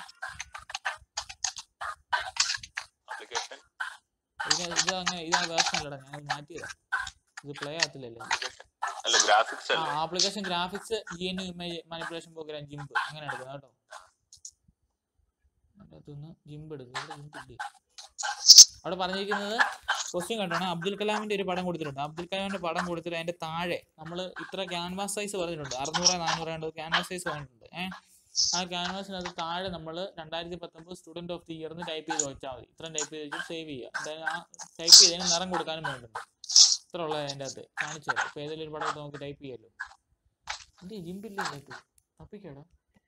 ആപ്ലിക്കേഷൻ ഇതിന് ഇത് അങ്ങനെ ഇത് വേർഷൻ അല്ലടാ ഞാൻ മാറ്റിയതാ ഇത് പ്ലേ ആകത്തില്ലല്ലോ അല്ല ഗ്രാഫിക്സ് ആ അല്ലേ application graphics G N image manipulation program GIMP അങ്ങനെ എടുക്കുക കേട്ടോ അതിനകത്തുനിന്ന് ജിംബ് എടുക്കുക ഇവിടെ ജിംബ് ഇല്ലേ അവിടെ പറഞ്ഞിരിക്കുന്നത് ക്വസ്റ്റ്യൻ കേട്ടോ അബ്ദുൽ കലാമിന്റെ ഒരു പടം കൊടുത്തിട്ടുണ്ട് അബ്ദുൽ കലാമിന്റെ പടം കൊടുത്തിട്ട് അതിന്റെ താഴെ നമ്മൾ ഇത്ര ക്യാൻവാസ് സൈസ് പറഞ്ഞിട്ടുണ്ട് അറുന്നൂറ് നാനൂറ് രണ്ട് ക്യാൻവാസ് സൈസ് പറഞ്ഞിട്ടുണ്ട് ഏഹ് ആ ക്യാൻവാസിനകത്ത് താഴെ നമ്മൾ രണ്ടായിരത്തി പത്തൊമ്പത് സ്റ്റുഡന്റ് ഓഫ് ദി ഇയർ എന്ന് ടൈപ്പ് ചെയ്ത് വെച്ചാൽ മതി ഇത്രയും ടൈപ്പ് ചെയ്ത് വെച്ച് സേവ് ചെയ്യുക എന്തായാലും ആ ടൈപ്പ് ചെയ്തതിന് നിറം കൊടുക്കാനും വേണ്ടിട്ടുണ്ട് ഇത്ര ഉള്ളത് അതിൻ്റെ അകത്ത് കാണിച്ചു തരാം ഇപ്പൊ ഏതെങ്കിലും ഒരു പടം എടുത്ത് നമുക്ക് ടൈപ്പ് ചെയ്യാമല്ലോ എന്റെ ജിമ്പില്ലേ ഇതിനകത്ത് തപ്പിക്കാടാ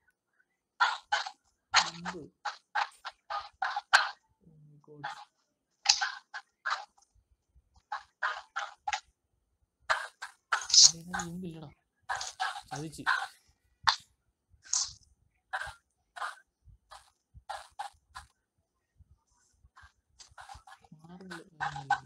ജിമ്പ് Oh my God. ഇതിനകത്ത് ജിമ്പില്ലടാ ചതിച്ച് മാറില്ല കാര്യങ്ങളില്ല.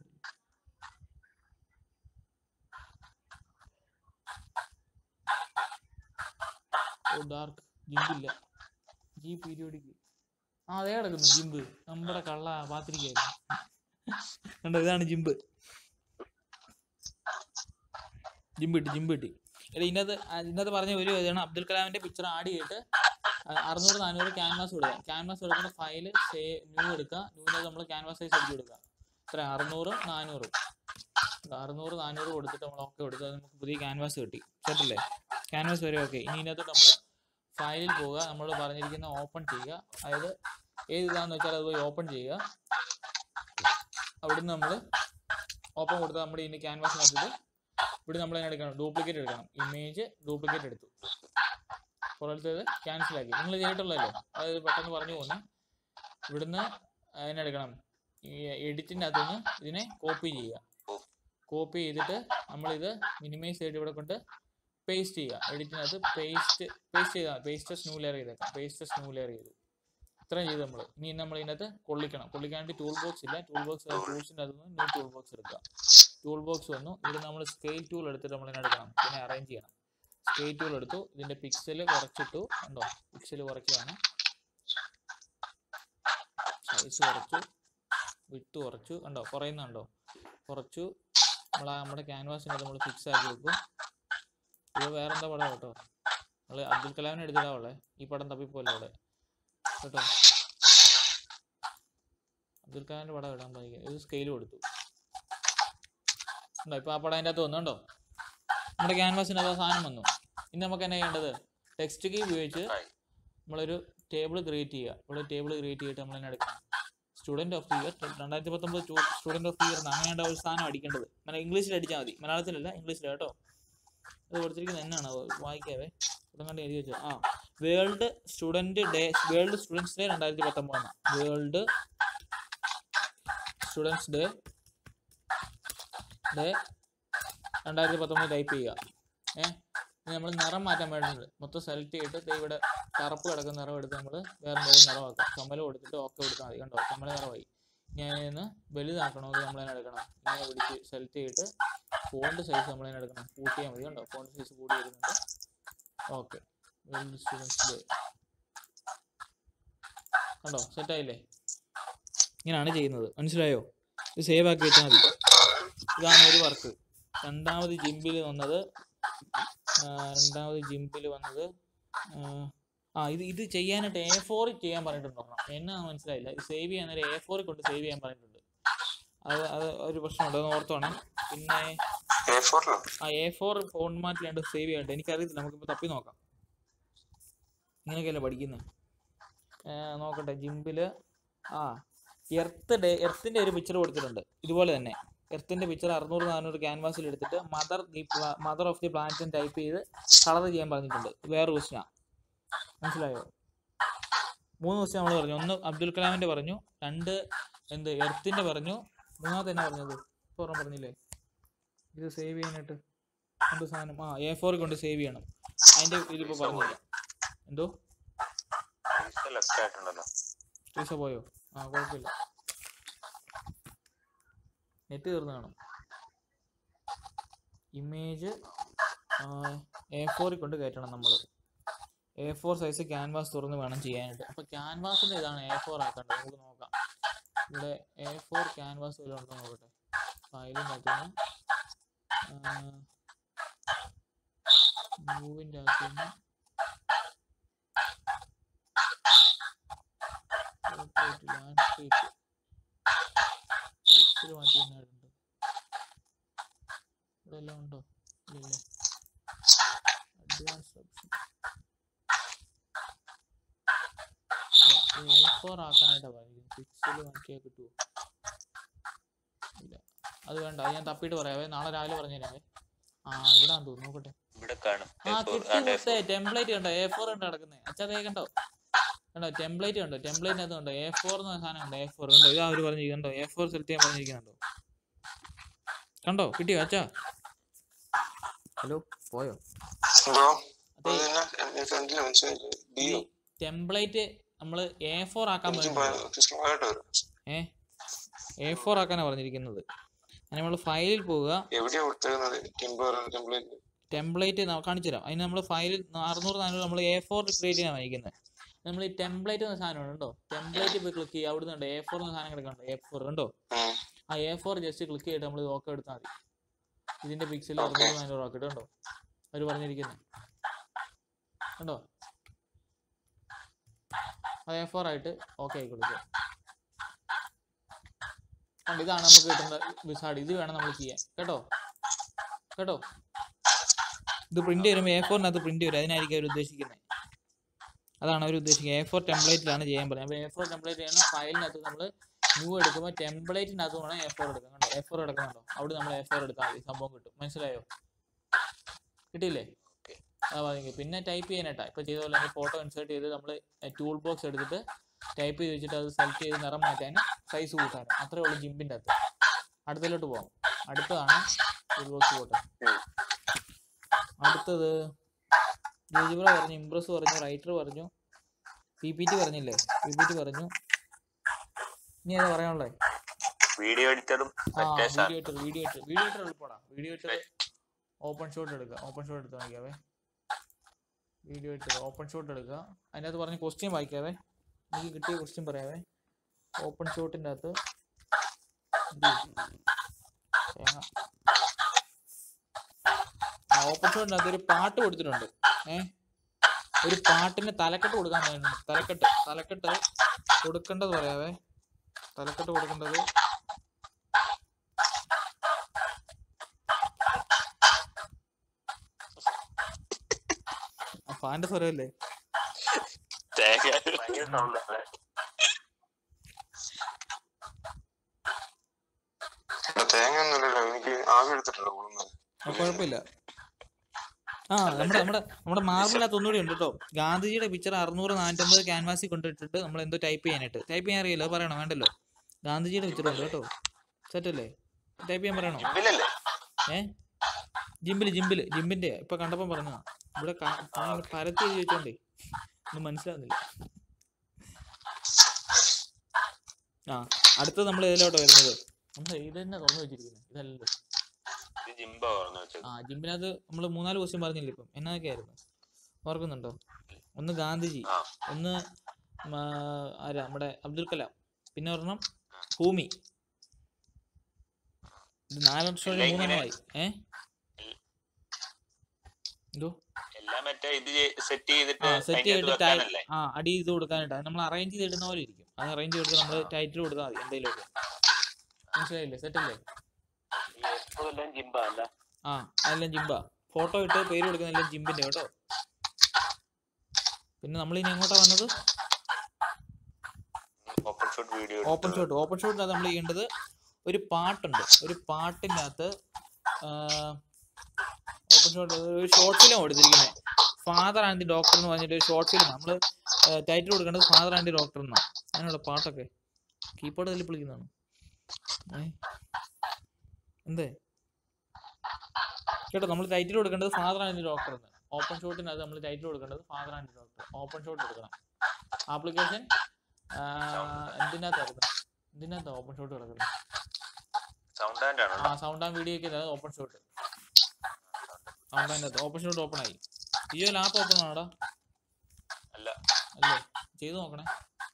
ഓ ഡാർക്ക് ജിമ്പില്ല ജി പീരിയോഡിക് ആ അതേ കിടക്കുന്നു ജിമ്പ് നമ്മുടെ കള്ള പാത്തിരിക്കായിരുന്നു കണ്ടോ ഇതാണ് ജിമ്പ് ജിമ്പ് കിട്ടി ജിമ്പ് കിട്ടി എടാ ഇതിനകത്ത് ആ, ഇതിനകത്ത് പറഞ്ഞ ഒരു ഇതാണ് അബ്ദുൽ കലാമിന്റെ പിക്ചർ ആഡ് ചെയ്തിട്ട് ആ, അറുന്നൂറ് നാനൂറ് ക്യാൻവാസ് കൊടുക്കുക ക്യാൻവാസ് കൊടുക്കുന്ന ഫയൽ സേവ് ന്യൂ എടുക്കുക ന്യൂവിനകത്ത് നമ്മൾ ക്യാൻവാസ് സൈസ് അടിച്ചു കൊടുക്കുക എത്ര അറുന്നൂറും നാനൂറും ഇതാ, അറുന്നൂറ് നാനൂറ് കൊടുത്തിട്ട് നമ്മൾ ഓക്കെ കൊടുത്ത് അത് നമുക്ക് പുതിയ ക്യാൻവാസ് കിട്ടി സെറ്റല്ലേ ക്യാൻവാസ് വരെ ഓക്കെ ഇനി ഇതിനകത്ത് നമ്മൾ ഫയലിൽ പോവുക നമ്മൾ പറഞ്ഞിരിക്കുന്ന ഓപ്പൺ ചെയ്യുക അതായത് ഏത് ഇതാന്ന് വെച്ചാൽ അത് പോയി ഓപ്പൺ ചെയ്യുക അവിടുന്ന് നമ്മൾ ഓപ്പൺ കൊടുത്താൽ നമ്മുടെ ഇതിൻ്റെ ക്യാൻവാസിനകത്ത് ഇവിടെ നമ്മൾ അതിനെ എടുക്കണം ഡ്യൂപ്ലിക്കേറ്റ് എടുക്കണം ഇമേജ് ഡ്യൂപ്ലിക്കേറ്റ് എടുത്തു പുറത്തേത് ക്യാൻസൽ ആക്കി നിങ്ങൾ ചെയ്തിട്ടുള്ളതല്ലോ അത് പെട്ടെന്ന് പറഞ്ഞു പോകുന്നു ഇവിടുന്ന് അതിനെടുക്കണം ഈ എഡിറ്റിൻ്റെ അകത്തുനിന്ന് ഇതിനെ കോപ്പി ചെയ്യുക കോപ്പി ചെയ്തിട്ട് നമ്മളിത് മിനിമൈസ് ചെയ്തിട്ട് ഇവിടെ കൊണ്ട് പേസ്റ്റ് ചെയ്യുക എഡിറ്റിനകത്ത് പേസ്റ്റ് പേസ്റ്റ് ചെയ്താൽ പേസ്റ്റ് സ്നൂ ലെയർ ചെയ്തേക്കാം പേസ്റ്റ് സ്നൂ ലെയർ ചെയ്തു ഇത്രയും ചെയ്ത് നമ്മൾ ഇനി നമ്മൾ ഇതിനകത്ത് കൊള്ളിക്കണം കൊള്ളിക്കാനായിട്ട് ടൂൾ ബോക്സ് ഇല്ല ടൂൾ ബോക്സ് ടൂൾസിൻ്റെ അകത്ത് നിന്ന് ന്യൂ ടൂൾ ബോക്സ് എടുക്കുക ടൂൾ ബോക്സ് വന്നു ഇവിടെ നമ്മൾ സ്കെയിൽ ടൂൾ എടുത്തിട്ട് നമ്മൾ എടുക്കണം ഇതിനെ അറേഞ്ച് ചെയ്യണം സ്കെയിൽ ടൂൾ എടുത്തു ഇതിന്റെ പിക്സൽ കുറച്ചിട്ടു ഉണ്ടോ പിക്സൽ കുറയ്ക്കുകയാണ് സൈസ് കുറച്ചു വിട്ട് കുറച്ചു കണ്ടോ കുറയുന്നുണ്ടോ കുറച്ചു നമ്മൾ നമ്മുടെ ക്യാൻവാസിനകത്ത് നമ്മൾ ഫിക്സ് ആക്കി വെക്കും ഇത് വേറെന്താ പടം കേട്ടോ നമ്മൾ അബ്ദുൽ കലാമിനെ എടുത്തിടാവുള്ളേ ഈ പടം തപ്പിപ്പോലെ അവിടെ കേട്ടോ അബ്ദുൽ കലാമിന്റെ പടം ഇടാൻ പാടില്ല ഇത് സ്കെയിൽ കൊടുത്തു ഉണ്ടോ ഇപ്പൊ ആ പടം അതിൻ്റെ അകത്ത് വന്നുണ്ടോ നമ്മുടെ ക്യാൻവാസിനകത്ത് ആ സാധനം വന്നു ഇനി നമുക്ക് എന്നാ ചെയ്യേണ്ടത് ടെക്സ്റ്റ് കീ ഉപയോഗിച്ച് നമ്മളൊരു ടേബിൾ ക്രിയേറ്റ് ചെയ്യുക ഇവിടെ ടേബിൾ ക്രിയേറ്റ് ചെയ്തിട്ട് നമ്മൾ തന്നെ എടുക്കണം സ്റ്റുഡൻറ് ഓഫ് ദി ഇയർ രണ്ടായിരത്തി പത്തൊമ്പത് സ്റ്റുഡൻറ് ഓഫ് ദി ഇയർ അങ്ങനെയാണ് ഒരു സാധനം അടിക്കേണ്ടത് മല ഇംഗ്ലീഷിൽ അടിച്ചാൽ മതി മലയാളത്തിലല്ല ഇംഗ്ലീഷിൽ കേട്ടോ അത് കൊടുത്തിരിക്കുന്നത് എന്നാണ് വായിക്കാവേ ഇവിടെ കണ്ട് എഴുതി വെച്ചോ ആ world student day world students day രണ്ടായിരത്തി പത്തൊമ്പതാണ് വേൾഡ് സ്റ്റുഡൻസ് ഡേ ഡേ രണ്ടായിരത്തി പത്തൊമ്പത് ടൈപ്പ് ചെയ്യുക ഏ നമ്മൾ നിറം മാറ്റാൻ വേണ്ടിയിട്ടുണ്ട് മൊത്തം സെലക്ട് ചെയ്തിട്ട് ദേ ഇവിടെ കറുപ്പ് കിടക്കുന്ന നിറം എടുത്ത് നമ്മൾ വേറെ എന്തെങ്കിലും നിറമാക്കാം കമ്മൽ കൊടുത്തിട്ട് ഓക്കെ കൊടുത്താൽ മതി കണ്ടോ കമ്മൽ നിറമായി ഞാൻ ഇതിന് വലുതാക്കണമെങ്കിൽ നമ്മൾ തന്നെ എടുക്കണം ഇങ്ങനെ പിടിച്ച് സെലക്ട് ചെയ്തിട്ട് ഫോണ്ട് സൈസ് നമ്മൾ തന്നെ എടുക്കണം കൂട്ടിയാൽ മതി കണ്ടോ ഫോണ്ട് സൈസ് കൂടി വരുന്നുണ്ട് ഓക്കെ വേൾഡ് സ്റ്റുഡൻസ് ഡേ കണ്ടോ സെറ്റായില്ലേ ഇങ്ങനെയാണ് ചെയ്യുന്നത് മനസ്സിലായോ ഇത് സേവ് ആക്കി വെച്ചാൽ മതി ഇതാണ് ഒരു വർക്ക് രണ്ടാമത് ജിമ്പിൽ വന്നത് ആ, രണ്ടാമത് ജിമ്പിൽ വന്നത് ആ, ആ ഇത് ഇത് ചെയ്യാനായിട്ട് എ ഫോറിൽ ചെയ്യാൻ പറഞ്ഞിട്ടുണ്ടോ എന്നാ മനസ്സിലായില്ല ഇത് സേവ് ചെയ്യാൻ നേരം എ ഫോറിൽ കൊണ്ട് സേവ് ചെയ്യാൻ പറഞ്ഞിട്ടുണ്ട് അത് അത് ഒരു പ്രശ്നമുണ്ട് അത് ഓർത്തോണേ പിന്നെ എ ഫോറിലോ ആ എ ഫോർ ഫോർമാറ്റിലാണ്ട് സേവ് ചെയ്യണ്ട എനിക്കറിയത്തില്ല നമുക്കിപ്പോൾ തപ്പി നോക്കാം ഇങ്ങനെയൊക്കെയല്ലേ പഠിക്കുന്നത് നോക്കട്ടെ ജിമ്പില് ആ എർത്ത് ഡേ എർത്തിൻ്റെ ഒരു പിക്ചർ കൊടുത്തിട്ടുണ്ട് ഇതുപോലെ തന്നെ എർത്തിൻ്റെ പിക്ചർ അറുന്നൂറ് നാനൂറ് ക്യാൻവാസിൽ എടുത്തിട്ട് mother the mother of the planet type ചെയ്ത് കളർ ചെയ്യാൻ പറഞ്ഞിട്ടുണ്ട് വേറെ ക്വസ്റ്റിനാ മനസ്സിലായോ മൂന്ന് ക്വസ്റ്റ്യൻ നമ്മൾ പറഞ്ഞു ഒന്ന് അബ്ദുൽ കലാമിൻ്റെ പറഞ്ഞു രണ്ട് എന്ത് എർത്തിൻ്റെ പറഞ്ഞു മൂന്നാമത്തെ എന്നാ പറഞ്ഞത് ഇപ്പോൾ ഒരെണ്ണം പറഞ്ഞില്ലേ ഇത് സേവ് ചെയ്യാനായിട്ട് എന്ത് സാധനം ആ എ ഫോറിൽ കൊണ്ട് സേവ് ചെയ്യണം അതിൻ്റെ ഇതിപ്പോൾ പറഞ്ഞില്ല എന്തോ ലെഫ്റ്റ് ആയിട്ടുണ്ടല്ലോ പൈസ പോയോ ആ കുഴപ്പമില്ല നെറ്റ് തീർന്നു കാണും ഇമേജ് എ ഫോറിൽ കൊണ്ട് കയറ്റണം നമ്മൾ എ ഫോർ സൈസ് ക്യാൻവാസ് തുറന്ന് വേണം ചെയ്യാനായിട്ട് അപ്പോൾ ക്യാൻവാസിൻ്റെ ഇതാണ് എ ഫോർ ആക്കേണ്ടത് നമുക്ക് നോക്കാം ഇവിടെ എ ഫോർ ക്യാൻവാസ് വല്ലതും ഉണ്ടോ നോക്കട്ടെ ഫയലിൻ്റെ അകത്തുനിന്ന് മൂവിൻ്റെ അകത്തുനിന്ന് ലാൻഡ്സ്കേപ്പ് പിക്ചർ മാറ്റി തന്നെയായിട്ടുണ്ട് ഇവിടെ എല്ലാം ഉണ്ടോ ഇല്ലല്ലേ അഡ്വാൻസ് ഓപ്ഷൻ എ ഫോർ ആക്കാനായിട്ടാണ് പറയുന്നത് പിക്സൽ മാറ്റിയാൽ കിട്ടുമോ ഇല്ല അത് വേണ്ട അത് ഞാൻ തപ്പിയിട്ട് പറയാവേ നാളെ രാവിലെ പറഞ്ഞു തരാവേ ആ ഇവിടെ തോന്നുന്നു നോക്കട്ടെ ഇവിടെ കാണും ആ A4, കിട്ടി ആണ്ട് മുത്തേ ടെംപ്ലേറ്റ് കണ്ടോ എ ഫോർ ഉണ്ട് കിടക്കുന്നത് അച്ഛാ അതേ കണ്ടോ കണ്ടോ ടെംപ്ലേറ്റ് കണ്ടോ ടെംപ്ലേറ്റിനകത്ത് കണ്ടോ എ ഫോർ എന്ന സാധനം കണ്ടോ എ ഫോർ കണ്ടോ ഇതാ അവർ പറഞ്ഞിരിക്കുന്നുണ്ടോ എ ഫോർ സെലക്ട് ചെയ്യാൻ പറഞ്ഞിരിക്കുന്നുണ്ടോ കണ്ടോ കിട്ടിയോ അച്ഛാ ഹലോ പോയോ ബ്രോ അതെ എനിക്ക് എന്തിനാ മനസ്സിലായില്ല ഈ ഡിയോ ടെംപ്ലേറ്റ് നമ്മൾ എ ഫോർ ആക്കാൻ എനിക്ക് പറഞ്ഞിട്ടുണ്ട് സ്ലോ ആയിട്ട് വരും ഏ എ ഫോർ ആക്കാനാണ് പറഞ്ഞിരിക്കുന്നത് അതിന് നമ്മൾ ഫയലിൽ പോവുക എവിടെയാ കൊടുത്തേക്കുന്നത് ടെമ്പർ ടെംപ്ലേറ്റ് ടെംപ്ലേറ്റ് കാണിച്ചു തരാം അതിന് നമ്മൾ ഫയലിൽ അറുന്നൂറ് നാനൂറ് നമ്മൾ എ ഫോർ ക്രിയേറ്റ് ചെയ്യാൻ വാങ്ങിക്കുന്നത് നമ്മൾ ഈ ടെംപ്ലേറ്റ് എന്ന സാധനം ഉണ്ടോ ടെംപ്ലേറ്റ് പോയി ക്ലിക്ക് ചെയ്യുക അവിടെ നിന്ന് എ ഫോർ എന്ന സാധനം കിടക്കണ്ടോ എ ഫോർ ഉണ്ടോ ആ എ ഫോർ ജസ്റ്റ് ക്ലിക്ക് ചെയ്തിട്ട് നമ്മൾ ഓക്കെ എടുത്താൽ മതി ഇതിന്റെ പിക്സൽ Okay. അറുന്നൂറ് നാനൂറ് ആക്കിയിട്ട് കണ്ടോ അവർ പറഞ്ഞിരിക്കുന്നത് കണ്ടോ അത് എ ഫോർ ആയിട്ട് ഓക്കെ ആയി കൊടുക്കുക കണ്ടോ ഇതാണ് നമുക്ക് കിട്ടുന്ന വിസാഡ് ഇത് വേണം നമ്മൾ ചെയ്യാൻ കേട്ടോ കേട്ടോ ഇത് പ്രിന്റ് വരുമ്പോൾ എ ഫോറിനകത്ത് പ്രിന്റ് വരും അതിനായിരിക്കും അവർ ഉദ്ദേശിക്കുന്നത് അതാണ് അവർ ഉദ്ദേശിക്കുന്നത് എ ഫോർ ടെംപ്ലേറ്റിലാണ് ചെയ്യാൻ പറയുന്നത് അപ്പോൾ എ ഫോർ ടെംപ്ലേറ്റ് ചെയ്യണം ഫയലിനകത്ത് നമ്മൾ ന്യൂ എടുക്കുമ്പോൾ ടെംപ്ലേറ്റിനകത്ത് വേണം എ ഫോർ എടുക്കാം കണ്ടോ എ ഫോർ എടുക്കുന്നുണ്ടോ അവിടെ നമ്മൾ എ ഫോർ എടുത്താൽ മതി സംഭവം കിട്ടും മനസ്സിലായോ കിട്ടിയില്ലേ ആ മതി പിന്നെ ടൈപ്പ് ചെയ്യാനായിട്ടാ ഇപ്പൊ ചെയ്ത പോലെ ഫോട്ടോ ഇൻസേർട്ട് ചെയ്ത് നമ്മൾ ടൂൾ ബോക്സ് എടുത്തിട്ട് ടൈപ്പ് ചെയ്ത് വെച്ചിട്ട് അത് സെലക്ട് ചെയ്ത് നിറം മാറ്റാനും സൈസ് കൂട്ടാനും അത്രേ ഉള്ളൂ ജിമ്പിൻ്റെ അകത്ത് അടുത്തതിലോട്ട് പോകാം അടുത്തതാണ് ടൂൾ ബോക്സ് പോട്ടെ അടുത്തത് ജിജിബ്ര പറഞ്ഞു ഇംപ്രസ് പറഞ്ഞു റൈറ്റർ പറഞ്ഞു പി പി ടി പറഞ്ഞില്ലേ പി പി ടി പറഞ്ഞു ഇനി ഏതാ പറയാനുള്ളത് വീഡിയോ എഡിറ്ററും ആ മറ്റേ സാ- video editor video editor video editor എളുപ്പമാണ് വീഡിയോ എഡിറ്റർ ഓപ്പൺ ഷോട്ട് എടുക്കുക ഓപ്പൺ ഷോട്ട് എടുത്ത് വായിക്കാവേ വീഡിയോ എഡിറ്റർ ഓപ്പൺ ഷോട്ട് എടുക്കുക അതിനകത്ത് പറഞ്ഞ ക്വസ്റ്റ്യൻ വായിക്കാവേ എനിക്ക് കിട്ടിയ ക്വസ്റ്റ്യൻ പറയാവേ ഓപ്പൺ ഷോട്ടിൻ്റെ അകത്ത് ഇത് തേങ്ങ. ആ ഓപ്പൺ ഷോട്ടിൻ്റെ അകത്ത് ഒരു പാട്ട് കൊടുത്തിട്ടുണ്ട് ഏ ഒരു പാട്ടിന് തലക്കെട്ട് കൊടുക്കാൻ വേണ്ടി തലക്കെട്ട് തലക്കെട്ട് കൊടുക്കേണ്ടത് പറയാവേ തലക്കെട്ട് കൊടുക്കേണ്ടത് ആ ഫാൻ്റെ സ്വരമല്ലേ തേങ്ങ ഭയങ്കര സൗണ്ട് അല്ലേ എടാ, തേങ്ങ ഒന്നുമില്ലല്ലോ എനിക്ക് ആവി എടുത്തിട്ടുണ്ടോ കൂടുതൽ ആ, കുഴപ്പമില്ല ആ നമ്മുടെ നമ്മുടെ നമ്മുടെ മാർബിളിനകത്ത് ഒന്നുകൂടി ഉണ്ട് കേട്ടോ ഗാന്ധിജിയുടെ പിക്ചർ അറുന്നൂറ് നാനൂറ്റമ്പത് ക്യാൻവാസിൽ കൊണ്ടിട്ടിട്ട് നമ്മൾ എന്തോ ടൈപ്പ് ചെയ്യാനായിട്ട് ടൈപ്പ് ചെയ്യാൻ അറിയില്ല അത് പറയണം വേണ്ടല്ലോ ഗാന്ധിജിയുടെ പിക്ചർ ഉണ്ട് കേട്ടോ സെറ്റ് അല്ലേ ടൈപ്പ് ചെയ്യാൻ പറയണോ ജിമ്മിലല്ലേ ഏ ജിമ്പില് ജിമ്പില് ജിമ്പിന്റെ ഇപ്പൊ കണ്ടപ്പം പറഞ്ഞതാ ഇവിടെ കാ- ആ ഇങ്ങനെ പരത്തി എഴുതി വെച്ചോണ്ടേ ഒന്നും മനസ്സിലാവുന്നില്ല ആ അടുത്തത് നമ്മൾ ഇതിലോട്ട് വരുന്നത് നമ്മൾ ഇത് തന്നെ തുറന്നു വെച്ചിരിക്കുന്നത് ഇതല്ലല്ലോ ഇത് ജിംബോ പറഞ്ഞു വെച്ചത് ആ ജിമ്പിനകത്ത് നമ്മൾ മൂന്നാല് ക്വസ്റ്റ്യൻ പറഞ്ഞില്ലേ ഇപ്പം എന്നതൊക്കെയായിരുന്നു ഓർക്കുന്നുണ്ടോ ഒന്ന് ഗാന്ധിജി ആ. ഒന്ന് മ- ആരാ നമ്മുടെ അബ്ദുൽ കലാം പിന്നെ ഒരെണ്ണം ഭൂമി ഇത് നാലെണ്ണം എല്ലാം ഇങ്ങനെ- മൂന്നെണ്ണമായി ഏ എന്തോ എല്ലാം മറ്റേ ഇത് സെറ്റ് ചെയ്തിട്ട് ആ സെറ്റ് അതിന്റെ അകത്ത് ചെയ്തിട്ട് ടൈ- വെക്കാനല്ലേ ആ അടി ചെയ്ത് കൊടുക്കാനായിട്ട് നമ്മൾ അറേഞ്ച് ചെയ്ത് ഇടുന്ന പോലെ ഇരിക്കും അത് അറേഞ്ച് ചെയ്തിട്ട് നമ്മൾ ടൈറ്റിൽ കൊടുത്താൽ മതി എന്തെങ്കിലും മനസ്സിലായില്ലേ സെറ്റ് അല്ലേ ഈ എപ്പോ എല്ലാം ജിംബ അല്ല ആ അതെല്ലാം ജിംബ ഫോട്ടോ ഇട്ട് പേര് കൊടുക്കുന്നെല്ലാം ജിമ്പിന്റെ കേട്ടോ പിന്നെ നമ്മൾ ഇനി എങ്ങോട്ടാ വന്നത് OpenShot video OpenShot ഓപ്പൺ ഷോട്ടിനകത്ത് നമ്മൾ ചെയ്യേണ്ടത് ഒരു പാട്ടുണ്ട് ഒരു പാട്ടിൻ്റെ അകത്ത് ഓപ്പൺ ഷോട്ട് ഒരു ഷോർട്ട് ഫിലിം കൊടുത്തിരിക്കുന്നത് ഫാദർ ആൻഡ് ദി ഡോക്ടർ എന്ന് പറഞ്ഞിട്ട് ഒരു ഷോർട്ട് ഫിലിം നമ്മൾ ടൈറ്റിൽ കൊടുക്കേണ്ടത് ഫാദർ ആൻഡ് ദി ഡോക്ടർ എന്നാണ് അതിനുള്ള പാട്ടൊക്കെ കീബോർഡ് തല്ലി വിളിക്കുന്നതാണ് ഏ എന്തേ കേട്ടോ നമ്മൾ ടൈറ്റിൽ കൊടുക്കേണ്ടത് ഫാദർ ആൻഡ് ദി ഡോക്ടർ എന്ന് ഓപ്പൺ ഷോട്ടിനകത്ത് നമ്മൾ ടൈറ്റിൽ കൊടുക്കേണ്ടത് father and the doctor OpenShot എടുക്കണം ആപ്ലിക്കേഷൻ എന്തിനകത്തായിരുന്നു എന്തിനകത്താ ഓപ്പൺ ഷോട്ട് കിടക്കുന്നത് സൗണ്ട് ആൻഡ് ആണോ ആ സൗണ്ട് ആൻഡ് വീഡിയോ ഒക്കെ OpenShot sound and OpenShot open ആയി ജിയോ ലാപ്പ് ഓപ്പൺ ആണോടാ അല്ല അല്ലേ ചെയ്ത് നോക്കണേ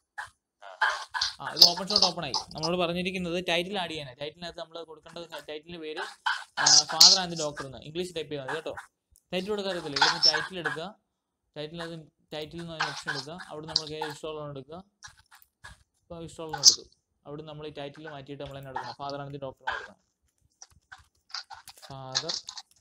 ആ ഇത് ഓപ്പൺ ഷോട്ട് ഓപ്പൺ ആയി നമ്മളോട് പറഞ്ഞിരിക്കുന്നത് ടൈറ്റിൽ ആഡ് ചെയ്യാനാണ് ടൈറ്റിലിനകത്ത് നമ്മൾ കൊടുക്കേണ്ടത് ടൈറ്റിലിന്റെ പേര് ഫാദർ ആൻഡ് ഡോക്ടർ എന്ന് ഇംഗ്ലീഷ് ടൈപ്പ് ചെയ്താൽ മതി കേട്ടോ ടൈറ്റിൽ കൊടുക്കാൻ അറിയത്തില്ല ഇവിടുന്ന് ടൈറ്റിൽ എടുക്കുക ടൈറ്റിലിനകത്ത് ടൈറ്റിൽ എന്ന് ഓപ്ഷൻ എടുക്കുക അവിടെ നമ്മൾ ഇൻസ്റ്റാൾ എടുക്കുക ഇപ്പോൾ ഇൻസ്റ്റാൾ എടുത്തു അവിടെ നമ്മൾ ഈ ടൈറ്റിൽ മാറ്റിയിട്ട് നമ്മൾ തന്നെ എടുക്കണം ഫാദർ ആൻഡ് ഡോക്ടർ എടുക്കണം ഫാദർ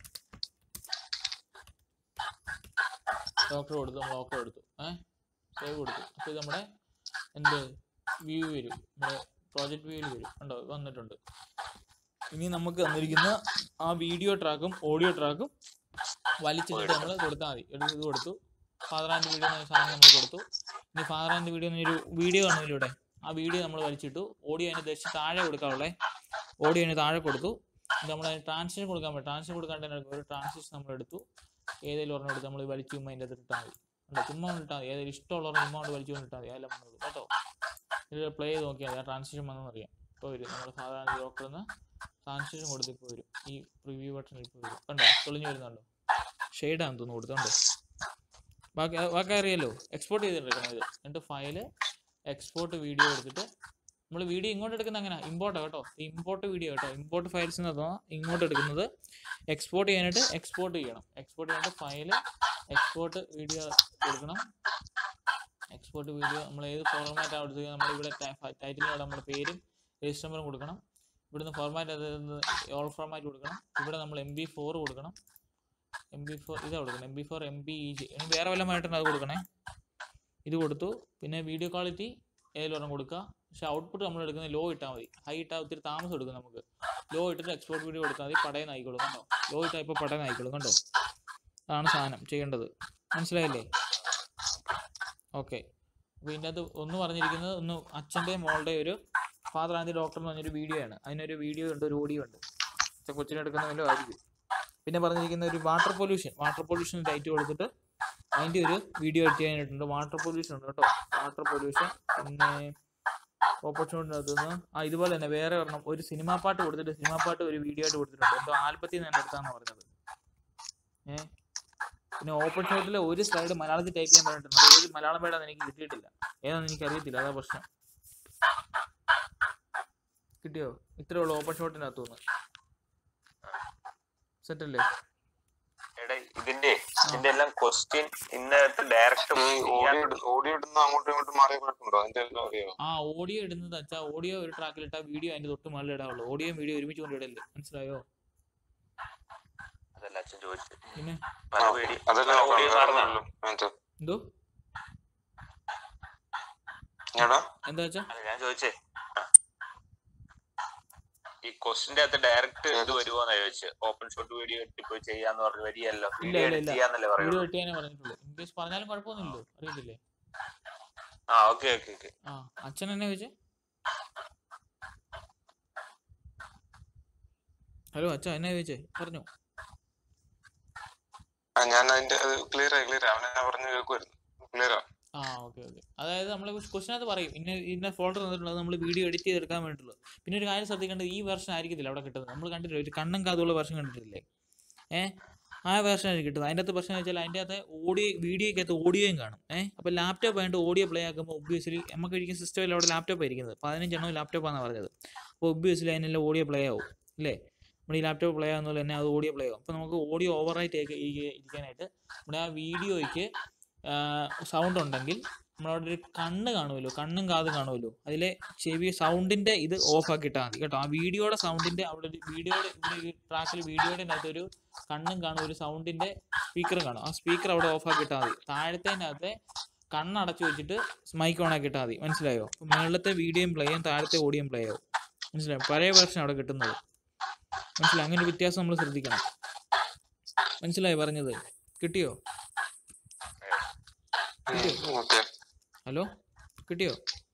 ഡോക്ടർ കൊടുത്തു നമ്മൾ ഡോക്ടർ എടുത്തു ഏഹ് സേവ് കൊടുത്തു അപ്പോൾ ഇത് നമ്മുടെ എന്ത് വ്യൂ വരും നമ്മുടെ പ്രോജക്റ്റ് വ്യൂവിൽ വരും ഉണ്ടോ വന്നിട്ടുണ്ട് ഇനി നമുക്ക് തന്നിരിക്കുന്ന ആ വീഡിയോ ട്രാക്കും ഓഡിയോ ട്രാക്കും വലിച്ചിട്ട് നമ്മൾ കൊടുത്താൽ മതി എടുത്ത് ഇത് കൊടുത്തു ഫാദർ ആൻഡ് വീഡിയോ എന്ന സാധനം നമ്മൾ കൊടുത്തു ഇനി ഫാദർ ആൻഡ് വീഡിയോ എന്നൊരു വീഡിയോ കാണുമല്ലോ ഇവിടെ ആ വീഡിയോ നമ്മൾ വലിച്ചിട്ടു ഓഡിയോ അതിന് ദശ താഴെ കൊടുക്കാനുള്ളേ ഓഡിയോ അതിന് താഴെ കൊടുത്തു ഇത് നമ്മൾ ട്രാൻസിഷൻ കൊടുക്കാൻ പറ്റും ട്രാൻസിഷൻ കൊടുക്കാൻ തന്നെ ഒരു ട്രാൻസിഷൻ നമ്മൾ എടുത്തു ഏതെങ്കിലും ഒരെണ്ണം എടുത്ത് നമ്മൾ വലിച്ചു ചുമ്മാ അതിൻ്റെ അകത്ത് ഇട്ടാൽ മതി ഉണ്ടോ ചുമ്മാ കൊണ്ട് ഇട്ടാൽ മതി ഏതെങ്കിലും ഇഷ്ടമുള്ള ചുമ്മാ കൊണ്ട് വലിച്ചു കൊണ്ട് ഇട്ടാൽ മതി അതെല്ലാം വന്നോളൂ കേട്ടോ ഇത് പ്ലേ ചെയ്ത് നോക്കിയാൽ മതി ആ ട്രാൻസിഷൻ വന്നെന്ന് അറിയാം ഇപ്പോൾ വരും നമ്മൾ സാധാരണ ഡോക്ടറിന്ന് ട്രാൻസിഷൻ കൊടുത്ത് ഇപ്പോൾ വരും ഈ പ്രിവ്യൂ ബട്ടൺ ഇപ്പോൾ വരും കണ്ടോ തെളിഞ്ഞു വരുന്നുണ്ടോ ഷെയ്ഡാന്ന് തോന്നുന്നു കൊടുത്തുണ്ടോ ബാക്കി ബാക്കി അറിയാലോ എക്സ്പോർട്ട് ചെയ്തിട്ടെടുക്കണം ഇത് എന്നിട്ട് ഫയല് എക്സ്പോർട്ട് വീഡിയോ എടുത്തിട്ട് നമ്മൾ വീഡിയോ ഇങ്ങോട്ട് എടുക്കുന്ന അങ്ങനെ ഇമ്പോർട്ട് കേട്ടോ ഇമ്പോർട്ട് വീഡിയോ കേട്ടോ ഇമ്പോർട്ട് ഫയൽസ് എന്ന് ഇങ്ങോട്ട് എടുക്കുന്നത് എക്സ്പോർട്ട് ചെയ്യാനായിട്ട് എക്സ്പോർട്ട് ചെയ്യണം എക്സ്പോർട്ട് ചെയ്യാനായിട്ട് ഫയല് എക്സ്പോർട്ട് വീഡിയോ കൊടുക്കണം എക്സ്പോർട്ട് വീഡിയോ നമ്മൾ ഏത് ഫോർമാറ്റ് ആണ് എടുത്തത് നമ്മൾ ഇവിടെ ടൈറ്റിലോടെ നമ്മുടെ പേരും രജിസ്റ്റർ നമ്പറും കൊടുക്കണം ഇവിടുന്ന് ഫോർമാറ്റ് അത് ഓൾ ഫോർമാറ്റ് കൊടുക്കണം ഇവിടെ നമ്മൾ എം ബി ഫോർ കൊടുക്കണം എം ബി ഫോർ ഇതാ കൊടുക്കണം M P four M P E G ഇനി വേറെ വല്ല മായിട്ടുണ്ട് അത് കൊടുക്കണേ ഇത് കൊടുത്തു പിന്നെ വീഡിയോ ക്വാളിറ്റി ഏതിൽ ഒരെണ്ണം കൊടുക്കുക പക്ഷെ ഔട്ട്പുട്ട് നമ്മൾ എടുക്കുന്നത് ലോ ഇട്ടാൽ മതി ഹൈ ഇട്ടാൽ ഒത്തിരി താമസം എടുക്കും നമുക്ക് ലോ ഇട്ടിട്ട് എക്സ്പോർട്ട് വീഡിയോ കൊടുത്താൽ മതി പടയെന്ന് ആയിക്കോളും കണ്ടോ ലോ ഇട്ടാൽ ഇപ്പോൾ പടയെന്ന് ആയിക്കോളും കണ്ടോ അതാണ് സാധനം ചെയ്യേണ്ടത് മനസ്സിലായില്ലേ ഓക്കെ അപ്പോൾ ഇതിൻ്റെ അകത്ത് ഒന്ന് പറഞ്ഞിരിക്കുന്നത് ഒന്ന് അച്ഛൻ്റെയും മോളുടെയും ഒരു ഫാദർ ആൻഡ് ഡോക്ടർ എന്ന് പറഞ്ഞൊരു വീഡിയോ ആണ് അതിനൊരു വീഡിയോ ഉണ്ട് ഒരു ഓഡിയോ ഉണ്ട് പക്ഷെ കൊച്ചിനെടുക്കുന്ന വല്ലതും ആയിരിക്കും പിന്നെ പറഞ്ഞിരിക്കുന്ന ഒരു water pollution water pollution light കൊടുത്തിട്ട് അതിൻ്റെ ഒരു വീഡിയോ എഡിറ്റ് ചെയ്യാനായിട്ടുണ്ട് വാട്ടർ പൊല്യൂഷൻ ഉണ്ട് കേട്ടോ വാട്ടർ പൊല്യൂഷൻ പിന്നെ ഓപ്പർച്യൂണിറ്റി നിന്ന് ആ ഇതുപോലെ തന്നെ വേറെ ഒരെണ്ണം ഒരു സിനിമാ പാട്ട് കൊടുത്തിട്ട് സിനിമാ പാട്ട് ഒരു വീഡിയോ ആയിട്ട് കൊടുത്തിട്ടുണ്ട് എന്തോ ആൽപ്പത്തിൽ നിന്ന് എടുത്താന്ന് പറഞ്ഞത് ഏ പിന്നെ ഓപ്പർച്യൂണിറ്റിയിൽ ഒരു സ്ലൈഡ് മലയാളത്തിൽ ടൈപ്പ് ചെയ്യാൻ പറഞ്ഞിട്ടുണ്ട് അത് ഏത് മലയാളം വേടാന്ന് എനിക്ക് കിട്ടിയിട്ടില്ല ഏതാണെന്ന് എനിക്ക് അറിയത്തില്ല അതാ പ്രശ്നം കിട്ടിയോ ഇത്രേ ഉള്ളൂ ഓപ്പൺ ഷോട്ടിനകത്തു നിന്ന് സെറ്റ് അല്ലേ എടാ ഇതിന്റെ ഇതിന്റെ എല്ലാം ക്വസ്റ്റ്യൻ ഇന്നത്തെ ഡയറക്റ്റ് ഓഡിയോ ഓഡിയോ ഇടുന്ന അങ്ങോട്ടും ഇങ്ങോട്ടും മാറി കുഴപ്പമുണ്ടോ അതിന്റെ എല്ലാം അറിയോ ആ ഓഡിയോ ഇടുന്നത് വെച്ചാൽ ഓഡിയോ ഒരു ട്രാക്കിൽ ഇട്ടാൽ വീഡിയോ അതിന്റെ തൊട്ട് മുകളിൽ ഇടാവുള്ളൂ ഓഡിയോ വീഡിയോ ഒരുമിച്ച് കൊണ്ട് ഇടല്ലേ മനസ്സിലായോ അതല്ല അച്ഛൻ ചോദിച്ചു പിന്നെ പല വീഡിയോ അതെല്ലാം ഓഡിയോ മാറുന്ന വേറൊന്നുമില്ലല്ലോ അതിനകത്ത്. എന്തോ എടാ എന്താ വെച്ചാ അല്ല ഞാൻ ചോദിച്ചേ ആ. ഈ ക്വസ്റ്റിന്റെ അകത്ത് ഡയറക്റ്റ് ഇത് വരുമോന്നാ ചോദിച്ചത് ഓപ്പൺ ഷോട്ട് വീഡിയോ ഇട്ടിപ്പോ ചെയ്യാന്ന് പറഞ്ഞു വരികയല്ലോ ഇല്ല, വീഡിയോ ഇല്ല, എഡിറ്റ് ഇല്ല. ചെയ്യാന്നല്ലേ വീഡിയോ പറയുള്ളൂ ഇട്ടാനേ പറഞ്ഞിട്ടുള്ളൂ ഇംഗ്ലീഷ് പറഞ്ഞാലും കുഴപ്പമൊന്നുമില്ലല്ലോ അറിയത്തില്ലേ ആ ഓക്കെ ഓക്കെ ഓക്കെ ആ അച്ഛൻ എന്നെ ചോദിച്ചേ ഹലോ അച്ഛൻ എന്നെ ചോദിച്ചേ പറഞ്ഞു ആ, ഞാൻ അതിന്റെ ക്ലിയർ ആയി ക്ലിയർ അവനെ ഞാൻ പറഞ്ഞു കേൾക്കുമായിരുന്നു ക്ലിയർ ആ ആ ഓക്കെ ഓക്കെ അതായത് നമ്മൾ ക്വസ്റ്റിനകത്ത് പറയും ഇന്ന ഇന്ന ഫോൾഡർ തന്നിട്ടുള്ളത് നമ്മൾ വീഡിയോ എഡിറ്റ് ചെയ്തെടുക്കാൻ വേണ്ടിയിട്ടുള്ളൂ പിന്നെ ഒരു കാര്യം ശ്രദ്ധിക്കേണ്ടത് ഈ വെർഷൻ ആയിരിക്കത്തില്ല അവിടെ കിട്ടുന്നത് നമ്മൾ കണ്ടിട്ടില്ല ഒരു കണ്ണും കാതുള്ള വെർഷൻ കണ്ടിട്ടില്ലേ ഏ ആ വെർഷൻ ആയിരിക്കും കിട്ടുന്നത് അതിൻ്റെ അകത്ത് പ്രശ്നം എന്ന് വെച്ചാൽ അതിൻ്റെ അകത്ത് ഓഡിയോ വീഡിയോയ്ക്കകത്ത് ഓഡിയോയും കാണും ഏ അപ്പോൾ ലാപ്ടോപ്പ് ആയിട്ട് ഓഡിയോ പ്ലേ ആക്കുമ്പോൾ ഒബ്വിയസ്ലി നമുക്ക് ഇരിക്കുന്ന സിസ്റ്റമിൽ അവിടെ ലാപ്ടോപ്പ് ആയിരിക്കുന്നത് പതിനഞ്ചെണ്ണം ലാപ്ടോപ്പാണ് പറഞ്ഞത് അപ്പോൾ ഒബ്വിയസ്ലി അതിനെല്ലാം ഓഡിയോ പ്ലേ ആവും അല്ലേ നമ്മുടെ ഈ ലാപ്ടോപ്പ് പ്ലേ ആകുന്ന പോലെ തന്നെ അത് ഓഡിയോ പ്ലേ ആവും അപ്പോൾ നമുക്ക് ഓഡിയോ ഓവറായിട്ട് ഇരിക്കാനായിട്ട് നമ്മുടെ ആ വീഡിയോയ്ക്ക് സൗണ്ട് ഉണ്ടെങ്കിൽ നമ്മളവിടെ ഒരു കണ്ണ് കാണുമല്ലോ കണ്ണും കാതും കാണുമല്ലോ അതിലെ ചെവി സൗണ്ടിന്റെ ഇത് ഓഫ് ആക്കിയിട്ടാൽ മതി കേട്ടോ ആ വീഡിയോയുടെ സൗണ്ടിന്റെ അവിടെ ഒരു വീഡിയോയുടെ ഇവിടെ ഒരു ട്രാക്കിൽ വീഡിയോയുടെ അകത്ത് ഒരു കണ്ണും കാണും ഒരു സൗണ്ടിന്റെ സ്പീക്കറും കാണും ആ സ്പീക്കർ അവിടെ ഓഫ് ആക്കിയിട്ടാൽ മതി താഴത്തേനകത്തെ കണ്ണടച്ചു വെച്ചിട്ട് മൈക്ക് ഓൺ ആക്കിയിട്ടാൽ മതി മനസ്സിലായോ അപ്പം മുകളിലത്തെ വീഡിയോയും പ്ലേ ചെയ്യും താഴത്തെ ഓഡിയോയും പ്ലേ ആവും മനസ്സിലായോ പഴയ വേർഷൻ അവിടെ കിട്ടുന്നത് മനസ്സിലായി അങ്ങനെ ഒരു വ്യത്യാസം നമ്മൾ ശ്രദ്ധിക്കണം മനസ്സിലായോ പറഞ്ഞത് കിട്ടിയോ ഓക്കെ ഹലോ കിട്ടിയോ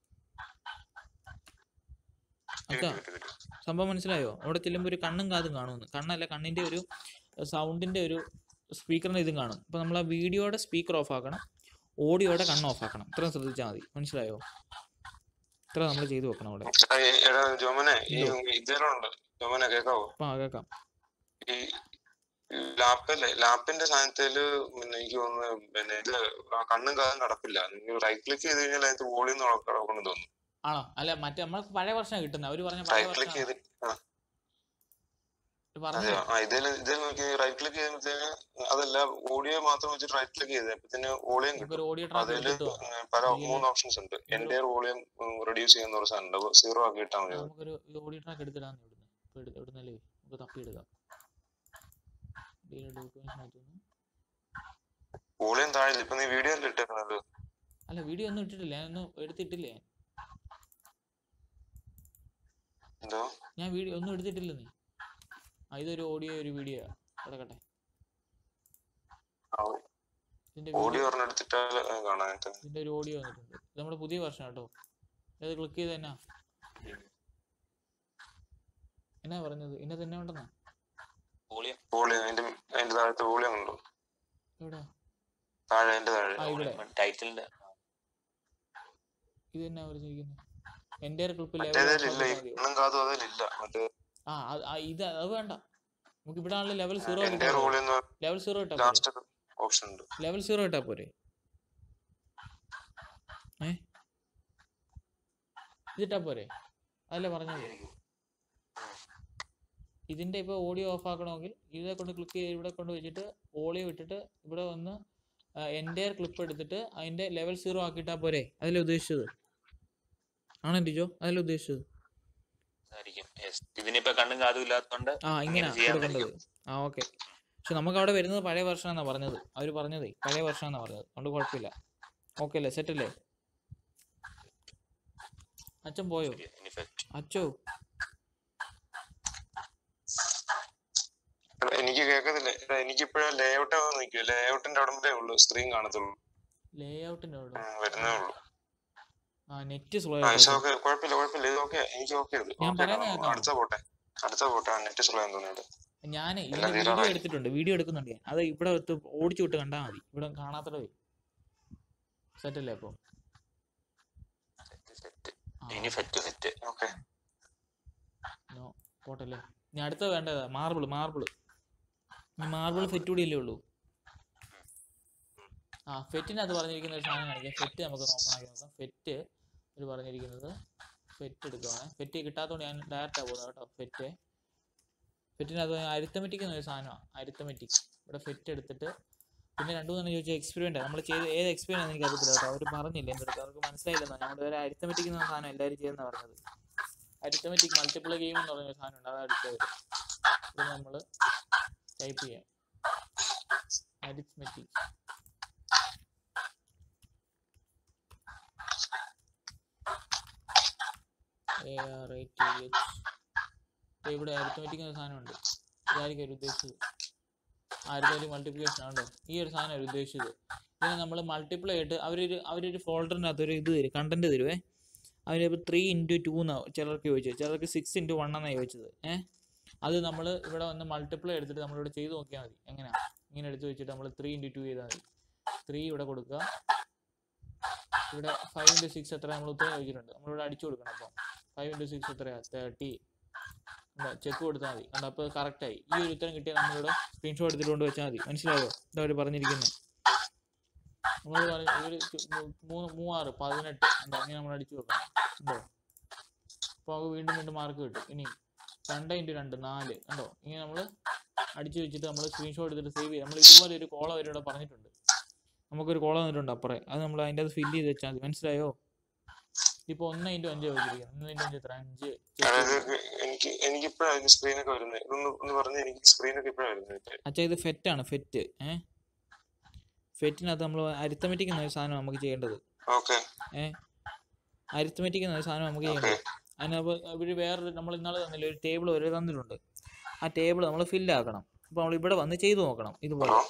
അച്ഛാ സംഭവം മനസ്സിലായോ അവിടെ ചെല്ലുമ്പോൾ ഒരു കണ്ണും കാതും കാണുമെന്ന് കണ്ണല്ല കണ്ണിന്റെ ഒരു സൗണ്ടിന്റെ ഒരു സ്പീക്കറിന്റെ ഇതും കാണും അപ്പൊ നമ്മൾ ആ വീഡിയോയുടെ സ്പീക്കർ ഓഫ് ആക്കണം ഓഡിയോയുടെ കണ്ണ് ഓഫ് ആക്കണം ഇത്രയും ശ്രദ്ധിച്ചാൽ മതി മനസ്സിലായോ ഇത്ര നമ്മൾ ചെയ്തു വെക്കണം അവിടെ എടാ ജോമനെ ഈ ഇതേലുണ്ട് ജോമനെ കേക്കാവോ അപ്പൊ ആ കേൾക്കാം ഈ ലാപ്പല്ലേ ലാപ്പിന്റെ സാധനത്തില് പിന്നെ എനിക്ക് തോന്നുന്നു പിന്നെ ഇത് ആ കണ്ണും കാതും കടപ്പില്ല നിങ്ങൾ റൈറ്റ് ക്ലിക്ക് ചെയ്ത് കഴിഞ്ഞാൽ അതിനകത്ത് വോളിയം കിടക്കണം തോന്നുന്നു ആണോ അല്ല മറ്റേ നമ്മൾക്ക് പഴയ വർഷം കിട്ടുന്നത് അവര് പറഞ്ഞ പഴയ റൈറ്റ് ക്ലിക്ക് വർഷം ചെയ്ത് ആ പറഞ്ഞു അതെയോ ആ ഇതിൽ ഇതിൽ നോക്കി റൈറ്റ് ക്ലിക്ക് ചെയ്യുമ്പോഴത്തേന് അതല്ല ഓഡിയോ മാത്രം വെച്ചിട്ട് റൈറ്റ് ക്ലിക്ക് ചെയ്ത് അപ്പത്തിന് വോളിയം കിട്ടും നമുക്കൊരു ഓഡിയോ ട്രാക്ക് അതില് കിട്ടുമോ ഉം, പല ഇതില് മൂന്ന് ഓപ്ഷൻസ് ഉണ്ട് എന്റെ വോളിയം റെഡ്യൂസ് ചെയ്യുന്ന ഒരു സാധനം ഉണ്ട് സീറോ ആക്കി ഇട്ടാൽ മതി അത്. നമുക്കൊരു ഓഡിയോ ട്രാക്ക് എടുത്തിടാന്ന് ഇവിടുന്ന് ഇപ്പൊ എടു- എവിടുന്നല്ലേ നമുക്ക് തപ്പിയെടുക്കാം ഡോക്യുമെന്റ്സിനകത്ത് നിന്ന് വോളിയം താഴെ ഇപ്പൊ നീ വീഡിയോ അല്ലേ ഇട്ടേക്കുന്നത് അല്ല വീഡിയോ ഒന്നും ഇട്ടിട്ടില്ല ഞാനൊന്നും എടുത്തിട്ടില്ലേ എന്തോ ഞാൻ വീഡിയോ ഒന്നും എടുത്തിട്ടില്ല നീ ആ ഇതൊരു ഓഡിയോ ഒരു വീഡിയോ കിടക്കട്ടെ ഇതിന്റെ ഓഡിയോ വീഡിയോ ഒരെണ്ണം എടുത്തിട്ടാൽ കാണാൻ ഇതിന്റെ ഒരു ഓഡിയോ വന്നിട്ടുണ്ട് ഇത് നമ്മുടെ പുതിയ വർഷം കേട്ടോ ഇത് ക്ലിക്ക് ചെയ്ത് എന്നാ എന്നാ പറഞ്ഞത് ഇന്ന തന്നെ ഉണ്ടെന്നാ വോളിയം വോളിയം അതിന്റെ അതിന്റെ താഴത്തെ വോളിയം ഉണ്ടോ എവിടെ താഴെ അതിന്റെ താഴെ ആ ഇവിടെ ടൈറ്റിലിന്റെ ഇത് എന്നാ പറഞ്ഞിരിക്കുന്നത് എൻ്റെ ക്ലിപ്പ് മറ്റേതിലില്ല ഈ ലെവൽ കണ്ണും കാതും അതിലില്ല മറ്റേ ആ അത് ആ, ഇത് അത് വേണ്ട നമുക്ക് ഇവിടെ ആണല്ലോ ലെവൽ സീറോ എന്റെ വോളിയം ലെവൽ സീറോ ഇട്ടാ പോരെ ലാസ്റ്റ് ഓപ്ഷൻ ഉണ്ട് ലെവൽ സീറോ ഇട്ടാ പോരെ ഏ ഇതിട്ടാ പോരെ അതല്ലേ പറഞ്ഞത് ഇതിന്റെ ഇപ്പൊ ഓഡിയോ ഓഫ് ആക്കണമെങ്കിൽ ഇവിടെ കൊണ്ട് ക്ലിക്ക് ചെയ്ത് ഇവിടെ കൊണ്ട് വെച്ചിട്ട് ഓഡിയോ ഇട്ടിട്ട് ഇവിടെ വന്ന് എൻ്റെ ക്ലിപ്പ് എടുത്തിട്ട് അതിന്റെ ലെവൽ സീറോ ആക്കിയിട്ടാ പോരെ അതല്ലേ ഉദ്ദേശിച്ചത് ആണോ ഡിജോ അതല്ലേ ഉദ്ദേശിച്ചത് ആയിരിക്കും Yes. ഇതിനിപ്പോ കണ്ണും കാതും ഇല്ലാത്തോണ്ട് ആ ഇങ്ങനെ ചെയ്യാമെന്നായിരിക്കും. കൊടുക്കേണ്ടത് ആ ഓക്കെ പക്ഷെ നമുക്ക് അവിടെ വരുന്നത് പഴയ വർഷമാണെന്നാ പറഞ്ഞത് അവർ പറഞ്ഞതേ പഴയ വർഷമാണെന്നാ പറഞ്ഞത് അതുകൊണ്ട് കുഴപ്പമില്ല ഓക്കെ അല്ലേ സെറ്റ് അല്ലേ അച്ഛൻ പോയോ In effect. അച്ചോ എടാ, എനിക്ക് എനിക്ക് കേൾക്കത്തില്ല എടാ, എനിക്കിപ്പോഴാ ലേഔട്ട് ആവാൻ നിൽക്കുക ലേഔട്ടിന്റെ അവിടെ വരെ ഉള്ളൂ സ്ക്രീൻ കാണത്തുള്ളൂ ലേ ഔട്ടിന്റെ അവിടെ ഉം, വരുന്നേ ഉള്ളൂ ആ നെറ്റ് സ്ലോ ആ പക്ഷെ ഓക്കെ കുഴപ്പമില്ല കുഴപ്പമില്ല ഇത് ഓക്കെ എനിക്ക് ഓക്കെ ഇത് ഞാൻ Okay പറയുന്നത് ആണ്. കേൾക്കാമോ? അടുത്ത പോട്ടെ അടുത്ത പോട്ടെ നെറ്റ് സ്ലോ ആണെന്ന് തോന്നുന്നുണ്ട് ഞാൻ എല്ലാം ഇതിന്റെ വീഡിയോ തീരാറായി. എടുത്തിട്ടുണ്ട് വീഡിയോ എടുക്കുന്നുണ്ട് ഞാൻ അത് ഇവിടെ എടുത്ത് ഓടിച്ചു വിട്ട് കണ്ടാൽ മതി ഇവിടെ കാണാത്തട വരും സെറ്റ് അല്ലേ അപ്പൊ സെറ്റ് സെറ്റ് ആ, ഇനി സെറ്റ് സെറ്റ് ഓക്കെ നോ പോട്ടല്ലേ ഇനി അടുത്ത വേണ്ടതാ മാർബിൾ മാർബിൾ ഈ മാർബിൾ ഫെറ്റ് കൂടി അല്ലേ ഉള്ളൂ ആ ഫെറ്റിനകത്ത് പറഞ്ഞിരിക്കുന്ന ഒരു സാധനം കാണിക്കാം ഫെറ്റ് നമുക്ക് ഓപ്പൺ ആക്കി നോക്കാം ഫെറ്റ് ഒരു പറഞ്ഞിരിക്കുന്നത് ഫെറ്റ് എടുക്കുവാണ് ഫെറ്റ് കിട്ടാത്തതുകൊണ്ട് ഞാൻ ഡയറക്റ്റാണ് പോകുന്നത് കേട്ടോ ഫെറ്റ് ഫെറ്റിനകത്ത് അരിത്തമെറ്റിക് എന്നൊരു സാധനമാണ് അരിത്തമെറ്റിക് ഇവിടെ ഫെറ്റ് എടുത്തിട്ട് പിന്നെ രണ്ടു മൂന്നെണ്ണം ചോദിച്ചാൽ എക്സ്പീരിയൻ്റ് നമ്മൾ ചെയ്ത് ഏത് എക്സ്പീരിയൻസ് എനിക്ക് അറിയത്തില്ല കേട്ടോ അവർ പറഞ്ഞില്ല എൻ്റെ അടുത്ത് അവർക്ക് മനസ്സിലായില്ലെന്നോ ഞങ്ങളുടെ ഒരു അരിത്തമെറ്റിക് എന്ന സാധനം എല്ലാവരും ചെയ്യുന്ന പറഞ്ഞത് അരിത്തമെറ്റിക് മൾട്ടിപ്പിൾ ഗെയിം എന്ന് പറഞ്ഞ സാധനം ഉണ്ട് അത് അടുത്തത് ഇത് നമ്മൾ ടൈപ്പ് ചെയ്യാം arithmetic A R I T H ഇവിടെ അരിത്മെറ്റിക് എന്ന സാധനമുണ്ട് ഇതായിരിക്കും അവർ ഉദ്ദേശിച്ചത് ആയിരത്തി മൾട്ടിപ്ലിക്കേഷൻ ആണല്ലോ ഈ ഒരു സാധനം അവർ ഉദ്ദേശിച്ചത് ഇതിനെ നമ്മൾ മൾട്ടിപ്ലൈ ആയിട്ട് അവരൊരു അവരൊരു ഫോൾഡറിനകത്ത് ഒരു ഇത് തരും കണ്ടന്റ് തരുവേ അവരിപ്പോൾ ത്രീ ഇൻറ്റു ടു എന്നാണ് ചിലർക്ക് ചോദിച്ചത് ചിലർക്ക് സിക്സ് ഇൻറ്റു വൺ എന്നാണ് ചോദിച്ചത് ഏഹ് അത് നമ്മൾ ഇവിടെ വന്ന് മൾട്ടിപ്ലൈ എടുത്തിട്ട് നമ്മളിവിടെ ചെയ്ത് നോക്കിയാൽ മതി എങ്ങനെയാണ് ഇങ്ങനെ എടുത്ത് വെച്ചിട്ട് നമ്മൾ ത്രീ ഇൻറ്റു ടു ചെയ്താൽ മതി ത്രീ ഇവിടെ കൊടുക്കുക ഇവിടെ ഫൈവ് ഇൻറ്റു സിക്സ് എത്ര നമ്മൾ ഉത്തരം ചോദിച്ചിട്ടുണ്ട് നമ്മളിവിടെ അടിച്ചു കൊടുക്കണം അപ്പം ഫൈവ് ഇൻറ്റു സിക്സ് എത്രയാണ് തേർട്ടി ചെക്ക് കൊടുത്താൽ മതി കണ്ടോ അപ്പോൾ കറക്റ്റായി ഈ ഒരു ഉത്തരം കിട്ടിയാൽ നമ്മളിവിടെ സ്ക്രീൻഷോട്ട് എടുത്തിട്ട് കൊണ്ട് വെച്ചാൽ മതി മനസ്സിലായോ എന്താ അവർ പറഞ്ഞിരിക്കുന്നത് നമ്മൾ പറഞ്ഞ ഒരു ചു- മൂ- മൂന്ന് മൂവാറ് പതിനെട്ട് എന്താ ഇങ്ങനെ നമ്മൾ അടിച്ചു വെക്കണം ഉണ്ടോ അപ്പോൾ നമുക്ക് വീണ്ടും വീണ്ടും മാർക്ക് കിട്ടും ഇനി രണ്ട് ഇൻറ്റു രണ്ട് നാല് കണ്ടോ ഇങ്ങനെ നമ്മൾ അടിച്ചു വെച്ചിട്ട് നമ്മൾ സ്ക്രീൻഷോട്ട് എടുത്തിട്ട് സേവ് ചെയ്യും നമ്മൾ ഇതുപോലെ ഒരു കോളം അവരിവിടെ പറഞ്ഞിട്ടുണ്ട് നമുക്കൊരു കോളം തന്നിട്ടുണ്ട് അപ്പുറേ അത് നമ്മൾ അതിൻ്റെ അത് ഫില്ല് ചെയ്ത് വെച്ചാൽ മതി മനസ്സിലായോ ഇപ്പോൾ ഒന്ന് ഇൻറ്റു അഞ്ച് ചോദിച്ചിരിക്കുന്നത് ഒന്ന് ഇൻറ്റു അഞ്ച് എത്ര അഞ്ച് check അതായത് ചെയ്ത്. എനിക്ക് എനിക്കിപ്പോഴാണ് സ്ക്രീനൊക്കെ വരുന്നത് ഇതൊന്ന് ഒന്ന് പറഞ്ഞ് എനിക്ക് സ്ക്രീനൊക്കെ ഇപ്പോഴാണ് വരുന്നത് അച്ഛാ ഇത് ഫെറ്റാണ് ഫെറ്റ് ഏ ഫെറ്റിനകത്ത് നമ്മൾ അരിത്തമെറ്റിക് എന്നൊരു സാധനം നമുക്ക് ചെയ്യേണ്ടത് ഓക്കെ ഏ അരിത്തമെറ്റിക് എന്നൊരു സാധനം നമുക്ക് ഓക്കെ ചെയ്യേണ്ടത് അതിനകത്ത് ഇവർ വേറൊരു നമ്മൾ ഇന്നാളെ തന്നില്ല ഒരു ടേബിൾ വരെ തന്നിട്ടുണ്ട് ആ ടേബിൾ നമ്മൾ ഫില്ലാക്കണം അപ്പോൾ നമ്മൾ ഇവിടെ വന്ന് ചെയ്തു നോക്കണം ഇതുപോലെ ഹലോ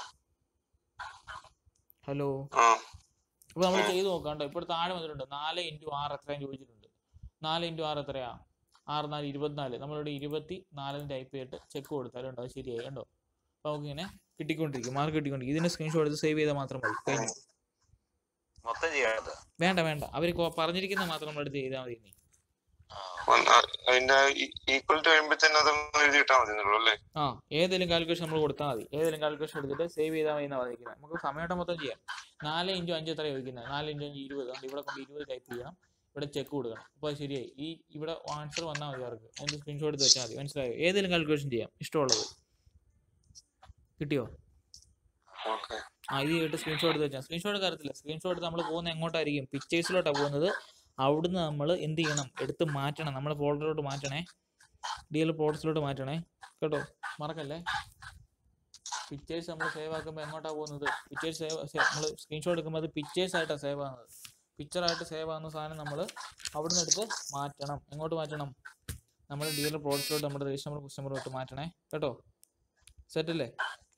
ഹലോ ആ അപ്പോൾ നമ്മൾ ചെയ്ത് നോക്കാം കേട്ടോ ഇപ്പോൾ താഴെ വന്നിട്ടുണ്ട് നാല് ഇൻറ്റു ആറ് എത്രയും ചോദിച്ചിട്ടുണ്ട് നാല് ഇൻറ്റു ആറ് എത്രയാ ആറ് നാല് ഇരുപത്തിനാല് നമ്മളിവിടെ ഇരുപത്തി നാലിന് ടൈപ്പ് ചെയ്തിട്ട് ചെക്ക് കൊടുത്താലും ഉണ്ടോ അത് ശരിയായി കണ്ടോ അപ്പോൾ നമുക്ക് ഇങ്ങനെ കിട്ടിക്കൊണ്ടിരിക്കും മാർക്ക് കിട്ടിക്കൊണ്ടിരിക്കും ഇതിന് സ്ക്രീൻഷോട്ട് എടുത്ത് സേവ് ചെയ്താൽ മാത്രം മതി കഴിഞ്ഞു മൊത്തം ചെയ്യണത് വേണ്ട വേണ്ട അവർ പറഞ്ഞിരിക്കുന്നത് മാത്രം നമ്മൾ എടുത്ത് ചെയ്താൽ മതി ഇനി ഒന്ന് ആ- അതിന്റെ ഈക്വൽ ടു കഴിയുമ്പോഴത്തേനും അതൊന്ന് എഴുതി ഇട്ടാൽ മതി എന്നുള്ളൂ അല്ലേ ആ ഏതെങ്കിലും കാൽക്കുലേഷൻ നമ്മൾ കൊടുത്താൽ മതി ഏതെങ്കിലും കാൽക്കുലേഷൻ എടുത്തിട്ട് സേവ് ചെയ്താൽ മതി എന്നാണ് പറഞ്ഞിരിക്കുന്നത് നമുക്ക് സമയമായിട്ട് മൊത്തം ചെയ്യാം നാല് ഇൻറ്റു അഞ്ച് എത്ര ചോദിക്കുന്നത് നാല് ഇൻറ്റു അഞ്ച് ഇരുപത് അതുകൊണ്ട് ഇവിടെ കൊണ്ട് ഇരുപത് ടൈപ്പ് ചെയ്യണം ഇവിടെ ചെക്ക് കൊടുക്കണം അപ്പോൾ അത് ശരിയായി ഈ ഇവിടെ ആൻസർ വന്നാൽ മതി അവർക്ക് അതിൻ്റെ സ്ക്രീൻഷോട്ട് എടുത്ത് വെച്ചാൽ മതി മനസ്സിലായോ ഏതെങ്കിലും കാൽക്കുലേഷൻ ചെയ്യാം ഇഷ്ടമുള്ളത് കിട്ടിയോ ഓക്കെ ആ ഇത് ചെയ്തിട്ട് സ്ക്രീൻഷോട്ട് എടുത്ത് വെച്ചാൽ സ്ക്രീൻഷോട്ട് കയറത്തില്ല സ്ക്രീൻഷോട്ട് നമ്മൾ പോകുന്നത് എങ്ങോട്ടായിരിക്കും പിക്ചേഴ്സിലോട്ടാണ് പോകുന്നത് അവിടുന്ന് നമ്മൾ എന്ത് ചെയ്യണം എടുത്ത് മാറ്റണം നമ്മുടെ ഫോൾഡറിലോട്ട് മാറ്റണേ ഡി എൽ ഫോൾഡേഴ്സിലോട്ട് മാറ്റണേ കേട്ടോ മറക്കല്ലേ പിക്ചേഴ്സ് നമ്മൾ സേവ് ആക്കുമ്പോൾ എങ്ങോട്ടാണ് പോകുന്നത് പിക്ചേഴ്സ് സേവ് നമ്മൾ സ്ക്രീൻഷോട്ട് എടുക്കുമ്പോൾ അത് പിക്ചേഴ്സ് ആയിട്ടാണ് സേവ് ആകുന്നത് പിക്ചറായിട്ട് സേവ് ആകുന്ന സാധനം നമ്മൾ അവിടുന്ന് എടുത്ത് മാറ്റണം എങ്ങോട്ട് മാറ്റണം നമ്മൾ ഡി എൽ പ്രോഡക്റ്റിലോട്ട് നമ്മുടെ രജിസ്റ്റർ നമ്പർ ക്വസ്റ്റ് നമ്പറിലോട്ട് മാറ്റണേ കേട്ടോ സെറ്റ് അല്ലേ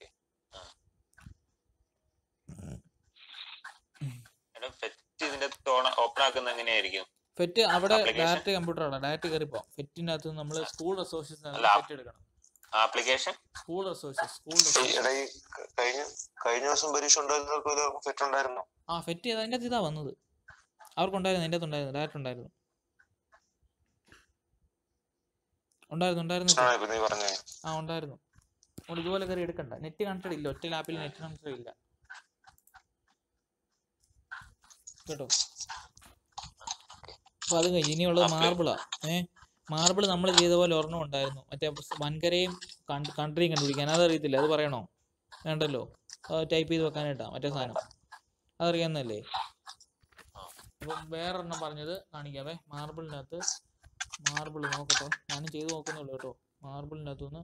എടാ ഫെറ്റ് ഇതിന്റെ ഓപ്പൺ ആക്കുന്ന എങ്ങനെയായിരിക്കും ഫെറ്റ് അവിടെ Application? ഡയറക്റ്റ് കമ്പ്യൂട്ടറാണ് ഡയറക്റ്റ് കയറിപ്പോ ഫെറ്റിനകത്ത് നമ്മൾ സ്കൂൾ റിസോഴ്സസ് അല്ല, ഫെറ്റ് എടുക്കണം ആപ്ലിക്കേഷൻ സ്കൂൾ റിസോഴ്സസ് സ്കൂൾ ഈ റിസോഴ്സസ് എടാ ഈ ക- കഴിഞ്ഞ കഴിഞ്ഞ ദിവസം പരീക്ഷ ഉണ്ടായിരുന്നവർക്ക് വല്ല സെറ്റ് ഉണ്ടായിരുന്നോ ആ ഫെറ്റ് ചെയ്ത് അതിൻ്റെ അകത്ത് ഇതാ വന്നത് അവർക്കുണ്ടായിരുന്നു അതിൻ്റെ അകത്ത് ഉണ്ടായിരുന്നു ഡയറക്റ്റ് ഉണ്ടായിരുന്നു ഉണ്ടായിരുന്നു ഉണ്ടായിരുന്നു ആ ഇപ്പൊ നീ പറഞ്ഞേ ആ ഉണ്ടായിരുന്നു അതുകൊണ്ട് ഇതുപോലെ കയറി എടുക്കണ്ട നെറ്റ് കണക്റ്റഡ് ഇല്ല ഒറ്റ ലാപ്പിൽ നെറ്റ് കണക്റ്റഡ് ഇല്ല കേട്ടോ അപ്പൊ അത് കഴിഞ്ഞ് ഇനിയുള്ളത് അപ്പൊ- മാർബിളാ ഏ മാർബിൾ നമ്മൾ ചെയ്ത പോലെ ഒരെണ്ണം ഉണ്ടായിരുന്നു മറ്റേ വൻകരയും കൺട്രിയും കണ്ടുപിടിക്കാൻ അതറിയത്തില്ല അത് പറയണോ വേണ്ടല്ലോ ടൈപ്പ് ചെയ്ത് വെക്കാനായിട്ടാ മറ്റേ സാധനം അതറിയാവുന്നല്ലേ അപ്പം വേറൊരെണ്ണം പറഞ്ഞത് കാണിക്കാവേ മാർബിളിനകത്ത് മാർബിൾ നോക്കട്ടെ ഞാനും ചെയ്ത് നോക്കുന്നുള്ളൂ കേട്ടോ മാർബിളിനകത്തുനിന്ന്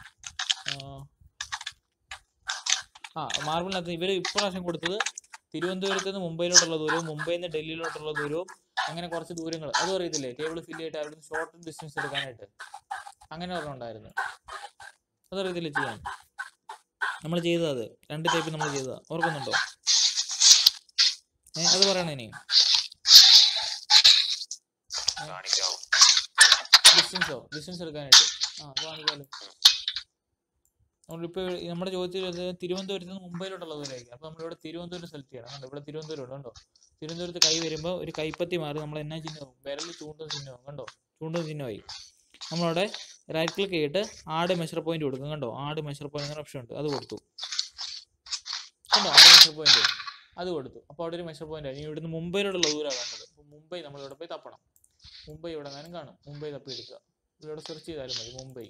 ആ മാർബിളിനകത്ത് ഇവർ ഇപ്രാവശ്യം കൊടുത്തത് തിരുവനന്തപുരത്ത് നിന്ന് മുംബൈയിലോട്ടുള്ള ദൂരവും മുംബൈയിൽ നിന്ന് ഡൽഹിയിലോട്ടുള്ള ദൂരവും അങ്ങനെ കുറച്ച് ദൂരങ്ങൾ അതും അറിയത്തില്ലേ ടേബിൾ ഫില്ല് ചെയ്തിട്ട് അവിടുന്ന് ഷോർട്ട് ഡിസ്റ്റൻസ് എടുക്കാനായിട്ട് അങ്ങനെ ഒരെണ്ണം ഉണ്ടായിരുന്നു അതറിയത്തില്ല ചെയ്യാൻ നമ്മൾ ചെയ്തത് അത് രണ്ട് ടൈപ്പ് നമ്മൾ ചെയ്തതാ ഓർക്കുന്നുണ്ടോ ഏ അത് പറയണേ ഇനി കാണിക്കാവൂ ഡിസ്റ്റൻസോ ഡിസ്റ്റൻസ് എടുക്കാനായിട്ട് ആ അത് കാണിക്കാമല്ലോ നമ്മളിപ്പോൾ നമ്മുടെ ചോദ്യത്തിൽ ഇത് തിരുവനന്തപുരത്ത് നിന്ന് മുംബൈയിലോട്ടുള്ള ദൂരമായിരിക്കും അപ്പോൾ നമ്മളിവിടെ തിരുവനന്തപുരം സെലക്ട് ചെയ്യണം കണ്ടോ ഇവിടെ തിരുവനന്തപുരം ഉണ്ട് കണ്ടോ തിരുവനന്തപുരത്ത് കൈ വരുമ്പോൾ ഒരു കൈപ്പത്തി മാറി നമ്മൾ എന്നാ ചിഹ്നവും വിരൽ ചൂണ്ടുന്ന ചിഹ്നവും കണ്ടോ ചൂണ്ടുന്ന ചിഹ്നമായി നമ്മളവിടെ റൈറ്റ് ക്ലിക്ക് ചെയ്തിട്ട് ആഡ് മെഷർ പോയിന്റ് കൊടുക്കും കണ്ടോ ആഡ് മെഷർ പോയിന്റ് എന്ന ഓപ്ഷൻ ഉണ്ട് അത് കൊടുത്തു കണ്ടോ ആഡ് മെഷർ പോയിന്റ് അത് കൊടുത്തു അപ്പോൾ അവിടെ ഒരു മെഷർ പോയിന്റ് ആയി ഇനി ഇവിടുന്ന് മുംബൈയിലോട്ടുള്ള ദൂരമാണ് വേണ്ടത് അപ്പോൾ മുംബൈ നമ്മൾ ഇവിടെ പോയി തപ്പണം മുംബൈ ഇവിടെ എങ്ങാനും കാണും മുംബൈ തപ്പി എടുക്കുക ഇവിടെ സെർച്ച് ചെയ്താലും മതി മുംബൈ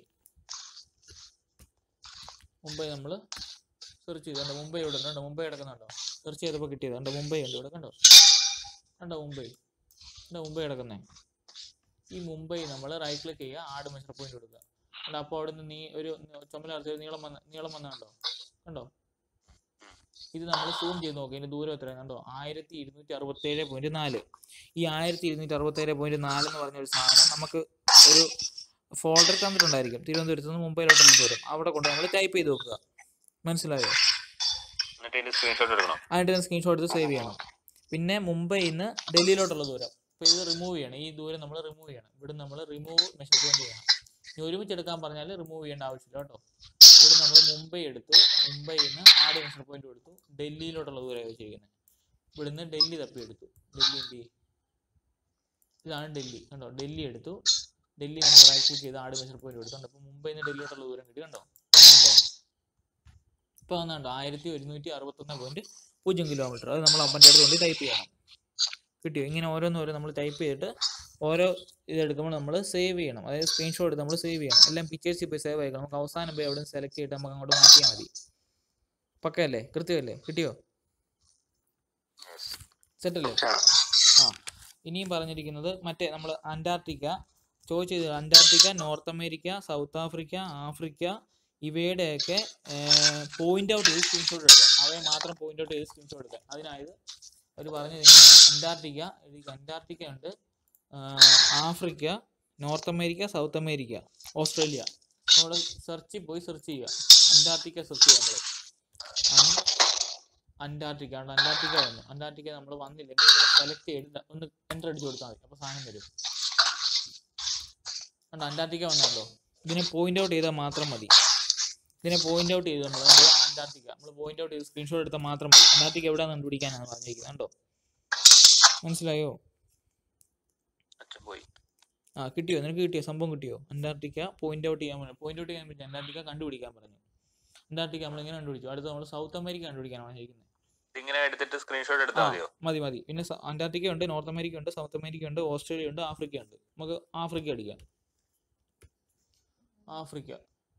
മുംബൈ നമ്മൾ സെർച്ച് ചെയ്ത് കണ്ടോ മുംബൈ ഇവിടെ ഉണ്ട് കണ്ടോ മുംബൈ കിടക്കുന്നുണ്ടോ സെർച്ച് ചെയ്തപ്പോൾ കിട്ടിയത് കണ്ടോ മുംബൈ ഉണ്ട് ഇവിടെ കണ്ടോ കണ്ടോ മുംബൈ കണ്ടോ മുംബൈ കിടക്കുന്നേ ഈ മുംബൈ നമ്മൾ റൈറ്റ് ക്ലിക്ക് ചെയ്യുക ആഡ് മെഷർ പോയിന്റ് കൊടുക്കുക കണ്ടോ അപ്പോൾ അവിടെ നിന്ന് നീ ഒരു ചുമലർച്ച ഒരു നീളം വന്ന നീളം വന്ന കണ്ടോ കണ്ടോ ഇത് നമ്മൾ സൂം ചെയ്ത് നോക്കി ഇതിന്റെ ദൂരം എത്രയാണ് കണ്ടോ ആയിരത്തി ഇരുന്നൂറ്റി അറുപത്തേഴ് പോയിന്റ് നാല് ഈ ആയിരത്തി ഇരുന്നൂറ്റി അറുപത്തേഴ് പോയിന്റ് നാല് എന്ന് പറഞ്ഞ ഒരു സാധനം നമുക്ക് ഒരു ഫോൾഡർ തന്നിട്ടുണ്ടായിരിക്കും തിരുവനന്തപുരത്ത് നിന്ന് മുംബൈയിലോട്ടുള്ള ദൂരം അവിടെ കൊണ്ട് നമ്മൾ ടൈപ്പ് ചെയ്ത് വെക്കുക മനസ്സിലായോ എന്നിട്ട് ഇതിന്റെ സ്ക്രീൻഷോട്ട് എടുക്കണം അതിൻ്റെ സ്ക്രീൻഷോട്ട് എടുത്ത് സേവ് ചെയ്യണം പിന്നെ മുംബൈയിൽ നിന്ന് ഡൽഹിയിലോട്ടുള്ള ദൂരം അപ്പോൾ ഇത് റിമൂവ് ചെയ്യണം ഈ ദൂരം നമ്മൾ റിമൂവ് ചെയ്യണം ഇവിടെ നമ്മൾ റിമൂവ് മെഷർ പോയിന്റ് ചെയ്യണം ഇനി ഒരുമിച്ച് എടുക്കാൻ പറഞ്ഞാൽ റിമൂവ് ചെയ്യേണ്ട ആവശ്യമില്ല കേട്ടോ ഇവിടെ നമ്മൾ മുംബൈ എടുത്തു മുംബൈയിൽ നിന്ന് ആഡ് മെഷർ പോയിന്റ് കൊടുത്തു ഡൽഹിയിലോട്ടുള്ള ദൂരമായി വെച്ചിരിക്കുന്നത് ഇവിടുന്ന് ഡൽഹി തപ്പി എടുത്തു ഡൽഹി എന്ത് ചെയ്യും ഇതാണ് ഡൽഹി കണ്ടോ ഡൽഹി എടുത്തു ഡൽഹി നമ്മൾ റൈറ്റ് ക്ലിക്ക് ചെയ്ത് ആഡ് മെഷർ പോയിന്റ് കൊടുത്തു അപ്പോൾ മുംബൈയിൽ നിന്ന് ഡൽഹിയിലോട്ടുള്ള ദൂരം കിട്ടി കണ്ടോ കണ്ടോ ഇപ്പോൾ വന്നുണ്ടോ ആയിരത്തി ഒരുന്നൂറ്റി അറുപത്തൊന്ന് പോയിന്റ് പൂജ്യം കിലോമീറ്റർ അത് നമ്മൾ അപ്പൻ്റെ അടുത്ത് കൊണ്ട് ടൈപ്പ് ചെയ്യണം കിട്ടിയോ ഇങ്ങനെ ഓരോന്നോരോ നമ്മൾ ടൈപ്പ് ചെയ്തിട്ട് ഓരോ ഇതെടുക്കുമ്പോൾ നമ്മൾ സേവ് ചെയ്യണം അതായത് സ്ക്രീൻഷോട്ട് എടുത്ത് നമ്മൾ സേവ് ചെയ്യണം എല്ലാം പിക്ചേഴ്സിൽ പോയി സേവ് ആയിക്കണം നമുക്ക് അവസാനം പോയി അവിടെ സെലക്ട് ചെയ്തിട്ട് നമുക്ക് അങ്ങോട്ട് മാറ്റിയാൽ മതി പക്കയല്ലേ കൃത്യമല്ലേ കിട്ടിയോ സെറ്റല്ലേ ആ ഇനിയും പറഞ്ഞിരിക്കുന്നത് മറ്റേ നമ്മൾ അന്റാർട്ടിക്ക ചോദിച്ചത് Antarctica north America south Africa Africa ഇവയുടെയൊക്കെ പോയിന്റ് ഔട്ട് ചെയ്ത് സ്ക്രീൻഷോട്ട് എടുക്കുക അവയെ മാത്രം പോയിന്റ് ഔട്ട് ചെയ്ത് സ്ക്രീൻഷോട്ട് എടുക്കുക അതിനായത് അവർ പറഞ്ഞത് ഇങ്ങനെയാണ് അന്റാർട്ടിക്ക ഇത് അന്റാർട്ടിക്ക ഉണ്ട് ആ, Africa north America south America Australia നമ്മൾ സെർച്ചിൽ പോയി സെർച്ച് ചെയ്യുക അന്റാർട്ടിക്ക സെർച്ച് ചെയ്യുക നമ്മൾ അന്റാർട്ടിക്ക ഉണ്ട് അന്റാർട്ടിക്ക വന്നു അന്റാർട്ടിക്ക നമ്മൾ വന്നില്ലെങ്കിൽ ഇവിടെ സെലക്ട് ചെയ്ത് ഒന്ന് എൻ്റർ അടിച്ച് കൊടുത്താൽ മതി അപ്പോൾ സാധനം വരും കണ്ടോ അന്റാർട്ടിക്ക വന്നല്ലോ ഇതിനെ പോയിന്റ് ഔട്ട് ചെയ്താൽ മാത്രം മതി ഇതിനെ പോയിന്റ് ഔട്ട് ചെയ്ത് നമ്മൾ അന്റാർട്ടിക്ക നമ്മൾ പോയിന്റ് ഔട്ട് ചെയ്ത് സ്ക്രീൻഷോട്ട് എടുത്താൽ മാത്രം മതി അന്റാർട്ടിക്ക എവിടെ കണ്ടുപിടിക്കാനാണ് പറഞ്ഞിരിക്കുന്നത് കണ്ടോ മനസ്സിലായോ അച്ഛൻ പോയി ആ കിട്ടിയോ നിനക്ക് കിട്ടിയോ സംഭവം കിട്ടിയോ അന്റാർട്ടിക്ക പോയിന്റ് ഔട്ട് ചെയ്യാൻ പറഞ്ഞു പോയിന്റ് ഔട്ട് ചെയ്യാൻ പറ്റും അന്റാർട്ടിക്ക കണ്ടുപിടിക്കാൻ പറഞ്ഞു അന്റാർട്ടിക്ക നമ്മൾ ഇങ്ങനെ കണ്ടുപിടിച്ചു അടുത്ത നമ്മൾ സൗത്ത് അമേരിക്ക കണ്ടുപിടിക്കാനാണ് പറഞ്ഞിരിക്കുന്നത് ഇതിങ്ങനെ എടുത്തിട്ട് സ്ക്രീൻഷോട്ട് എടുത്താൽ ആ, മതിയോ മതി മതി പിന്നെ സ- അന്റാർട്ടിക്ക ഉണ്ട് നോർത്ത് അമേരിക്ക ഉണ്ട് സൗത്ത് അമേരിക്ക ഉണ്ട് ഓസ്ട്രേലിയ ഉണ്ട് ആഫ്രിക്ക ഉണ്ട് നമുക്ക് ആഫ്രിക്ക അടിക്കാം ആഫ്രിക്ക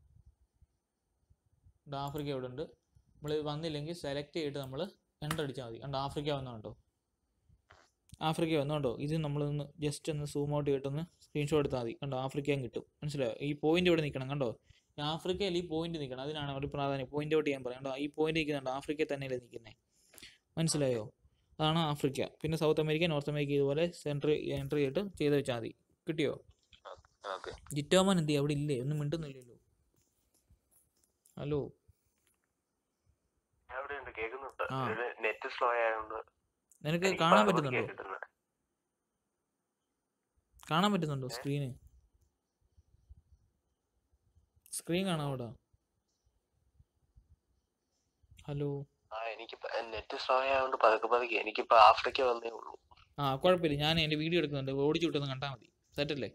ഉണ്ട് ആഫ്രിക്ക ഇവിടെ ഉണ്ട് നമ്മൾ വന്നില്ലെങ്കിൽ സെലക്ട് ചെയ്തിട്ട് നമ്മൾ എൻ്റർ അടിച്ചാൽ മതി കണ്ടോ ആഫ്രിക്ക വന്നുണ്ടോ ആഫ്രിക്ക വന്നുണ്ടോ ഇത് നമ്മളൊന്ന് ജസ്റ്റ് ഒന്ന് സൂം ഔട്ട് ചെയ്തിട്ടൊന്ന് സ്ക്രീൻഷോട്ട് എടുത്താൽ മതി കണ്ടോ ആഫ്രിക്കയും കിട്ടും മനസ്സിലായോ ഈ പോയിന്റ് ഇവിടെ നിൽക്കണം കണ്ടോ ഈ ആഫ്രിക്കയിൽ ഈ പോയിന്റ് നിൽക്കണം അതിനാണ് ഒരു പ്രാധാന്യം പോയിന്റ് ഔട്ട് ചെയ്യാൻ പറയാം കണ്ടോ ഈ പോയിന്റ് നിൽക്കുന്നുണ്ടോ ആഫ്രിക്കയിൽ തന്നെയല്ലേ നിൽക്കുന്നത് മനസ്സിലായോ അതാണ് ആഫ്രിക്ക പിന്നെ സൗത്ത് അമേരിക്ക നോർത്ത് അമേരിക്ക ഇതുപോലെ സെൻട്രി എൻട്രി ചെയ്തിട്ട് ചെയ്ത് വെച്ചാൽ മതി കിട്ടിയോ ഓക്കെ ജിറ്റോമൻ എന്ത് ചെയ്യും? അവിടെ ഇല്ലേ ഒന്നും മിണ്ടുന്നില്ലല്ലോ ഹലോ ഞാൻ ഇവിടെ ഉണ്ട് കേൾക്കുന്നുണ്ട് ആ. നെറ്റ് സ്ലോ ആയതുകൊണ്ട് നിനക്ക് എനിക്ക് കാണാൻ പകുതി പറ്റുന്നുണ്ടോ കേട്ടിട്ടുള്ളത്. കാണാൻ പറ്റുന്നുണ്ടോ സ്ക്രീന് സ്ക്രീൻ കാണാം അവിടെ ഹലോ ആ എനിക്കിപ്പോ നെറ്റ് സ്ലോ ആയതുകൊണ്ട് പതുക്കെ പതുക്കെ എനിക്കിപ്പോ ആഫ്രിക്ക വന്നേ ഉള്ളൂ ആ കുഴപ്പമില്ല ഞാൻ എൻ്റെ വീഡിയോ എടുക്കുന്നുണ്ട് ഓടിച്ചു വിട്ടൊന്ന് കണ്ടാൽ മതി സെറ്റല്ലേ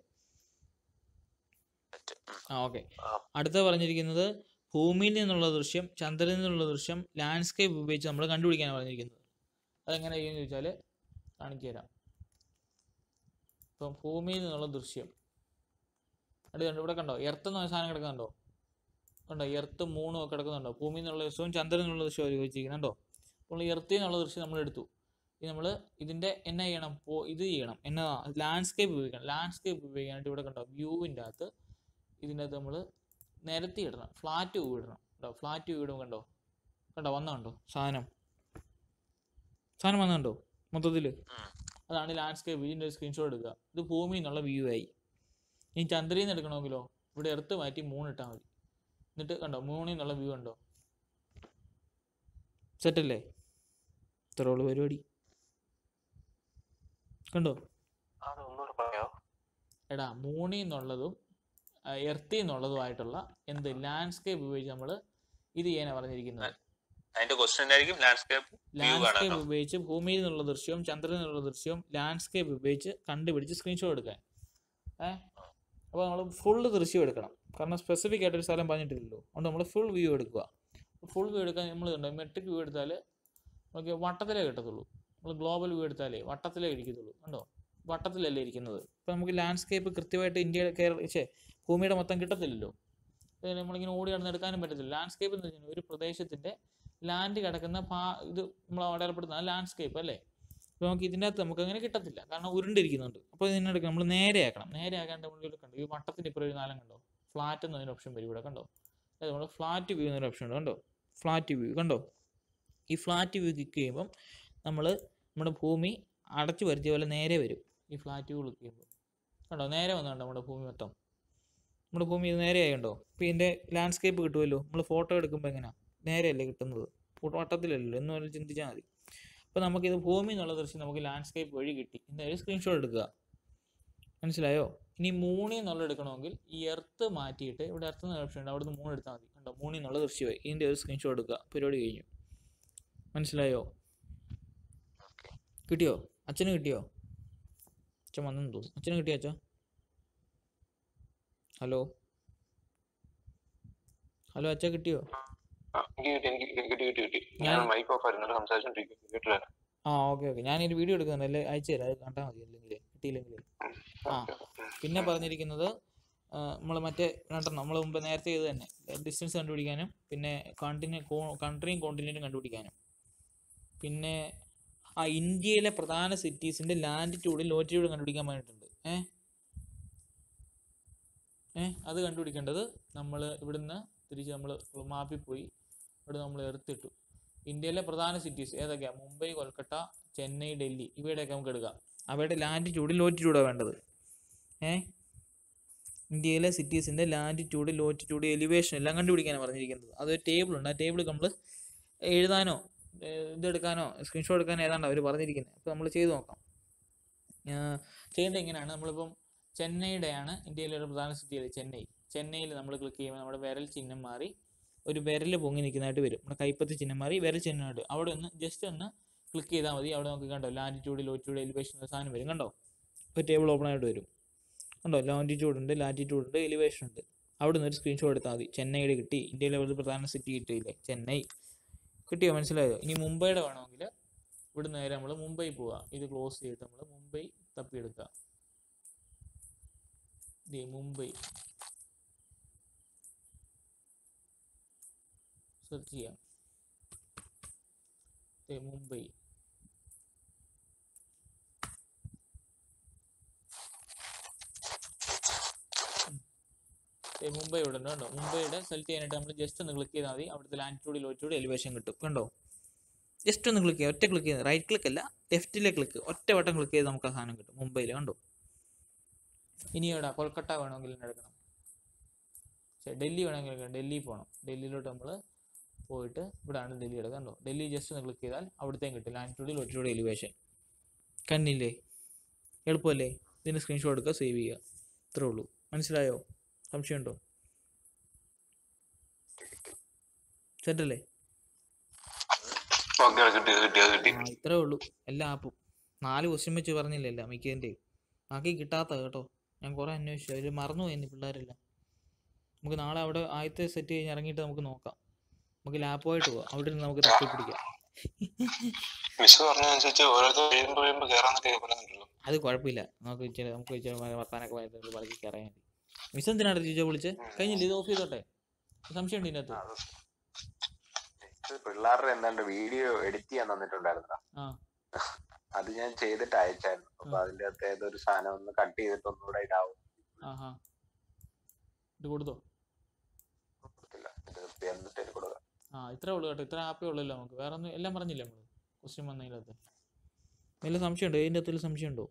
ആ ഓക്കെ ആ. അടുത്ത പറഞ്ഞിരിക്കുന്നത് ഭൂമിയിൽ നിന്നുള്ള ദൃശ്യം ചന്ദ്രനിൽ നിന്നുള്ള ദൃശ്യം ലാൻഡ്സ്കേപ്പ് ഉപയോഗിച്ച് നമ്മൾ കണ്ടുപിടിക്കാനാണ് പറഞ്ഞിരിക്കുന്നത് അതെങ്ങനെ ചെയ്യുമെന്ന് ചോദിച്ചാൽ കാണിച്ചു തരാം ഇപ്പം ഭൂമിയിൽ നിന്നുള്ള ദൃശ്യം അത് കണ്ടോ ഇവിടെ കണ്ടോ എർത്ത് എന്ന് പറഞ്ഞ സാധനം കിടക്കുന്നുണ്ടോ കണ്ടോ എർത്ത് മൂണും ഒക്കെ കിടക്കുന്നുണ്ടോ ഭൂമിയിൽ നിന്നുള്ള ദൃശ്യവും ചന്ദ്രനിൽ നിന്നുള്ള ദൃശ്യവും ചോദിച്ചിരിക്കുന്നുണ്ടോ അപ്പോൾ എർത്തിൽ നിന്നുള്ള ദൃശ്യം നമ്മൾ എടുത്തു ഇനി നമ്മൾ ഇതിൻ്റെ എന്നാ ചെയ്യണം പോ ഇത് ചെയ്യണം എന്നാ ലാൻഡ്സ്കേപ്പ് ഉപയോഗിക്കണം ലാൻഡ്സ്കേപ്പ് ഉപയോഗിക്കാനായിട്ട് ഇവിടെ കണ്ടോ വ്യൂവിൻ്റെ അകത്ത് ഇതിൻ്റെ അകത്ത് നമ്മൾ നിരത്തി ഇടണം ഫ്ലാറ്റ് വ്യൂ ഇടണം കേട്ടോ ഫ്ലാറ്റ് വ്യൂ ഇടും കണ്ടോ കണ്ടോ വന്നുണ്ടോ സാധനം സാധനം വന്നുണ്ടോ മൊത്തത്തിൽ അതാണ് ലാൻഡ്സ്കേപ്പ് ഇതിൻ്റെ ഒരു സ്ക്രീൻഷോട്ട് എടുക്കുക ഇത് ഭൂമിയിൽ നിന്നുള്ള വ്യൂ ആയി ഇനി ചന്ദ്രയിൽ നിന്ന് എടുക്കണമെങ്കിലോ ഇവിടെ എർത്ത് മാറ്റി മൂന്ന് ഇട്ടാൽ മതി എന്നിട്ട് കണ്ടോ മൂണിൽ നിന്നുള്ള വ്യൂ ഉണ്ടോ സെറ്റല്ലേ ഇത്രേ ഉള്ളൂ പരിപാടി കണ്ടോ അതൊന്നുകൂടെ പറയാമോ എടാ മൂണിൽ നിന്നുള്ളതും എർത്തിൽ നിന്നുള്ളതുമായിട്ടുള്ള എന്ത് ലാൻഡ്സ്കേപ്പ് ഉപയോഗിച്ച് നമ്മൾ ഇത് ചെയ്യാനാണ് പറഞ്ഞിരിക്കുന്നത് അതിന്റെ ക്വസ്റ്റ്യൻ ആയിരിക്കും ലാൻഡ്സ്കേപ്പ് വ്യൂ ലാൻഡ്സ്കേപ്പ് കാണാം ഉപയോഗിച്ച് ഭൂമിയിൽ നിന്നുള്ള ദൃശ്യവും ചന്ദ്രനിൽ നിന്നുള്ള ദൃശ്യവും ലാൻഡ്സ്കേപ്പ് ഉപയോഗിച്ച് കണ്ടുപിടിച്ച് സ്ക്രീൻഷോട്ട് എടുക്കാൻ ഏ അപ്പോൾ നമ്മൾ ഫുള്ള് ദൃശ്യം എടുക്കണം കാരണം സ്പെസിഫിക് ആയിട്ടൊരു സ്ഥലം പറഞ്ഞിട്ടില്ലല്ലോ അതുകൊണ്ട് നമ്മൾ ഫുൾ വ്യൂ എടുക്കുക ഫുൾ വ്യൂ എടുക്കാൻ നമ്മൾ കണ്ടോ മെട്രിക് വ്യൂ എടുത്താൽ നമുക്ക് വട്ടത്തിലേ കിട്ടത്തുള്ളൂ നമ്മൾ ഗ്ലോബൽ വ്യൂ എടുത്താലേ വട്ടത്തിലേ ഇരിക്കത്തുള്ളൂ കണ്ടോ വട്ടത്തിലല്ലേ ഇരിക്കുന്നത് ഇപ്പോൾ നമുക്ക് ലാൻഡ്സ്കേപ്പ് കൃത്യമായിട്ട് ഇന്ത്യയുടെ കേരള ഛേ ഭൂമിയുടെ മൊത്തം കിട്ടത്തില്ലല്ലോ പിന്നെ നമ്മളിങ്ങനെ ഓടി നടന്ന് എടുക്കാനും പറ്റത്തില്ല ലാൻഡ്സ്കേപ്പ് എന്ന് വെച്ചാൽ ഒരു പ്രദേശത്തിൻ്റെ ലാൻഡ് കിടക്കുന്ന ഭാ ഇത് നമ്മൾ അടയാളപ്പെടുത്തുന്ന ലാൻഡ്സ്കേപ്പ് അല്ലേ അപ്പോൾ നമുക്ക് ഇതിൻ്റെ അകത്ത് നമുക്ക് അങ്ങനെ കിട്ടത്തില്ല കാരണം ഉരുണ്ടിരിക്കുന്നുണ്ട് അപ്പോൾ ഇതിനെടുക്കുക നമ്മൾ നേരെ ആക്കണം നേരെ ആക്കാണ്ട് നമ്മൾ ഇവിടെ കണ്ടോ ഈ വട്ടത്തിൻ്റെ ഇപ്പോൾ ഒരു നാലം കണ്ടോ ഫ്ലാറ്റ് എന്നൊരു ഓപ്ഷൻ വരും ഇവിടെ കണ്ടോ അതായത് നമ്മൾ ഫ്ലാറ്റ് വ്യൂ എന്നൊരു ഓപ്ഷൻ ഉണ്ട് കണ്ടോ ഫ്ലാറ്റ് വ്യൂ കണ്ടോ ഈ ഫ്ലാറ്റ് വ്യൂ ക്ലിക്ക് ചെയ്യുമ്പം നമ്മൾ നമ്മുടെ ഭൂമി അടച്ചു വരുത്തിയ പോലെ നേരെ വരും ഈ ഫ്ലാറ്റ് വ്യൂ ക്ലിക്ക് ചെയ്യുമ്പോൾ കണ്ടോ നേരെ വന്നുണ്ടോ നമ്മുടെ ഭൂമി മൊത്തം നമ്മുടെ ഭൂമി ഇത് നേരെ ആയുണ്ടോ ഇപ്പോൾ ഇതിൻ്റെ ലാൻഡ്സ്കേപ്പ് കിട്ടുമല്ലോ നമ്മൾ ഫോട്ടോ എടുക്കുമ്പോൾ എങ്ങനെയാണ് നേരെയല്ലേ കിട്ടുന്നത് ഫുൾ വട്ടത്തിലല്ലല്ലോ എന്ന് പറഞ്ഞ് ചിന്തിച്ചാൽ മതി അപ്പോൾ നമുക്കിത് ഭൂമി എന്നുള്ള ദൃശ്യം നമുക്ക് ലാൻഡ്സ്കേപ്പ് വഴി കിട്ടി എന്തായാലും സ്ക്രീൻഷോട്ട് എടുക്കുക മനസ്സിലായോ ഇനി മൂണിൽ നിന്നുള്ള എടുക്കണമെങ്കിൽ ഈ എർത്ത് മാറ്റിയിട്ട് ഇവിടെ എർത്ത് എന്ന ഓപ്ഷൻ ഉണ്ട് അവിടുന്ന് മൂന്ന് എടുത്താൽ മതി കണ്ടോ മൂണിൽ നിന്നുള്ള ദൃശ്യമായി ഇതിൻ്റെ ഒരു സ്ക്രീൻഷോട്ട് എടുക്കുക പരിപാടി കഴിഞ്ഞു മനസ്സിലായോ കിട്ടിയോ അച്ഛന് കിട്ടിയോ അച്ഛൻ വന്നെന്ന് തോന്നുന്നു അച്ഛന് കിട്ടിയോ അച്ഛാ ഹലോ ഹലോ അച്ഛാ കിട്ടിയോ ആ, എനിക്ക് കിട്ടി എനിക്ക് കിട്ടി കിട്ടി കിട്ടി ഞാൻ ഞാൻ- മൈക്ക് ഓഫ് ആയിരുന്നു സംസാരിച്ചോണ്ടിരിക്കും കേട്ടില്ല ആ ഓക്കെ ഓക്കെ ഞാൻ ഒരു വീഡിയോ എടുക്കുന്നുണ്ട് അല്ലേ അയച്ചു തരാം അത് കണ്ടാൽ മതി അല്ലെങ്കിൽ കിട്ടിയില്ലെങ്കിൽ ആ പിന്നെ പറഞ്ഞിരിക്കുന്നത് നമ്മൾ മറ്റേ രണ്ടെണ്ണം നമ്മൾ മുമ്പ് നേരത്തെ ചെയ്ത് തന്നെ ഡിസ്റ്റൻസ് കണ്ടുപിടിക്കാനും പിന്നെ കണ്ടിന്യൂ കൺട്രിയും കോണ്ടിനെൻറ്റും കണ്ടുപിടിക്കാനും പിന്നെ ആ ഇന്ത്യയിലെ പ്രധാന സിറ്റീസിൻ്റെ ലാൻഡിറ്റ്യൂഡും ലോറ്റിറ്റ്യൂഡും കണ്ടുപിടിക്കാൻ പറഞ്ഞിട്ടുണ്ട് ഏ ഏ അത് കണ്ടുപിടിക്കേണ്ടത് നമ്മൾ ഇവിടുന്ന് തിരിച്ച് നമ്മൾ മാപ്പിൽ പോയി ഇവിടെ നമ്മൾ എടുത്തിട്ടു ഇന്ത്യയിലെ പ്രധാന സിറ്റീസ് ഏതൊക്കെയാണ് മുംബൈ കൊൽക്കത്ത ചെന്നൈ ഡൽഹി ഇവയുടെയൊക്കെ നമുക്ക് എടുക്കാം അവയുടെ ലാൻഡിറ്റ്യൂഡ് ലോറ്റിറ്റ്യൂഡാണ് വേണ്ടത് ഏ ഇന്ത്യയിലെ സിറ്റീസിൻ്റെ ലാൻഡിറ്റ്യൂഡ് ലോറ്റിറ്റ്യൂഡ് എലിവേഷൻ എല്ലാം കണ്ടുപിടിക്കാനാണ് പറഞ്ഞിരിക്കുന്നത് അതൊരു ടേബിൾ ഉണ്ട് ആ ടേബിൾ നമ്മൾ എഴുതാനോ ഏർ ഇതെടുക്കാനോ സ്ക്രീൻഷോട്ട് എടുക്കാനോ ഏതാണ്ട് അവർ പറഞ്ഞിരിക്കുന്നത് അപ്പോൾ നമ്മൾ ചെയ്ത് നോക്കാം ആ, ചെയ്യേണ്ടത് എങ്ങനെയാണ് നമ്മളിപ്പം ചെന്നൈയുടെയാണ് ഇന്ത്യയിലെ ഒരു പ്രധാന സിറ്റി ചെന്നൈ ചെന്നൈയിൽ നമ്മൾ ക്ലിക്ക് ചെയ്യുമ്പോൾ നമ്മുടെ വിരൽ ചിഹ്നം മാറി ഒരു വിരൽ പൊങ്ങി നിൽക്കുന്നതായിട്ട് വരും നമ്മുടെ കൈപ്പത്തി ചിഹ്നം മാറി വിരൽ ചിഹ്നമായിട്ട് അവിടെ ഒന്ന് ജസ്റ്റ് ഒന്ന് ക്ലിക്ക് ചെയ്താൽ മതി അവിടെ നമുക്ക് കണ്ടോ ലാറ്റിറ്റ്യൂഡ് ലോറ്റിറ്റ്യൂഡ് എലിവേഷൻ എന്ന സാധനം വരും കണ്ടോ ഒരു ടേബിൾ ഓപ്പൺ ആയിട്ട് വരും കണ്ടോ ലോണ്ടിറ്റ്യൂഡ് ഉണ്ട് ലാറ്റിറ്റ്യൂഡ് ഉണ്ട് എലിവേഷൻ ഉണ്ട് അവിടെ നിന്ന് ഒരു സ്ക്രീൻഷോട്ട് എടുത്താൽ മതി ചെന്നൈയുടെ കിട്ടി ഇന്ത്യയിലെ ഒരു പ്രധാന സിറ്റി കിട്ടിയില്ലേ ചെന്നൈ കിട്ടിയോ മനസ്സിലായോ ഇനി മുംബൈയുടെ വേണമെങ്കിൽ ഇവിടെ നേരെ നമ്മൾ മുംബൈ പോവുക ഇത് ക്ലോസ് ചെയ്തിട്ട് നമ്മൾ മുംബൈ തപ്പിയെടുക്കുക ദേ മുംബൈ സെർച്ച് ചെയ്യാം ദേ മുംബൈ ഉം. ദേ മുംബൈ ഇവിടെ ഉണ്ട് കണ്ടോ മുംബൈയുടെ സെലക്ട് ചെയ്യാനായിട്ട് നമ്മൾ ജസ്റ്റ് ഒന്ന് ക്ലിക്ക് ചെയ്താൽ മതി അവിടുത്തെ ലാൻഡിറ്റ്യൂഡ് ലോറ്റിറ്റ്യൂഡ് എലിവേഷൻ കിട്ടും കണ്ടോ ജസ്റ്റ് ഒന്ന് ക്ലിക്ക് ചെയ്യുക ഒറ്റ ക്ലിക്ക് ചെയ്യുന്നത് റൈറ്റ് ക്ലിക്ക് അല്ല ലെഫ്റ്റിലെ ക്ലിക്ക് ഒറ്റ വട്ടം ക്ലിക്ക് ചെയ്ത് നമുക്ക് ആ സാധനം കിട്ടും മുംബൈയിൽ കണ്ടോ ഇനി എവിടെ കൊൽക്കത്ത വേണമെങ്കിൽ തന്നെ എടുക്കണം ശരി ഡൽഹി വേണമെങ്കിൽ എടുക്കണം ഡൽഹി പോകണം ഡൽഹിയിലോട്ട് നമ്മൾ പോയിട്ട് ഇവിടെയാണ് ഡൽഹി എടുക്കുക കണ്ടോ ഡൽഹി ജസ്റ്റ് ഒന്ന് ക്ലിക്ക് ചെയ്താൽ അവിടുത്തേയും കിട്ടും ലാൻഡിറ്റ്യൂഡ് ലോറ്റിറ്റ്യൂഡ് എലിവേഷൻ കണ്ടില്ലേ എളുപ്പമല്ലേ ഇതിൻ്റെ സ്ക്രീൻഷോട്ട് എടുക്കുക സേവ് ചെയ്യുക ഇത്രേ ഉള്ളൂ മനസ്സിലായോ സംശയമുണ്ടോ സെറ്റല്ലേ ഓക്കെ കിട്ടി കിട്ടി അത് കിട്ടി ആ ഇത്രേ ഉള്ളൂ എല്ലാ ആപ്പും നാല് ക്വസ്റ്റ്യൻ വെച്ച് പറഞ്ഞില്ലല്ലോ മിക്കതിൻ്റെയും ബാക്കി കിട്ടാത്ത കേട്ടോ ഞാൻ കുറേ അന്വേഷിച്ചു അതിൽ മറന്നുപോയി ഇന്ന് പിള്ളേരെല്ലാം നമുക്ക് നാളെ അവിടെ ആദ്യത്തെ സെറ്റ് കഴിഞ്ഞ് ഇറങ്ങിയിട്ട് നമുക്ക് നോക്കാം നമുക്ക് ലാപ്പുമായിട്ട് പോവാം അവിടെ നിന്ന് നമുക്ക് തപ്പി പിടിക്കാം മിസ് പറഞ്ഞതനുസരിച്ച് ഓരോരുത്തർ കഴിയുമ്പോ കഴിയുമ്പോ കേറാന്നൊക്കെ പറയുന്നുണ്ടല്ലോ അത് കുഴപ്പമില്ല നമുക്ക് ഇച്ചിരി നമുക്ക് ഇച്ചിരി വർത്താനൊക്കെ വായിച്ചിട്ട് വളക്കി കയറാൻ മതി മിസ് എന്തിനാണ് ടീച്ചർ വിളിച്ച് കഴിഞ്ഞില്ല ഇത് ഓഫ് ചെയ്തോട്ടെ സംശയമുണ്ട് ഇതിനകത്ത് അത് ഇത് പിള്ളേരുടെ എന്താണ്ട് വീഡിയോ എഡിറ്റ് ചെയ്യാൻ തന്നിട്ടുണ്ടായിരുന്ന ആ അത് ഞാൻ ചെയ്തിട്ട് അയച്ചായിരുന്നു അപ്പൊ അതിന്റെ അകത്ത് ഏതൊരു സാധനം ഒന്ന് കട്ട് ചെയ്തിട്ട് ഒന്നുകൂടെ ഇടാവും ആഹാ ഇത് കൊടുത്തോ കൊടുത്തില്ല ഇത് എന്നിട്ട് എനിക്ക് കൊടുക്കാം ആ ഇത്രേ ഉള്ളൂ കേട്ടോ ഇത്ര ആപ്പേ ഉള്ളല്ലോ നമുക്ക് വേറെ ഒന്നും എല്ലാം പറഞ്ഞില്ലേ നമ്മൾ ക്വസ്റ്റ്യൻ വന്നതിനകത്ത് വല്ല സംശയമുണ്ടോ ഇതിൻ്റെ അകത്തിൽ സംശയമുണ്ടോ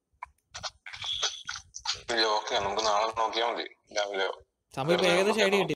ഇല്ല ഓക്കെ നമുക്ക് നാളെ നോക്കിയാൽ മതി രാവിലെയോ സമയം ഇപ്പൊ ഏകദേശം ഐഡിയ കിട്ടി